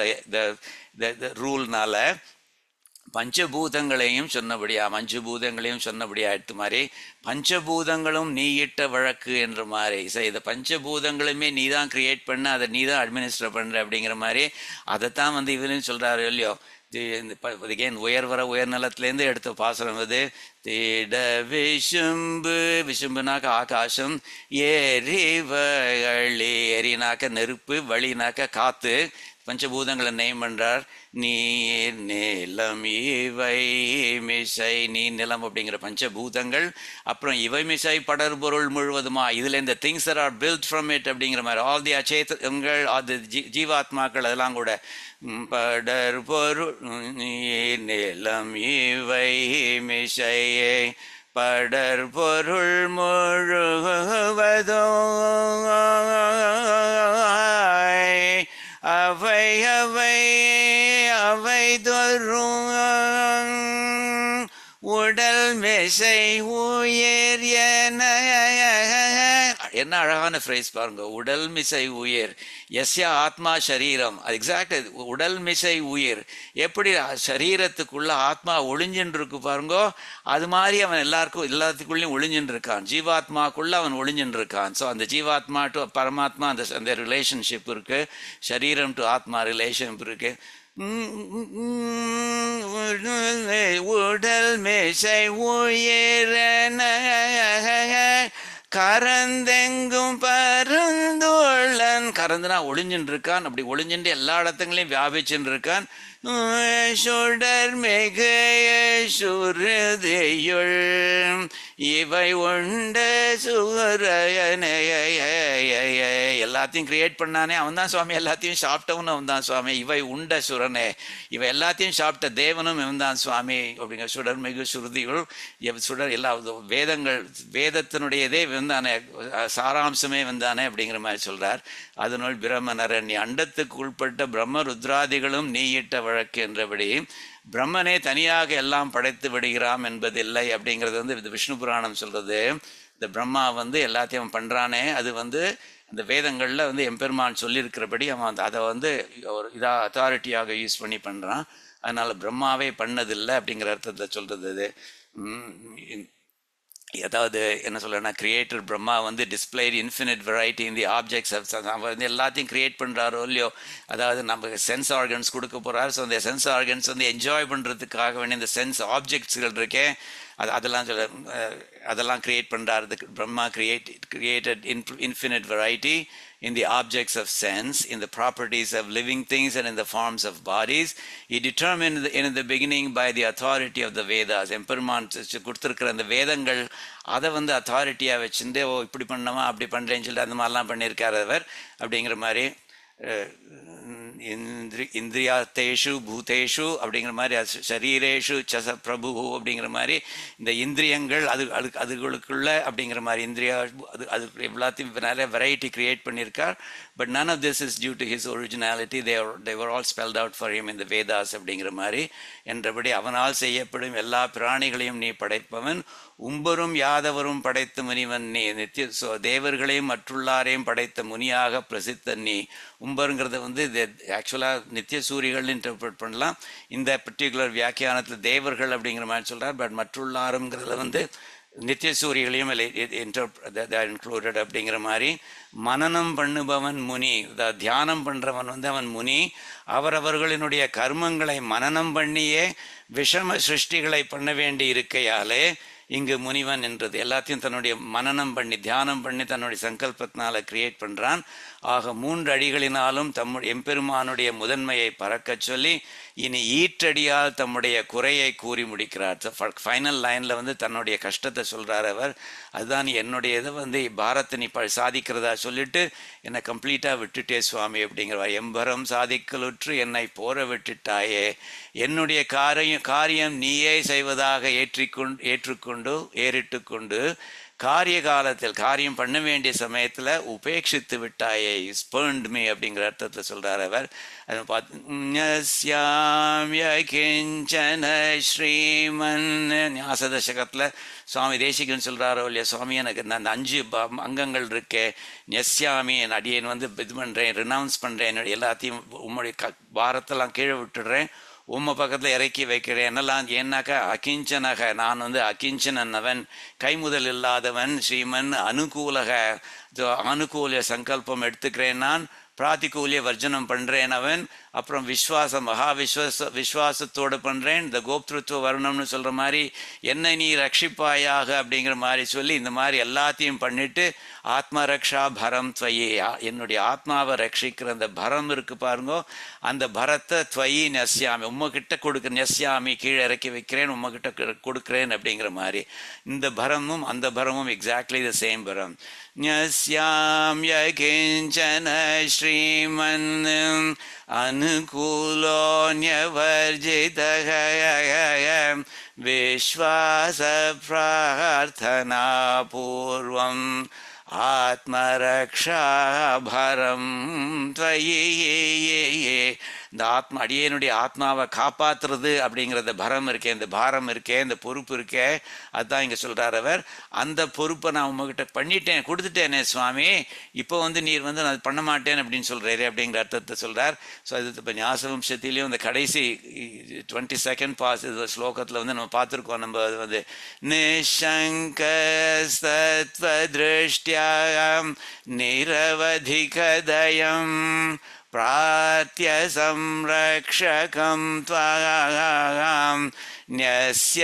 அந்த ரூல்னால பஞ்சபூதங்களையும் சொன்னபடியா பஞ்சபூதங்களையும் சொன்னபடியா எடுத்து மாதிரி பஞ்சபூதங்களும் நீ இட்ட வழக்கு என்ற மாதிரி சரி இந்த பஞ்சபூதங்களுமே நீ தான் கிரியேட் பண்ண அதை நீ தான் அட்மினிஸ்டர் பண்ற அப்படிங்கிற மாதிரி அதைத்தான் வந்து இவரும் சொல்றாரு இல்லையோ again உயர்வர உயர்நலத்திலேருந்து எடுத்த பாசனம் அது திட விசும்பு விசும்புனாக்க ஆகாசம் ஏரிவழி எரினாக்க நெருப்பு வழினாக்க காத்து பஞ்சபூதங்களை நேம் பண்றார் நீர் நிலம் இவை மிசை நீ நிலம் அப்படிங்கிற பஞ்சபூதங்கள் அப்புறம் இவை மிசை படர்பொருள் முழுவதுமா இதுல இந்த things are built from it அப்படிங்கிற மாதிரி ஆல் தி அச்சேத்தங்கள் அது ஜீ- ஜீவாத்மாக்கள் அதெல்லாம் கூட ம், படர் பொருள் நீர் நிலம் இவை மிசையே படர் பொருள் முழுவதும் அவை அவை அவை தோறும் உடல் மிசை உயர் என என்ன அழகான ஃப்ரேஸ் பாருங்க உடல் மிசை உயிர் எஸ்யா ஆத்மா சரீரம் அது எக்ஸாக்ட் உடல் மிசை உயிர் எப்படி சரீரத்துக்குள்ள ஆத்மா ஒளிஞ்சுன்னு இருக்கு பாருங்கோ அது மாதிரி அவன் எல்லாருக்கும் எல்லாத்துக்குள்ளேயும் ஒளிஞ்சுன்னு இருக்கான் ஜீவாத்மாக்குள்ள அவன் ஒளிஞ்சுன்னு இருக்கான் ஸோ அந்த ஜீவாத்மா டு பரமாத்மா அந்த அந்த ரிலேஷன்ஷிப் இருக்கு சரீரம் டு ஆத்மா ரிலேஷன்ஷிப் இருக்கு உடல் மேசை உயரன கரந்தெங்கும் பருந்தோழன் கறந்துனா ஒளிஞ்சுன்னு இருக்கான் அப்படி ஒளிஞ்சுட்டு எல்லா இடத்துங்களையும் வியாபிச்சுன்னு இருக்கான் சுடர் மிகைய சுருதியுள் இவை உண்ட சுரயனே எல்லாத்தையும் கிரியேட் பண்ணானே அவன் தான் சுவாமி எல்லாத்தையும் சாப்பிட்டவனும் அவன் தான் சுவாமி இவை உண்ட சுரனே இவை எல்லாத்தையும் சாப்பிட்ட தேவனும் இவன் தான் சுவாமி அப்படிங்கிற சுடர் மிகு சுருதியுள் எவ் சுடர் எல்லா வேதங்கள் வேதத்தினுடையதே வந்தானே சாராம்சமே வந்தானே அப்படிங்கிற மாதிரி சொல்றார் அதனுள் பிரம்மனரன் நீ அண்டத்துக்கு உட்பட்ட பிரம்ம ருத்ராதிகளும் நீயிட்ட வழக்கு என்றபடி பிரம்மனே தனியாக எல்லாம் படைத்து விடுகிறான் என்பதில்லை அப்படிங்கிறது வந்து இது விஷ்ணு புராணம் சொல்றது இந்த பிரம்மா வந்து எல்லாத்தையும் அவன் பண்றானே அது வந்து அந்த வேதங்களில் வந்து எம்பெருமான் சொல்லியிருக்கிறபடி அவன் அந்த- அதை வந்து ஒரு இதாக அத்தாரிட்டியாக யூஸ் பண்ணி பண்ணுறான் அதனால பிரம்மாவே பண்ணதில்லை அப்படிங்கிற அர்த்தத்தில் சொல்றது இது உம், அதாவது என்ன சொல்றேன்னா கிரியேட்டர் பிரம்மா வந்து displayed infinite variety in the objects அவர் வந்து எல்லாத்தையும் கிரியேட் பண்ணுறாரோ இல்லையோ அதாவது நம்ம சென்ஸ் ஆர்கன்ஸ் கொடுக்க போறாரு ஸோ அந்த சென்ஸ் ஆர்கன்ஸ் வந்து என்ஜாய் பண்ணுறதுக்காக வேண்டிய இந்த சென்ஸ் ஆப்ஜெக்ட்ஸ்கள் இருக்கே அது அதெல்லாம் சொல்ல அஹ், அதெல்லாம் கிரியேட் பண்ணுறாரு Brahma create created infinite variety in the objects of sense, in the properties of living things, and in the forms of bodies. He determined the- in the beginning by the authority of the Vedas. எம்பெருமான் சி- கொடுத்திருக்கிற அந்த வேதங்கள் அதை வந்து அத்தாரிட்டியாக வச்சுருந்து ஓ இப்படி பண்ணமா அப்படி பண்ணுறேன்னு சொல்லிட்டு அந்த மாதிரிலாம் பண்ணியிருக்கார் அவர் அப்படிங்கிற மாதிரி அஹ், இந்திரி இந்திரியாத்தேஷு பூதேஷு அப்படிங்கிற மாதிரி அது சரீரேஷு சச பிரபு அப்படிங்கிற மாதிரி இந்த இந்திரியங்கள் அது அது அதுகளுக்குள்ள அப்படிங்கிற மாதிரி இந்திரியா அது அது எல்லாத்தையும் நிறைய வெரைட்டி கிரியேட் பண்ணியிருக்கார் but none of this is due to his originality they are they were all spelled out for him in the Vedas அப்படிங்கிற மாதிரி என்றபடி அவனால் செய்யப்படும் எல்லா பிராணிகளையும் நீ படைப்பவன் உம்பரும் யாதவரும் படைத்த முனிவன் நீ நித்திய சோ தேவர்களையும் மற்றுள்ளாரையும் படைத்த முனியாக பிரசித்த நீ உம்பருங்கிறத வந்து இது ஆக்சுவலாக நித்திய சூரிகள்னு இன்டர்பிரட் பண்ணலாம் இந்த பர்டிகுலர் வியாக்கியானத்தில் தேவர்கள் அப்படிங்கிற மாதிரி சொல்றார் பட் மற்றுள்ளாருங்கிறதுல வந்து நித்திய சூரியகளையும் இன்க்ளூடட் அப்படிங்கிற மாதிரி மனனம் பண்ணுபவன் முனி அதாவது தியானம் பண்றவன் வந்து அவன் முனி அவரவர்களினுடைய கர்மங்களை மனனம் பண்ணியே விஷம சிருஷ்டிகளை பண்ண வேண்டி இருக்கையாலே இங்கு முனிவன் என்றது எல்லாத்தையும் தன்னுடைய மனனம் பண்ணி தியானம் பண்ணி தன்னுடைய சங்கல்பத்தினால கிரியேட் பண்றான் ஆக மூன்று அடிகளினாலும் தம்முடைய எம்பெருமானுடைய முதன்மையை பறக்கச் சொல்லி இனி ஈற்றடியால் தம்முடைய குறையை கூறி முடிக்கிறார் ஃபைனல் லைன்ல வந்து தன்னுடைய கஷ்டத்தை சொல்றார் அவர் அதுதான் என்னுடைய இதை வந்து பாரத்தை நீ ப- சாதிக்கிறதா சொல்லிட்டு என்னை கம்ப்ளீட்டா விட்டுட்டே சுவாமி அப்படிங்கிற எம்பரம் சாதிக்கலுற்று என்னை போற விட்டுட்டாயே என்னுடைய காரியம் காரியம் நீயே செய்வதாக ஏற்றிக்கொண்டு ஏற்றுக்கொண்டு ஏறிட்டு கொண்டு காரிய காலத்தில் காரியம் பண்ண வேண்டிய சமயத்தில் உபேட்சித்து விட்டாயே ஸ்பர்ன்ட் மீ அப்படிங்கிற அர்த்தத்தில் சொல்றார் அவர் அது பார்த்து கிஞ்சன ஸ்ரீமன் ஞாச தசகத்தில் சுவாமி தேசிகன் சொல்றாரோ இல்லையா சுவாமி எனக்கு இந்த அந்த அஞ்சு ப- அங்கங்கள் இருக்கே நெஸ்யாமி என் அடியேன் வந்து இது பண்ணுறேன் ரினவுன்ஸ் பண்ணுறேன் எல்லாத்தையும் உம்முடைய க பாரத்தெல்லாம் கீழே விட்டுடுறேன் உம்மை பக்கத்தில் இறக்கி வைக்கிறேன் என்னெல்லாம் ஏன்னாக்கா அகிஞ்சனக நான் வந்து அகிஞ்சனவன் கைமுதல் இல்லாதவன் ஸ்ரீமன் அனுகூலக இது அனுகூல சங்கல்பம் எடுத்துக்கிறேன் நான் பிராத்திகூலிய வர்ஜனம் பண்றேன் அவன் அப்புறம் விஸ்வாசம் மகா விஸ்வாச விஸ்வாசத்தோடு பண்றேன் இந்த கோப்திருத்துவ வருணம்னு சொல்ற மாதிரி என்னை நீ ரட்சிப்பாயாக அப்படிங்கிற மாதிரி சொல்லி இந்த மாதிரி எல்லாத்தையும் பண்ணிட்டு ஆத்ம ரக்ஷா பரம் துவயி ஆ- என்னுடைய ஆத்மாவை ரட்சிக்கிற அந்த பரம் இருக்கு பாருங்க அந்த பரத்தை துவயி நெஸ்யாமி உம்மகிட்ட கொடுக்க நெஸ்யாமி கீழே இறக்கி வைக்கிறேன் உம்மகிட்ட கு- கொடுக்கிறேன் அப்படிங்கிற மாதிரி இந்த பரமும் அந்த பரமும் எக்ஸாக்ட்லி த சேம் பரம் न्यस्याम्य किञ्चन श्रीमन् अनुकूलो न्यवर्जितः विश्वासप्रार्थनापूर्वम् ஆத்மரக்ஷாபரம் துவயி இந்த ஆத்மா அடியனுடைய ஆத்மாவை காப்பாத்துறது அப்படிங்கிறத பரம் இருக்கே இந்த பாரம் இருக்கே இந்த பொறுப்பு இருக்கே அதுதான் இங்க சொல்றார் அவர் அந்த பொறுப்பை நான் உங்ககிட்ட பண்ணிட்டேன் கொடுத்துட்டேனே சுவாமி இப்போ வந்து நீர் வந்து நான் பண்ண மாட்டேன் அப்படின்னு சொல்றாரு அப்படிங்கிற அர்த்தத்தை சொல்றார் ஸோ அது இப்போ ஞாசவம்சத்திலையும் இந்த கடைசி டுவெண்ட்டி செகண்ட் பாஸ் இது ஸ்லோகத்தில் வந்து நம்ம பார்த்துருக்கோம் நம்ம அது வந்து நிஷங்கஸ்தத்வதிருஷ்டியாம் நிரவதிகதயம் प्रार्थ्य संरक्षकं त्वां न्यस्य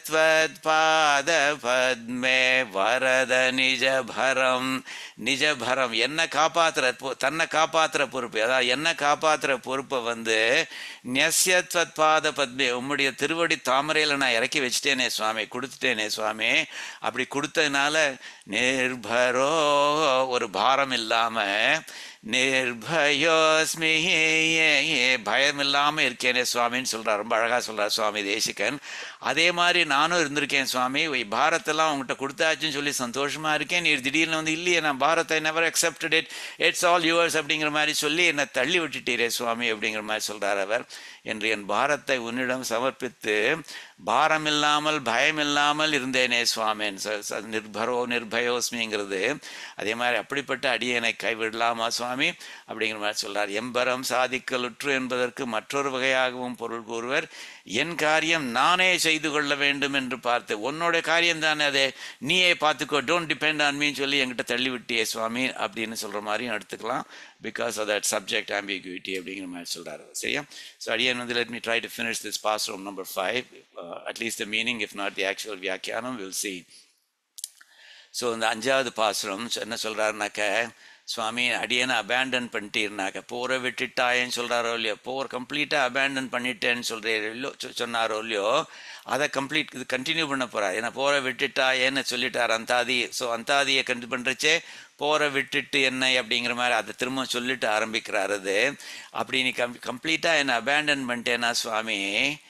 त्वत्पादपद्मे वरद நிஜபரம் நிஜபரம் என்ன காப்பாத்துற பொ- தன்னை காப்பாத்துற பொறுப்பு அதாவது என்ன காப்பாத்துற பொறுப்பை வந்து நெஸ்யத்வத் பாத பத்மே உம்முடைய திருவடி தாமரையில நான் இறக்கி வச்சுட்டேனே சுவாமி கொடுத்துட்டேனே சுவாமி அப்படி கொடுத்ததுனால நிர்பரோ ஒரு பாரம் இல்லாம நிர்பயோஸ்மி பயம் இல்லாம இருக்கேனே சுவாமின்னு சொல்றார் ரொம்ப அழகா சொல்றார் சுவாமி தேசிகன் அதே மாதிரி நானும் இருந்திருக்கேன் சுவாமி வை- பாரத்தெல்லாம் உங்ககிட்ட கொடுத்தாச்சுன்னு சொல்லி சந்தோஷமா இருக்கேன் நீர் திடீர்னு வந்து இல்லையே நான் பாரத்தை never accepted it it's all yours அப்படிங்கிற மாதிரி சொல்லி என்னை தள்ளி விட்டுட்டீரே சுவாமி அப்படிங்கிற மாதிரி சொல்றார் அவர் என்று என் பாரத்தை உன்னிடம் சமர்ப்பித்து பாரம் இல்லாமல் பயம் இல்லாமல் இருந்தேனே சுவாமின் ச- ச- நிர்பரோ நிர்பயோஸ்மிங்கிறது அதே மாதிரி அப்படிப்பட்ட அடியனை கைவிடலாமா சுவாமி அப்படிங்கிற மாதிரி சொல்றார் எம்பரம் சாதிக்கலுற்று என்பதற்கு மற்றொரு வகையாகவும் பொருள் கூறுவர் என் காரியம் நானே செய்து கொள்ள வேண்டும் என்று பார்த்து உன்னோட காரியம் தானே அதே நீயே பார்த்துக்கோ டோன்ட் டிபெண்ட் ஆன் மீன்னு சொல்லி என்கிட்ட தள்ளி விட்டியே சுவாமி அப்படின்னு சொல்ற மாதிரியும் எடுத்துக்கலாம் because of that subject ambiguity அப்படிங்கிற மாதிரி சொல்றாரு சரியா ஸோ அடியன் வந்து let me try to finish this பாஸ் ரூம் number five at least the meaning if not the actual வியாக்கியானம் வில் see ஸோ இந்த அஞ்சாவது பாசுரம் என்ன சொல்றாருனாக்க சுவாமி அடியனை அபேண்டன் பண்ணிட்டீர்னாக்க போரை விட்டுட்டாயேன்னு சொல்கிறாரோ இல்லையோ போர் கம்ப்ளீட்டாக அபேண்டன் பண்ணிட்டேன்னு சொல்கிறீரோ இல்லையோ சொ- சொன்னாரோ இல்லையோ அதை கம்ப்ளீட் இது கண்டினியூ பண்ண போகிறார் ஏன்னா போரை விட்டுட்டாயேன்னு சொல்லிட்டார் அந்தாதி ஸோ அந்தாதியை கண்டு பண்ணுறச்சே போரை விட்டுட்டு என்னை அப்படிங்கிற மாதிரி அதை திரும்ப சொல்லிட்டு ஆரம்பிக்கிறார் அது அப்படி நீ கம் கம்ப்ளீட்டாக என்னை அபேண்டன் பண்ணிட்டேன்னா சுவாமி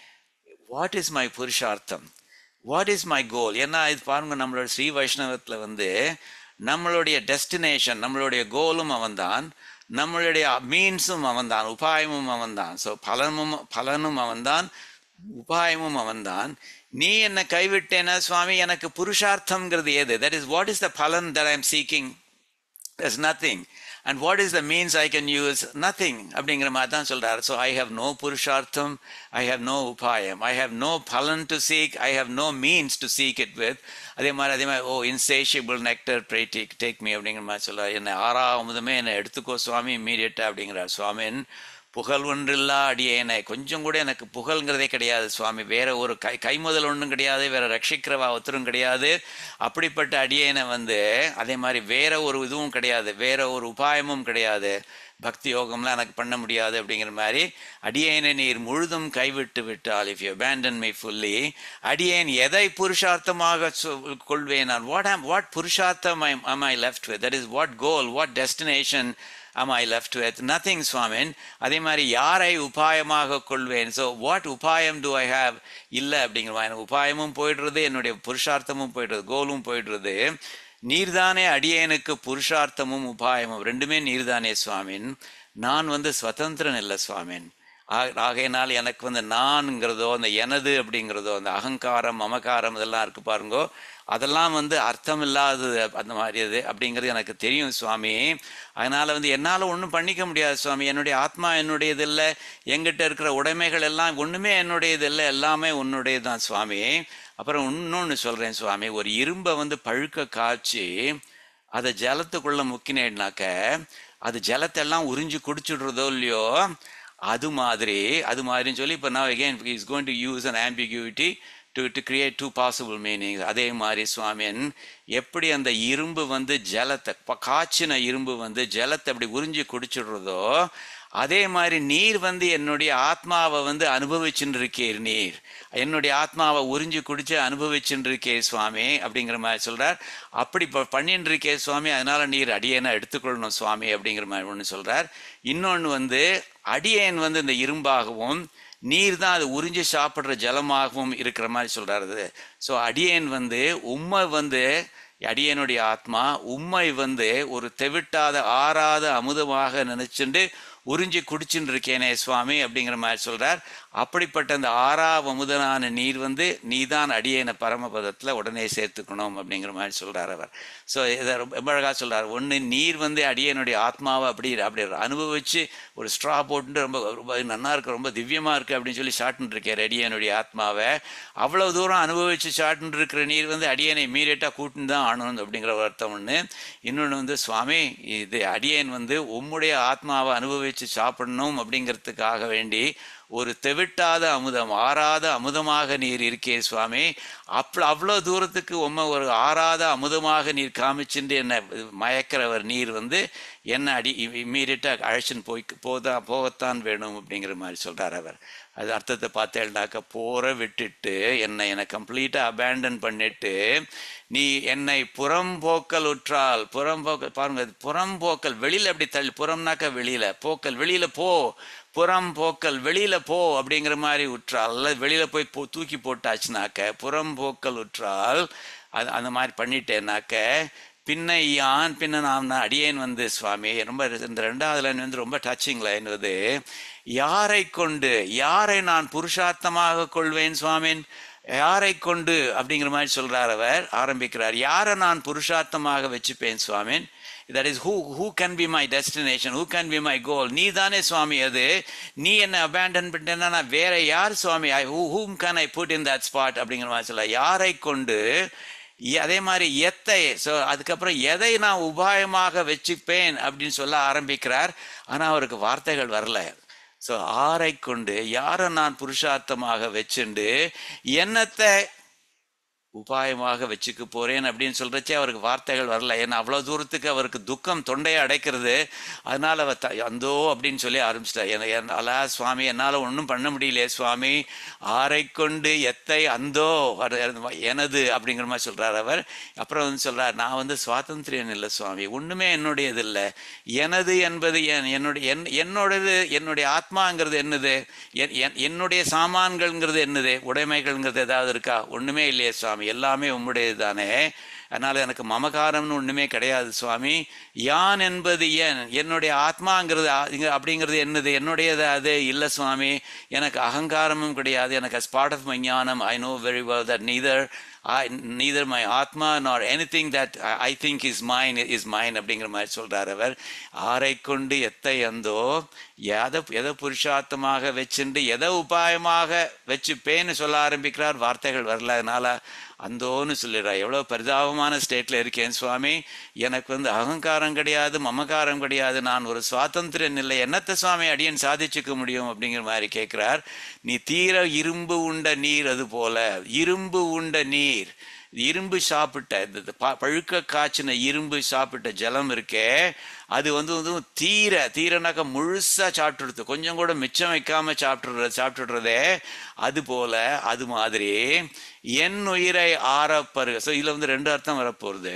வாட் இஸ் மை புருஷார்த்தம் வாட் இஸ் மை கோல் ஏன்னா இது பாருங்க நம்மளோட ஸ்ரீ வைஷ்ணவத்தில் வந்து நம்மளுடைய டெஸ்டினேஷன் நம்மளுடைய கோலும் அவன்தான் நம்மளுடைய மீன்ஸும் அவன்தான் உபாயமும் அவன்தான் ஸோ பலனும் பலனும் அவன்தான் உபாயமும் அவன்தான் நீ என்னை கைவிட்டேன்னா சுவாமி எனக்கு புருஷார்த்தம்ங்கிறது ஏது that is what is the பலன் that I am seeking there's nothing and what is the means i can use nothing அப்படிங்கிற மாதிரி தான் சொல்றாரு so i have no purushartham i have no upayam i have no பலன் to seek i have no means to seek it with அதே மாதிரி அதே மாதிரி ஓ insatiable nectar pray take take me அப்படிங்கிற மாதிரி சொல்றாரு என்னை ஆறாவதுமே என்னை எடுத்துக்கோ சுவாமி இம்மீடியட்டா அப்படிங்கிறார் சுவாமின் புகழ் ஒன்றில்லா அடியேனை கொஞ்சம் கூட எனக்கு புகழ்ங்கிறதே கிடையாது சுவாமி வேற ஒரு கை கைமுதல் ஒன்றும் கிடையாது வேற ரட்சிக்கிறவா ஒருத்தரும் கிடையாது அப்படிப்பட்ட அடியேனை வந்து அதே மாதிரி வேற ஒரு இதுவும் கிடையாது வேற ஒரு உபாயமும் கிடையாது பக்தி யோகம்லாம் எனக்கு பண்ண முடியாது அப்படிங்கிற மாதிரி அடியேனை நீர் முழுதும் கைவிட்டு விட்டால் if you abandon me fully அடியேன் எதை புருஷார்த்தமாக சொ- கொள்வேன் நான் வாட் ஆம் வாட் புருஷார்த்தம் ஐ am I left with that is what goal what destination am I left with nothing சுவாமின் அதே மாதிரி யாரை உபாயமாக கொள்வேன் ஸோ வாட் உபாயம் டு ஐ ஹாவ் இல்லை அப்படிங்கிற மாதிரி எனக்கு உபாயமும் போயிடுறது என்னுடைய புருஷார்த்தமும் போயிடுறது கோலும் போயிடுறது நீர்தானே அடியேனுக்கு புருஷார்த்தமும் உபாயமும் ரெண்டுமே நீர்தானே சுவாமின் நான் வந்து சுதந்திரன் இல்லை சுவாமின் ஆ- ஆகையினால் எனக்கு வந்து நான்ங்கிறதோ அந்த எனது அப்படிங்கிறதோ அந்த அகங்காரம் மமகாரம் இதெல்லாம் இருக்கு பாருங்கோ அதெல்லாம் வந்து அர்த்தம் இல்லாதது அந்த மாதிரி அது அப்படிங்கிறது எனக்கு தெரியும் சுவாமி அதனால வந்து என்னால் ஒன்றும் பண்ணிக்க முடியாது சுவாமி என்னுடைய ஆத்மா என்னுடையது இல்லை எங்கிட்ட இருக்கிற உடைமைகள் எல்லாம் ஒன்றுமே என்னுடையது இல்லை எல்லாமே உன்னுடையது தான் சுவாமி அப்புறம் இன்னொன்று சொல்கிறேன் சுவாமி ஒரு இரும்பை வந்து பழுக்க காய்ச்சி அதை ஜலத்துக்குள்ள முக்கினேன்னாக்க அது ஜலத்தெல்லாம் உறிஞ்சி குடிச்சிடுறதோ இல்லையோ அது மாதிரி அது மாதிரின்னு சொல்லி இப்போ நான் again is going to use an ambiguity to to create two possible meaning அதே மாதிரி சுவாமியன் எப்படி அந்த இரும்பு வந்து ஜலத்தை ப- காய்ச்சின இரும்பு வந்து ஜலத்தை அப்படி உறிஞ்சி குடிச்சிடுறதோ அதே மாதிரி நீர் வந்து என்னுடைய ஆத்மாவை வந்து அனுபவிச்சுட்டு இருக்கீர் நீர் என்னுடைய ஆத்மாவை உறிஞ்சி குடிச்சு அனுபவிச்சுட்டு இருக்கே சுவாமி அப்படிங்கிற மாதிரி சொல்றார் அப்படி இப்போ பண்ணிட்டு இருக்கே சுவாமி அதனால நீர் அடியேனை எடுத்துக்கொள்ளணும் சுவாமி அப்படிங்கிற மாதிரி ஒன்று சொல்றார் இன்னொன்று வந்து அடியேன் வந்து இந்த இரும்பாகவும் நீர் தான் அது உறிஞ்சி சாப்பிட்ற ஜலமாகவும் இருக்கிற மாதிரி சொல்றாரு ஸோ அடியேன் வந்து உம்மை வந்து அடியனுடைய ஆத்மா உம்மை வந்து ஒரு தெவிட்டாத ஆறாத அமுதமாக நினைச்சுண்டு உறிஞ்சி குடிச்சுட்டு இருக்கேனே சுவாமி அப்படிங்கிற மாதிரி சொல்றார் அப்படிப்பட்ட அந்த ஆறாவ அமுதனான நீர் வந்து நீதான் அடியேன பரமபதத்தில் உடனே சேர்த்துக்கணும் அப்படிங்கிற மாதிரி சொல்றார் அவர் ஸோ இதை ரொம்ப ரொம்ப அழகாக சொல்றார் ஒன்று நீர் வந்து அடியனுடைய ஆத்மாவை அப்படி அப்படி அனுபவிச்சு ஒரு ஸ்ட்ரா போட்டு ரொம்ப ரொம்ப நன்னா இருக்கு ரொம்ப திவ்யமா இருக்கு அப்படின்னு சொல்லி சாட்டுன்னு இருக்கார் அடியனுடைய ஆத்மாவை அவ்வளவு தூரம் அனுபவிச்சு சாட்டுன்னு இருக்கிற நீர் வந்து அடியனை இம்மீடியட்டாக கூட்டின்னு தான் ஆகணும் அப்படிங்கிற ஒரு அர்த்தம் ஒன்று இன்னொன்று வந்து சுவாமி இது அடியேன் வந்து உம்முடைய ஆத்மாவை அனுபவிச்சு சாப்பிடணும் அப்படிங்கிறதுக்காக வேண்டி ஒரு தெவிட்டாத அமுதம் ஆறாத அமுதமாக நீர் இருக்கே சுவாமி அப்ப அவ்வளோ தூரத்துக்கு உம்மை ஒரு ஆறாத அமுதமாக நீர் காமிச்சுட்டு என்ன மயக்கிறவர் நீர் வந்து என்ன அடி இம்மீடியட்டாக அழைச்சின்னு போய் போதா போகத்தான் வேணும் அப்படிங்கிற மாதிரி சொல்றார் அவர் அது அர்த்தத்தை பார்த்தேன்னாக்க போற விட்டுட்டு என்னை என்னை கம்ப்ளீட்டாக அபேண்டன் பண்ணிட்டு நீ என்னை புறம்போக்கல் உற்றால் புறம்போக்கல் பாருங்க அது புறம்போக்கல் வெளியில அப்படி தள்ளி புறம்னாக்க வெளியில போக்கல் வெளியில போ புறம் போக்கல் வெளியில போ அப்படிங்கிற மாதிரி உற்றால் அல்லது வெளியில போய் போ தூக்கி போட்டாச்சுனாக்க புறம் போக்கல் உற்றால் அது அந்த மாதிரி பண்ணிட்டேனாக்க பின்ன யான் பின்ன நாம் நான் அடியேன் வந்து சுவாமி ரொம்ப இந்த ரெண்டாவது லைன் வந்து ரொம்ப டச்சிங் லைன் வந்து யாரை கொண்டு யாரை நான் புருஷார்த்தமாக கொள்வேன் சுவாமின் யாரை கொண்டு அப்படிங்கிற மாதிரி சொல்றார் அவர் ஆரம்பிக்கிறார் யாரை நான் புருஷார்த்தமாக வச்சுப்பேன் சுவாமின் that is who who can be my destination who can be my goal நீ தானே சுவாமி அது நீ என்ன அபேண்டன் பண்ணிட்டேன்னா நான் வேற யார் சுவாமி I who whom can I put in that spot அப்படிங்கிற மாதிரி சொல்ல யாரை கொண்டு எ- அதே மாதிரி எத்தை ஸோ அதுக்கப்புறம் எதை நான் உபாயமாக வச்சுப்பேன் அப்படின்னு சொல்ல ஆரம்பிக்கிறார் ஆனால் அவருக்கு வார்த்தைகள் வரல ஸோ ஆரை கொண்டு யாரை நான் புருஷார்த்தமாக வச்சுண்டு என்னத்தை உபாயமாக வச்சுக்க போறேன் அப்படின்னு சொல்றச்சே அவருக்கு வார்த்தைகள் வரல ஏன்னா அவ்வளோ தூரத்துக்கு அவருக்கு துக்கம் தொண்டையை அடைக்கிறது அதனால அவர் த- அந்தோ அப்படின்னு சொல்லி ஆரம்பிச்சிட்டார் என- என் அலா சுவாமி என்னால் ஒன்றும் பண்ண முடியலையே சுவாமி ஆரை கொண்டு எத்தை அந்தோ அது- அது எனது அப்படிங்கிற மாதிரி சொல்றார் அவர் அப்புறம் வந்து சொல்றார் நான் வந்து சுவாதந்திரியன் இல்லை சுவாமி ஒண்ணுமே என்னுடையது இல்லை எனது என்பது என் என்னுடைய என் என்னோடது என்னுடைய ஆத்மாங்கிறது என்னது என்- என்- என்னுடைய சாமான்கள்ங்கிறது என்னது உடைமைகள்ங்கிறது ஏதாவது இருக்கா ஒண்ணுமே இல்லையே சுவாமி எல்லாமே உம்முடையது தானே அதனால எனக்கு மமகாரம்னு ஒண்ணுமே கிடையாது சுவாமி யான் என்பது ஏன் என்னுடைய ஆத்மாங்கிறது அ- இங்க அப்படிங்கிறது என்னது என்னுடையது அது இல்லை சுவாமி எனக்கு அகங்காரமும் கிடையாது எனக்கு as part of my ஞானம் I know very well that neither I, neither my ஆத்மா nor anything that I, I think is mine is mine அப்படிங்கிற மாதிரி சொல்றார் அவர் ஆரை கொண்டு எத்தை அந்தோ எதை எதை புருஷார்த்தமாக வச்சுண்டு எதை உபாயமாக வச்சு பேன்னு சொல்ல ஆரம்பிக்கிறார் வார்த்தைகள் வரல அதனால அந்தோன்னு சொல்லிடுறார் எவ்வளோ பரிதாபமான ஸ்டேட்ல இருக்கேன் சுவாமி எனக்கு வந்து அகங்காரம் கிடையாது மமகாரம் கிடையாது நான் ஒரு சுவாதந்திரன் இல்லை என்னத்தை சுவாமி அடியன் சாதிச்சுக்க முடியும் அப்படிங்கிற மாதிரி கேட்கிறார் நீ தீர இரும்பு உண்ட நீர் அது போல இரும்பு உண்ட நீர் இரும்பு சாப்பிட்ட இந்த இந்த ப- பழுக்க காய்ச்சின இரும்பு சாப்பிட்ட ஜலம் இருக்கே அது வந்து வந்து தீர தீரனாக்க முழுசா சாப்பிட்டுடுது கொஞ்சம் கூட மிச்சம் வைக்காம சாப்பிட்டுடுற சாப்பிட்டுடுறதே அது போல அது மாதிரி என் உயிரை ஆறப்பருக ஸோ இதுல வந்து ரெண்டு அர்த்தம் வரப்போகுது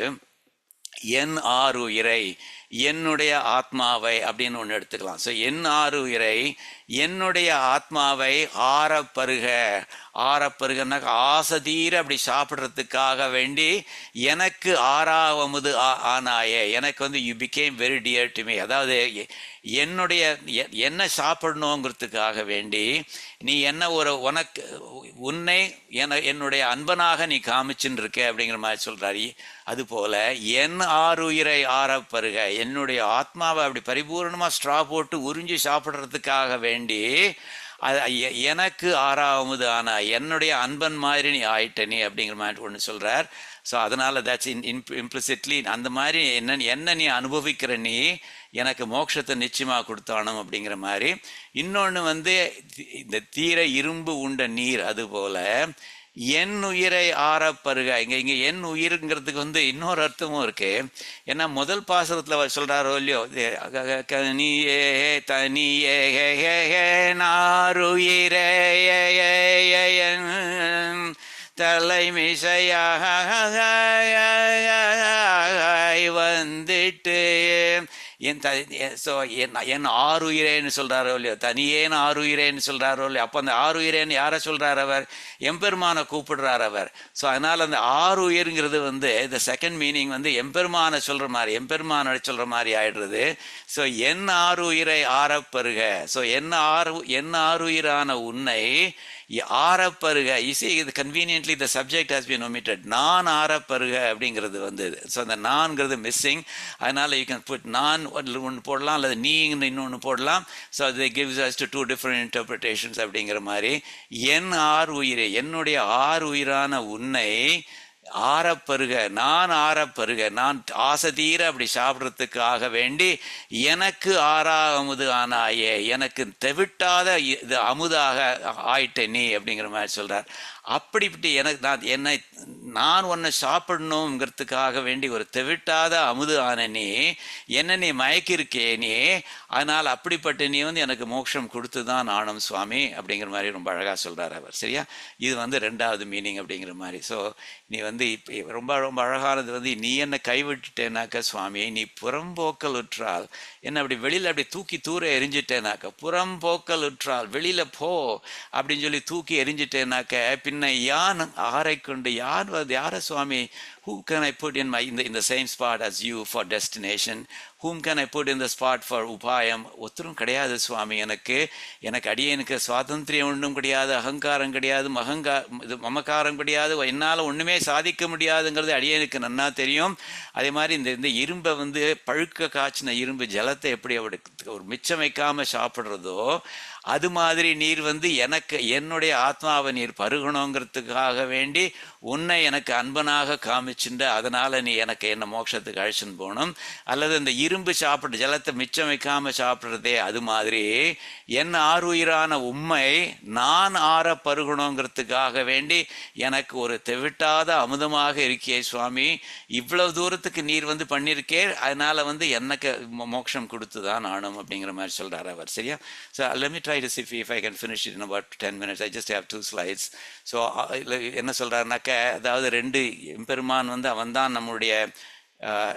என் ஆறு உயிரை என்னுடைய ஆத்மாவை அப்படின்னு ஒன்று எடுத்துக்கலாம் ஸோ என் ஆறு உயிரை என்னுடைய ஆத்மாவை ஆறப்பருக ஆறப்பருகன்னா ஆசதீர அப்படி சாப்பிட்றதுக்காக வேண்டி எனக்கு ஆறாவமுது ஆ- ஆனாயே எனக்கு வந்து you became very dear to me அதாவது எ- என்னுடைய எ- என்ன சாப்பிடணுங்கிறதுக்காக வேண்டி நீ என்ன ஒரு உனக்கு உன்னை என என்னுடைய அன்பனாக நீ காமிச்சுன்னு இருக்க அப்படிங்கிற மாதிரி சொல்றாரு அதுபோல என் ஆறுயிரை ஆறப்பருக என்னுடைய ஆத்மாவை அப்படி பரிபூர்ணமா ஸ்ட்ரா போட்டு உறிஞ்சி சாப்பிட்றதுக்காக வேண்டி அது எ- எனக்கு ஆறாவது ஆனா என்னுடைய அன்பன் மாதிரி நீ ஆயிட்ட நீ அப்படிங்கிற மாதிரி ஒன்று சொல்றார் ஸோ அதனால தட்ஸ் இன் இம்ப்ளிசிட்லி அந்த மாதிரி என்ன என்ன நீ அனுபவிக்கிற நீ எனக்கு மோட்சத்தை நிச்சயமா கொடுத்தானும் அப்படிங்கிற மாதிரி இன்னொன்று வந்து தி- இந்த தீர இரும்பு உண்ட நீர் அது போல என் உயிரை ஆறப்பருக இங்க இங்க என் உயிருங்கிறதுக்கு வந்து இன்னொரு அர்த்தமும் இருக்கு ஏன்னா முதல் பாசுரத்துல அவர் சொல்றாரோ இல்லையோ இது அக- அக- கனியே தனியே ஹே ஹே ஹே நாருயிரே ஏ ஏ ஏ என் தலைமிசையாய் வந்துட்டு என் த ஸோ என் என் ஆறுயிரேன்னு சொல்றாரோ இல்லையோ தனியேன்னு ஆறுயிரேன்னு சொல்றாரோ இல்லையோ அப்போ அந்த ஆறுயிரேன்னு யாரை சொல்றார் அவர் எம்பெருமானை கூப்பிடுறார் அவர் ஸோ அதனால அந்த ஆறுயிர்ங்கிறது வந்து இந்த செகண்ட் மீனிங் வந்து எம்பெருமானை சொல்ற மாதிரி எம்பெருமானை சொல்ற மாதிரி ஆயிடுறது ஸோ என் ஆறுயிரை ஆறப்பருக ஸோ என்ன ஆறு என்ன ஆறுயிரான உன்னை ஆறப்பருக இசை இது conveniently the subject has been omitted நான் ஆறப்பருக அப்படிங்கிறது வந்து ஸோ அந்த நான்கிறது மிஸ்ஸிங் அதனால யூ கேன் புட் நான் ஒன்று போடலாம் அல்லது நீன்னு இன்னொன்று போடலாம் ஸோ அது gives us two two different interpretations அப்படிங்கிற மாதிரி என் ஆறு உயிரே என்னுடைய ஆறு உயிரான உன்னை ஆறப்பருக நான் ஆறப்பருக நான் ஆசதீர அப்படி சாப்பிட்றதுக்காக வேண்டி எனக்கு ஆறா அமுது ஆனாயே எனக்கு தெவிட்டாத இ- இது அமுதாக ஆயிட்ட நீ அப்படிங்கிற மாதிரி சொல்றார் அப்படிப்பட்டு எனக்கு நான் என்னை நான் உன்னை சாப்பிடணுங்கிறதுக்காக வேண்டி ஒரு தெவிட்டாத அமுது ஆன நீ என்ன நீ மயக்கிருக்கே நீ அதனால் அப்படிப்பட்ட நீ வந்து எனக்கு மோட்சம் கொடுத்து தான் ஆனும் சுவாமி அப்படிங்கிற மாதிரி ரொம்ப அழகாக சொல்றார் அவர் சரியா இது வந்து ரெண்டாவது மீனிங் அப்படிங்கிற மாதிரி ஸோ நீ வந்து இப்போ ரொம்ப ரொம்ப அழகானது வந்து நீ என்ன கைவிட்டுட்டேனாக்க சுவாமி நீ புறம்போக்கல் உற்றால் என்ன அப்படி வெளியில் அப்படி தூக்கி தூர எரிஞ்சிட்டேனாக்க புறம்போக்கல் உற்றால் வெளியில போ அப்படின்னு சொல்லி தூக்கி எரிஞ்சிட்டேனாக்க பின்ன யான் ஆரை கொண்டு யார் வந்து யார சுவாமி who can I put in my in the in the same spot as you for destination whom can I put in the spot for உபாயம் ஒருத்தரும் கிடையாது சுவாமி எனக்கு எனக்கு அடியனுக்கு சுவாதந்திரியம் ஒன்றும் கிடையாது அகங்காரம் கிடையாது மகங்கா இது மமக்காரம் கிடையாது என்னால் ஒன்றுமே சாதிக்க முடியாதுங்கிறது அடியனுக்கு நன்னா தெரியும் அதே மாதிரி இந்த இந்த இரும்பை வந்து பழுக்க காய்ச்சின இரும்பு ஜலத்தை எப்படி அவருக்கு ஒரு மிச்சம் வைக்காம சாப்பிட்றதோ அது மாதிரி நீர் வந்து எனக்கு என்னுடைய ஆத்மாவை நீர் பருகணுங்கிறதுக்காக வேண்டி உன்னை எனக்கு அன்பனாக காமிச்சுண்டு அதனால நீ எனக்கு என்ன மோட்சத்துக்கு அழைச்சின்னு போகணும் அல்லது இந்த திரும்பி சாப்பிட்டு ஜலத்தை மிச்சம் வைக்காம சாப்பிட்றதே அது மாதிரி என் ஆறுயிரான உண்மை நான் ஆற பருகணுங்கிறதுக்காக வேண்டி எனக்கு ஒரு தெவிட்டாத அமுதமாக இருக்கியே சுவாமி இவ்வளவு தூரத்துக்கு நீர் வந்து பண்ணியிருக்கே அதனால வந்து எனக்கு மோ- மோட்சம் கொடுத்து தான் நானும் அப்படிங்கிற மாதிரி சொல்றாரு அவர் சரியா so let me try to see if if I can finish it in about ten minutes I just have two slides so என்ன சொல்றாருனாக்க அதாவது ரெண்டு எம்பெருமான் வந்து அவன்தான் நம்முடைய அஹ்,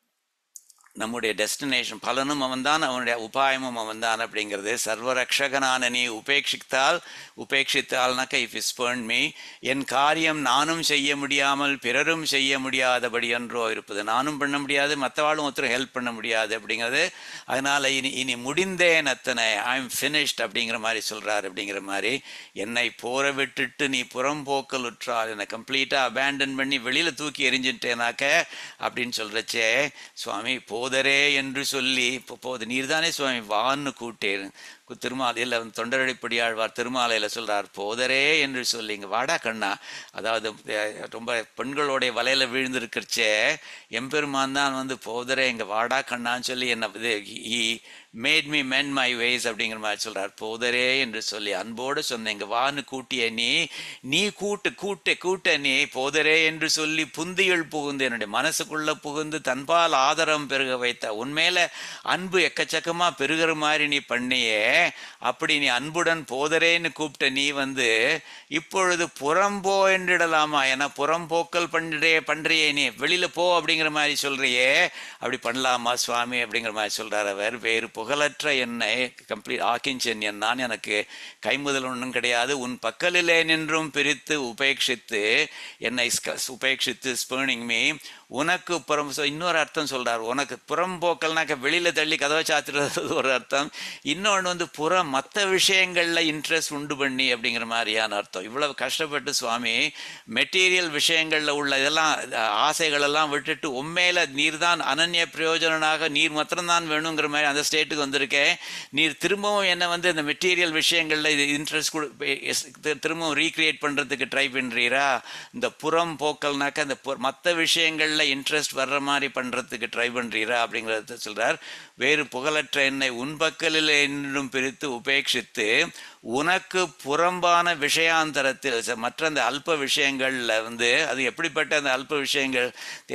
நம்முடைய டெஸ்டினேஷன் பலனும் அவன்தான் அவனுடைய உபாயமும் அவன்தான் அப்படிங்கிறது சர்வரக்ஷகனான நீ உபேட்சித்தால் உபேட்சித்தால்னாக்க இஃப் இஸ் மீ என் காரியம் நானும் செய்ய முடியாமல் பிறரும் செய்ய முடியாதபடி என்றோ இருப்பது நானும் பண்ண முடியாது மற்றவாளும் ஒருத்தரும் ஹெல்ப் பண்ண முடியாது அப்படிங்கிறது அதனால இனி இனி முடிந்தேன் அத்தனை ஐ எம் ஃபினிஷ்ட் அப்படிங்கிற மாதிரி சொல்றாரு அப்படிங்கிற மாதிரி என்னை போற விட்டுட்டு நீ புறம்போக்கல் உற்றால் என்னை கம்ப்ளீட்டாக அபேண்டன் பண்ணி வெளியில தூக்கி எரிஞ்சிட்டேனாக்க அப்படின்னு சொல்றச்சே சுவாமி போதரே என்று சொல்லி இப்போ போது நீர்தானே சுவாமி வான்னு கூட்டேன் கு- திருமாலையில் வந்து தொண்டரடிப்படியாழ்வார் திருமாலையில் சொல்றார் போதரே என்று சொல்லி இங்க வாடா கண்ணா அதாவது அஹ், ரொம்ப பெண்களுடைய வலையில விழுந்திருக்கிறச்சே எம்பெருமான் தான் வந்து போதரே இங்க வாடா கண்ணான்னு சொல்லி என்ன இது he made me mend my ways அப்படிங்கிற மாதிரி சொல்றார் போதரே என்று சொல்லி அன்போடு சொன்ன இங்க வான்னு கூட்டிய நீ நீ கூட்டு கூட்டு கூட்ட நீ போதரே என்று சொல்லி புந்தியுள் புகுந்து என்னுடைய மனசுக்குள்ள புகுந்து தன்பால் ஆதரம் பெருக வைத்த உன்மேல அன்பு எக்கச்சக்கமா பெருகிற மாதிரி நீ பண்ணியே அப்படி நீ அன்புடன் போதரேன்னு கூப்பிட்ட நீ வந்து இப்பொழுது புறம்போ என்றிடலாமா ஏன்னா புறம்போக்கல் பண்றே பண்றியே நீ வெளியில போ அப்படிங்கிற மாதிரி சொல்றியே அப்படி பண்ணலாமா சுவாமி அப்படிங்கிற மாதிரி சொல்றார் அவர் வேறு புகழற்ற என்னை கம்ப்ளீட் ஆக்கிஞ்சன் என் நான் எனக்கு கைமுதல் ஒன்றும் கிடையாது உன் பக்கலிலே நின்றும் பிரித்து உபேட்சித்து என்னை ஸ்க- உபேட்சித்து ஸ்பேர்னிங் மீ உனக்கு புறம் so இன்னொரு அர்த்தம் சொல்றார் உனக்கு புறம்போக்கல்னாக்க வெளியில தள்ளி கதவை சாத்துறது ஒரு அர்த்தம் இன்னொன்று வந்து புறம் மற்ற விஷயங்கள்ல இன்ட்ரெஸ்ட் உண்டு பண்ணி அப்படிங்கிற மாதிரியான அர்த்தம் இவ்வளவு கஷ்டப்பட்டு சுவாமி மெட்டீரியல் விஷயங்கள்ல உள்ள இதெல்லாம் அஹ், ஆசைகள் எல்லாம் விட்டுட்டு உண்மையில நீர் தான் அனன்ய பிரயோஜனனாக நீர் மாத்திரம்தான் வேணுங்கிற மாதிரி அந்த ஸ்டேட்டுக்கு வந்திருக்கேன் நீர் திரும்பவும் என்ன வந்து இந்த மெட்டீரியல் விஷயங்கள்ல இது இன்ட்ரெஸ்ட் திரும்பவும் ரீக்ரியேட் பண்றதுக்கு ட்ரை பண்றீரா இந்த புறம் போக்கல்னாக்க இந்த மற்ற விஷயங்கள்ல இன்ட்ரெஸ்ட் வர்ற மாதிரி பண்றதுக்கு ட்ரை பண்றீரா அப்படிங்கிறத சொல்றார் வேறு புகழற்ற என்னை உன்பக்கலில் என்னும் பிரித்து உபேட்சித்து உனக்கு புறம்பான விஷயாந்தரத்தில் ச- மற்ற அந்த அல்ப விஷயங்கள்ல வந்து அது எப்படிப்பட்ட அந்த அல்ப விஷயங்கள்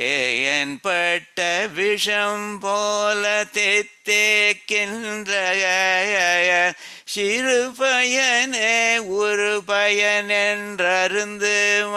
தேன்பட்ட விஷம் போல தேத்தேக்கின்ற சிறு பயனே ஒரு பயன் என்றருந்து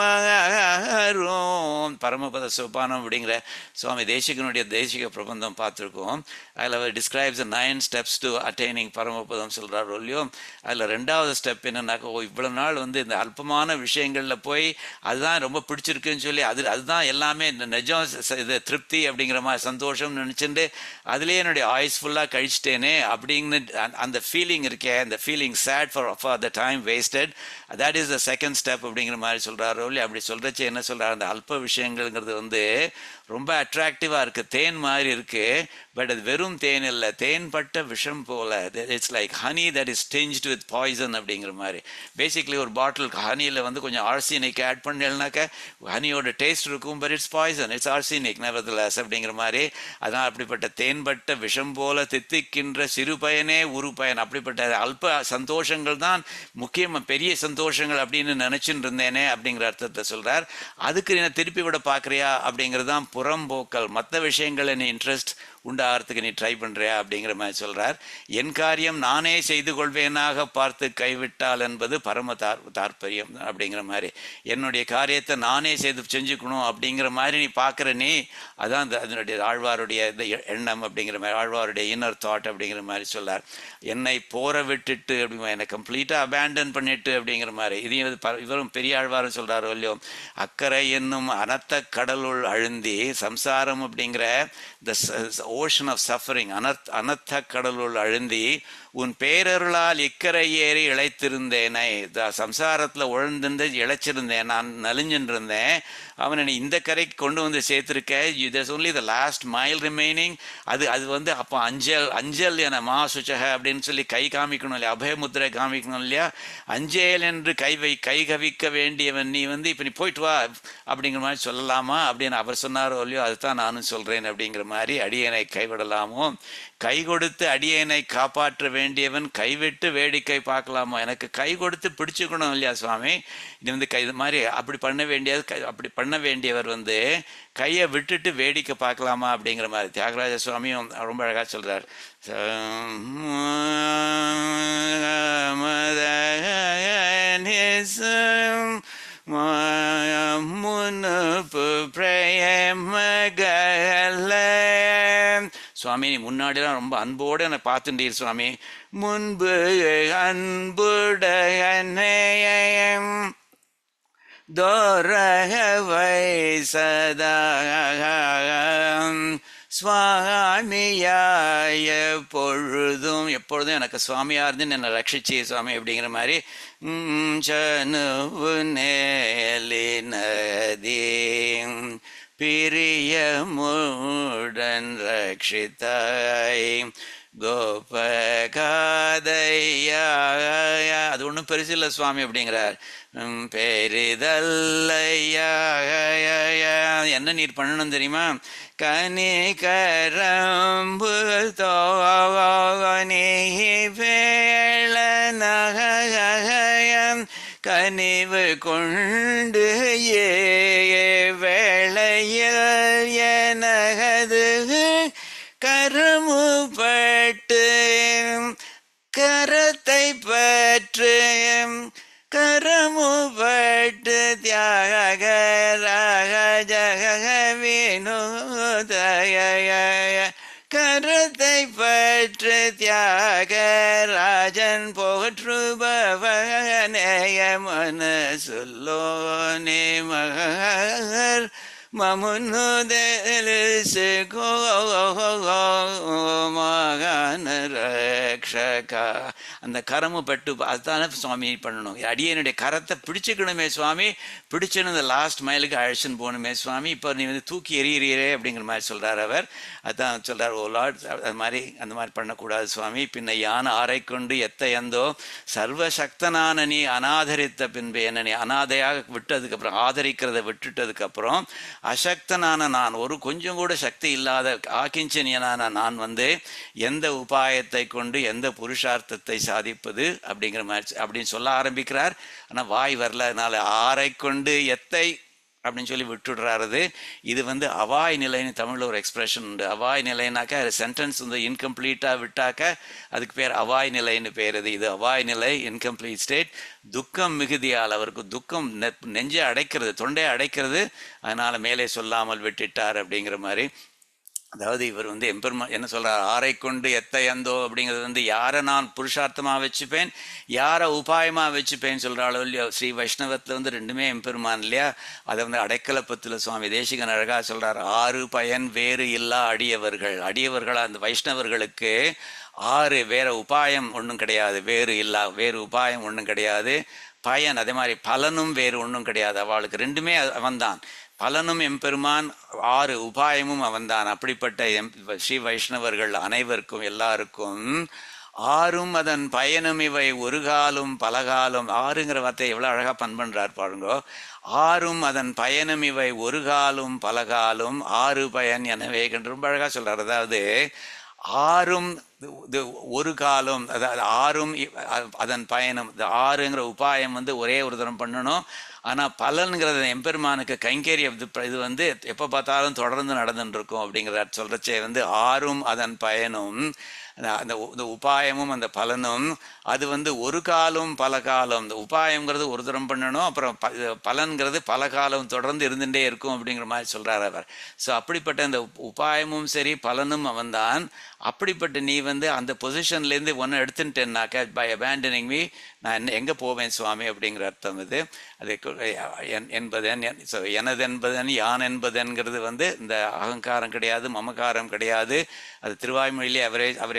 மாறும் பரமபத சோபானம் அப்படிங்கிற சுவாமி தேசிகனுடைய தேசிக பிரபந்தம் பார்த்துருக்கோம் அதில் அவர் describes nine steps to attaining பரமபதம் சொல்கிறார் இல்லையோ அதில் ரெண்டாவது ஸ்டெப் என்னன்னாக்கா ஓ இவ்வளோ நாள் வந்து இந்த அல்பமான விஷயங்களில் போய் அதுதான் ரொம்ப பிடிச்சிருக்குன்னு சொல்லி அது அதுதான் எல்லாமே இந்த நிஜம் ச- இது திருப்தி அப்படிங்கிற மாதிரி சந்தோஷம் நினச்சிட்டு அதுலேயே என்னுடைய ஆயுஸ் ஃபுல்லாக கழிச்சிட்டேனே அப்படின்னு அந்த- அந்த ஃபீலிங் இருக்கே அந்த feeling sad for for the time wasted that is the second step அப்படிங்கிற மாதிரி சொல்கிறாரோ இல்லையா அப்படி சொல்கிறச்சு என்ன சொல்கிறார் அந்த அல்ப விஷயங்கள்ங்கிறது வந்து ரொம்ப அட்ராக்டிவாக இருக்குது தேன் மாதிரி இருக்குது பட் அது வெறும் தேன் இல்லை தேன் பட்ட விஷம் போல it's like honey that is tinged with poison அப்படிங்கிற மாதிரி பேசிக்லி ஒரு பாட்டில் ஹனியில் வந்து கொஞ்சம் ஆர்சினிக் ஆட் பண்ணலனாக்க ஹனியோட டேஸ்ட் இருக்கும் but it's poison it's arsenic nevertheless அப்படிங்கிற மாதிரி அதான் அப்படிப்பட்ட தேன்பட்ட விஷம் போல தித்திக்கின்ற சிறு பயனே உரு பயன் அப்படிப்பட்ட அல்ப சந்தோஷங்கள் தான் முக்கியமாக பெரிய சந்தோஷங்கள் அப்படின்னு நினைச்சுட்டு இருந்தேனே அப்படிங்கிற அர்த்தத்தை சொல்றார் அதுக்கு என்ன திருப்பி விட பார்க்குறியா அப்படிங்கிறது தான் புறம்போக்கல் மற்ற விஷயங்களை நீ இன்ட்ரெஸ்ட் உண்டாகிறதுக்கு நீ ட்ரை பண்றியா அப்படிங்கிற மாதிரி சொல்றார் என் காரியம் நானே செய்து கொள்வேனாக பார்த்து கைவிட்டால் என்பது பரம தார் தாற்பயம் அப்படிங்கிற மாதிரி என்னுடைய காரியத்தை நானே செய்து செஞ்சுக்கணும் அப்படிங்கிற மாதிரி நீ பார்க்குற நீ அதான் அந்த அதனுடைய ஆழ்வாருடைய இந்த எ- எண்ணம் அப்படிங்கிற மாதிரி ஆழ்வாருடைய இன்னர் தாட் அப்படிங்கிற மாதிரி சொல்லார் என்னை போற விட்டுட்டு அப்படிங்கிற என்னை கம்ப்ளீட்டாக அபேண்டன் பண்ணிட்டு அப்படிங்கிற மாதிரி இதையும் இது ப- இவரும் பெரிய ஆழ்வாரும் சொல்றாரோ இல்லையோ அக்கறை என்னும் அனத்த கடலுள் அழுந்தி சம்சாரம் அப்படிங்கிற த ஓஷன் ஆஃப் சஃபரிங் அனத் அனத்த கடலுள் அழுந்தி உன் பேரருளால் இக்கரை ஏறி இழைத்திருந்தேனே த- சம்சாரத்துல உழந்திருந்து இழைச்சிருந்தேன் நான் நலிஞ்சுட்டு இருந்தேன் அவனை நீ இந்த கரைக்கு கொண்டு வந்து சேர்த்திருக்க there's only the last mile remaining அது அது வந்து அப்போ அஞ்சல் அஞ்சல் என மா சுச்சக அப்படின்னு சொல்லி கை காமிக்கணும் இல்லையா அபயமுத்திரை காமிக்கணும் இல்லையா அஞ்சேல் என்று கை வை கை கவிக்க வேண்டியவன் நீ வந்து இப்போ நீ போயிட்டு வா அப்படிங்கிற மாதிரி சொல்லலாமா அப்படின்னு அவர் சொன்னாரோ இல்லையோ அதுதான் நானும் சொல்றேன் அப்படிங்கிற மாதிரி அடியனை கைவிடலாமோ கை கொடுத்து அடியனை காப்பாற்ற வேண்டியவன் கைவிட்டு வேடிக்கை பார்க்கலாமோ எனக்கு கை கொடுத்து பிடிச்சுக்கணும் இல்லையா சுவாமி இது வந்து கை இது மாதிரி அப்படி பண்ண வேண்டியது கை அப்படி பண்ண வேண்டியவர் வந்து கையை விட்டுட்டு வேடிக்கை பார்க்கலாமா அப்படிங்கிற மாதிரி தியாகராஜ சுவாமியும் ரொம்ப அழகா சொல்றார் முன்னுப்பு பிரேமகல சுவாமி நீ முன்னாடிலாம் ரொம்ப அன்போடு என்னை பார்த்துட்டீர் சுவாமி முன்பு அன்புடையனையம் தோரகவை சதா சுவாமியாய பொழுதும் எப்பொழுதும் எனக்கு சுவாமியா இருந்து என்னை ரட்சிச்சு சுவாமி அப்படிங்கிற மாதிரி ம், சனுவு நேலி நதி பிரியமுடன் ரட்சித்தாய் கோபகாதையா அது ஒன்றும் பெருசில்ல சுவாமி அப்படிங்கிறார் உம், பெரிதல்லையா என்ன நீர் பண்ணணும் தெரியுமா கனி கரம்பு தோனி வேள நகம் கனிவு கொண்டு ஏ வேளையில் எனகது கருமுப்பட்டு கரத்தை பற்று கரமுப்பட்டு தியாக ஜக வினோதய கரத்தை பற்று தியாக ராஜன் போற்றுபவனேய மனசுல்லோ நே மகர் மமுன்னு தெலுசு கோ மகன ரக்ஷகா அந்த கரமு பட்டு அதுதானே சுவாமி பண்ணணும் அடியனுடைய கரத்தை பிடிச்சுக்கணுமே சுவாமி பிடிச்சுன்னு இந்த லாஸ்ட் மைலுக்கு அழைச்சின்னு போகணுமே சுவாமி இப்போ நீ வந்து தூக்கி எறிகிறீரே அப்படிங்கிற மாதிரி சொல்றார் அவர் அதான் சொல்றார் ஓ லார்ட் அது மாதிரி அந்த மாதிரி பண்ணக்கூடாது சுவாமி பின்ன யான் ஆரை கொண்டு எத்த எந்தோ சர்வசக்தனான நீ அனாதரித்த பின்பு என்ன நீ அனாதையாக விட்டதுக்கப்புறம் ஆதரிக்கிறத விட்டுட்டதுக்கப்புறம் அசக்தனான நான் ஒரு கொஞ்சம் கூட சக்தி இல்லாத ஆக்கிஞ்சனியனான நான் வந்து எந்த உபாயத்தை கொண்டு எந்த புருஷார்த்தத்தை சாதிப்பது அப்படிங்கிற மாதிரி அப்படின்னு சொல்ல ஆரம்பிக்கிறார் ஆனால் வாய் வரல அதனால ஆரை கொண்டு எத்தை அப்படின்னு சொல்லி விட்டுடுறாரு இது வந்து அவாய் நிலைன்னு தமிழில் ஒரு எக்ஸ்பிரஷன் உண்டு அவாய் நிலைனாக்கா சென்டென்ஸ் வந்து இன்கம்ப்ளீட்டாக விட்டாக்க அதுக்கு பேர் அவாய் நிலைன்னு பேர் இது இது அவாய் நிலை இன்கம்ப்ளீட் ஸ்டேட் துக்கம் மிகுதியால் அவருக்கு துக்கம் நெ- நெஞ்சை அடைக்கிறது தொண்டையை அடைக்கிறது அதனால மேலே சொல்லாமல் விட்டுட்டார் அப்படிங்கிற மாதிரி அதாவது இவர் வந்து எம்பெருமா என்ன சொல்றார் ஆரை கொண்டு எத்தை அந்தோ அப்படிங்கிறது வந்து யாரை நான் புருஷார்த்தமாக வச்சுப்பேன் யாரை உபாயமாக வச்சுப்பேன் சொல்கிறாளோ இல்லையோ ஸ்ரீ வைஷ்ணவத்தில் வந்து ரெண்டுமே எம்பெருமான் இல்லையா அதை வந்து அடைக்கலப்பத்தில் சுவாமி தேசிகன் அழகா சொல்றார் ஆறு பயன் வேறு இல்லா அடியவர்கள் அடியவர்களா அந்த வைஷ்ணவர்களுக்கு ஆறு வேற உபாயம் ஒன்றும் கிடையாது வேறு இல்லா வேறு உபாயம் ஒன்றும் கிடையாது பயன் அதே மாதிரி பலனும் வேறு ஒன்றும் கிடையாது அவளுக்கு ரெண்டுமே அவன்தான் பலனும் எம்பெருமான் ஆறு உபாயமும் அவன்தான் அப்படிப்பட்ட எம் ஸ்ரீ வைஷ்ணவர்கள் அனைவருக்கும் எல்லாருக்கும் ஆறும் அதன் பயனும் இவை ஒரு காலும் பலகாலும் ஆறுங்கிற வார்த்தை எவ்வளோ அழகாக பண் பண்ணுறார் பாருங்கோ ஆறும் அதன் பயனும் இவை ஒரு காலும் பலகாலும் ஆறு பயன் எனவே என்று ரொம்ப அழகாக சொல்றார் அதாவது ஆறும் இது ஒரு காலம் அதாவது ஆறும் இ- அ- அதன் பயணம் இந்த ஆறுங்கிற உபாயம் வந்து ஒரே ஒரு தரம் பண்ணணும் ஆனால் பலன்கிறது எம்பெருமானுக்கு கைங்கரியம் இது ப- இது வந்து எப்போ பார்த்தாலும் தொடர்ந்து நடந்துட்டு இருக்கும் அப்படிங்கிறத சொல்கிறச்சே வந்து ஆறும் அதன் பயனும் அந்த அந்த உ- இந்த உபாயமும் அந்த பலனும் அது வந்து ஒரு காலம் பல காலம் இந்த உபாயங்கிறது ஒரு தரம் பண்ணணும் அப்புறம் ப இது பலன்கிறது பல காலம் தொடர்ந்து இருந்துகிட்டே இருக்கும் அப்படிங்கிற மாதிரி சொல்கிறார் அவர் ஸோ அப்படிப்பட்ட இந்த உப்- உபாயமும் சரி பலனும் அவன்தான் அப்படிப்பட்ட நீ வந்து அந்த பொசிஷன்லேருந்து ஒன்று எடுத்துட்டேன்னாக்க பை அபேண்டனிங் மீ நான் என்ன எங்கே போவேன் சுவாமி அப்படிங்கிற அர்த்தம் இது அது கு- என்- என்பதன் என்- so எனது என்பதன் யான் என்பதன்கிறது வந்து இந்த அகங்காரம் கிடையாது மமகாரம் கிடையாது அது திருவாய்மொழியிலே அவரே அவரே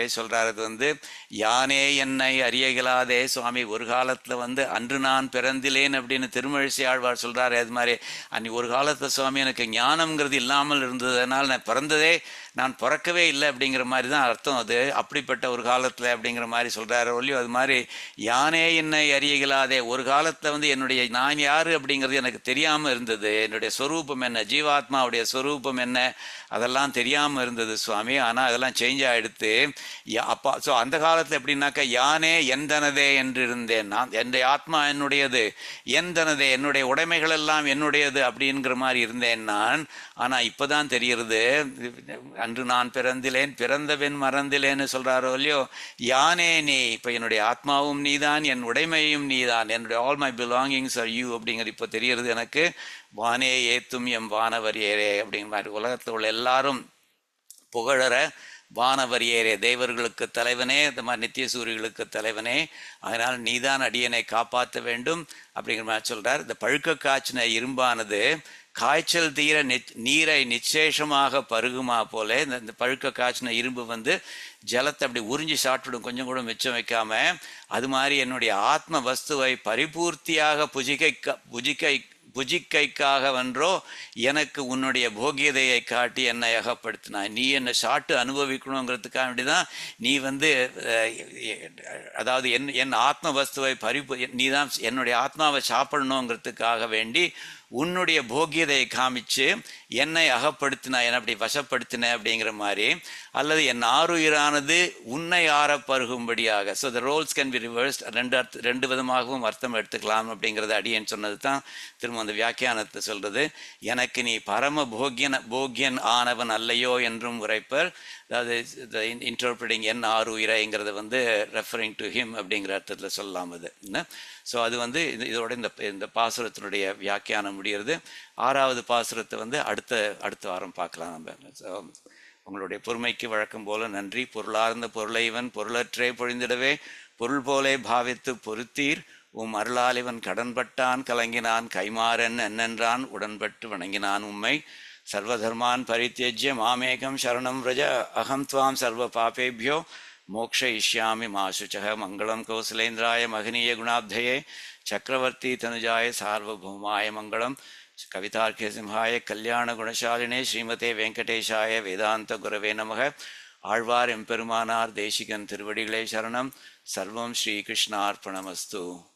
சொல்றாரு அது வந்து யானே என்னை அறியகலாதே சுவாமி ஒரு காலத்துல வந்து அன்று நான் பிறந்திலேன் அப்படின்னு திருமழிசை ஆழ்வார் சொல்றாரு அது மாதிரி அன்னைக்கு ஒரு காலத்துல சுவாமி எனக்கு ஞானம்ங்கிறது இல்லாமல் இருந்ததுனால நான் பிறந்ததே நான் பிறக்கவே இல்லை அப்படிங்கிற மாதிரி தான் அர்த்தம் அது அப்படிப்பட்ட ஒரு காலத்தில் அப்படிங்கிற மாதிரி சொல்கிறாரு ஒல்லியோ அது மாதிரி யானே என்னை அறியகலாதே ஒரு காலத்தில் வந்து என்னுடைய நான் யார் அப்படிங்கிறது எனக்கு தெரியாமல் இருந்தது என்னுடைய ஸ்வரூபம் என்ன ஜீவாத்மாவுடைய ஸ்வரூபம் என்ன அதெல்லாம் தெரியாமல் இருந்தது சுவாமி ஆனால் அதெல்லாம் சேஞ்ச் ஆகிடுத்து அப்பா ஸோ அந்த காலத்தில் எப்படின்னாக்கா யானே எந்தனதே என்று இருந்தேன் நான் என்னுடைய ஆத்மா என்னுடையது எந்தனதே என்னுடைய உடைமைகள் எல்லாம் என்னுடையது அப்படிங்கிற மாதிரி இருந்தேன் நான் ஆனால் இப்போ தான் தெரிகிறது அன்று நான் பிறந்திலேன் பிறந்தவன் மறந்திலேன்னு சொல்கிறாரோ இல்லையோ யானே நீ இப்போ என்னுடைய ஆத்மாவும் நீதான் என் உடைமையும் நீதான் என்னுடைய all my belongings are you அப்படிங்கிறது இப்போ தெரிகிறது எனக்கு வானே ஏத்தும் எம் வானவர் ஏரே அப்படிங்கிற மாதிரி உலகத்தில் உள்ள எல்லாரும் புகழற வானவரியேரே தேவர்களுக்கு தலைவனே இந்த மாதிரி நித்திய சூரியர்களுக்கு தலைவனே அதனால் நீதான் அடியனை காப்பாற்ற வேண்டும் அப்படிங்கிற மாதிரி சொல்றார் இந்த பழுக்க காய்ச்சின இரும்பானது காய்ச்சல் தீர நீரை நிச்சேஷமாக பருகுமா போல இந்த இந்த பழுக்க காய்ச்சின இரும்பு வந்து ஜலத்தை அப்படி உறிஞ்சி சாப்பிட்டுடும் கொஞ்சம் கூட மிச்சம் வைக்காம அது மாதிரி என்னுடைய ஆத்ம வஸ்துவை பரிபூர்த்தியாக புஜிகை புஜிக்கை புஜிக்கைக்காக வென்றோ எனக்கு உன்னுடைய போகியதையை காட்டி என்னை அகப்படுத்தினாய் நீ என்னை சாட்டு அனுபவிக்கணுங்கிறதுக்காக வேண்டிதான் நீ வந்து அதாவது என் என் ஆத்ம வஸ்துவை பரிபு நீ தான் என்னுடைய ஆத்மாவை சாப்பிடணுங்கிறதுக்காக வேண்டி உன்னுடைய போகியதையை காமிச்சு என்னை அகப்படுத்தின என்னை அப்படி வசப்படுத்தின அப்படிங்கிற மாதிரி அல்லது என் ஆறுயிரானது உன்னை ஆற பருகும்படியாக so the roles can be reversed ரெண்டு அர்த்த ரெண்டு விதமாகவும் அர்த்தம் எடுத்துக்கலாம் அப்படிங்கிறது அடியேன்னு சொன்னது தான் திரும்ப அந்த வியாக்கியானத்தை சொல்றது எனக்கு நீ பரம போகியன போகியன் ஆனவன் அல்லையோ என்றும் உரைப்பர் அதாவது இன்டர்பிரிட்டிங் என் ஆறு உயிரைங்கிறத வந்து ரெஃபரிங் டு ஹிம் அப்படிங்கிற அர்த்தத்தில் சொல்லலாம் அது என்ன ஸோ அது வந்து இது இதோட இந்த இந்த பாசுரத்தினுடைய வியாக்கியானம் முடிகிறது ஆறாவது பாசுரத்தை வந்து அடுத்த அடுத்த வாரம் பார்க்கலாம் நம்ம ஸோ உங்களுடைய பொறுமைக்கு வழக்கம் போல நன்றி பொருளார்ந்த பொருளைவன் பொருளற்றே பொழிந்திடவே பொருள் போலே பாவித்து பொருத்தீர் உம் அருளால் இவன் கடன்பட்டான் கலங்கினான் கைமாறன் என்னென்றான் உடன்பட்டு வணங்கினான் உம்மை சர்வதர்மான் பரித்தியஜ்ய மாமேகம் சரணம் விரஜ அகம் துவாம் சர்வ பாபேபியோ मोक्षयिष्यामि मा शुचः मङ्गलं कौसलेन्द्राय महनीय गुणाब्धये चक्रवर्ती तनुजाय सार्वभौमाय मङ्गलं कवितार्घ्य सिंहाय कल्याणगुणशालिने श्रीमते வெங்கடேஷாய வேதாந்த குரவே நமக ஆழ்வார் எம்பெருமானார் தேசிகன் திருவடிகளே சரணம் சர்வம் ஸ்ரீகிருஷ்ணார்ப்பணமஸ்து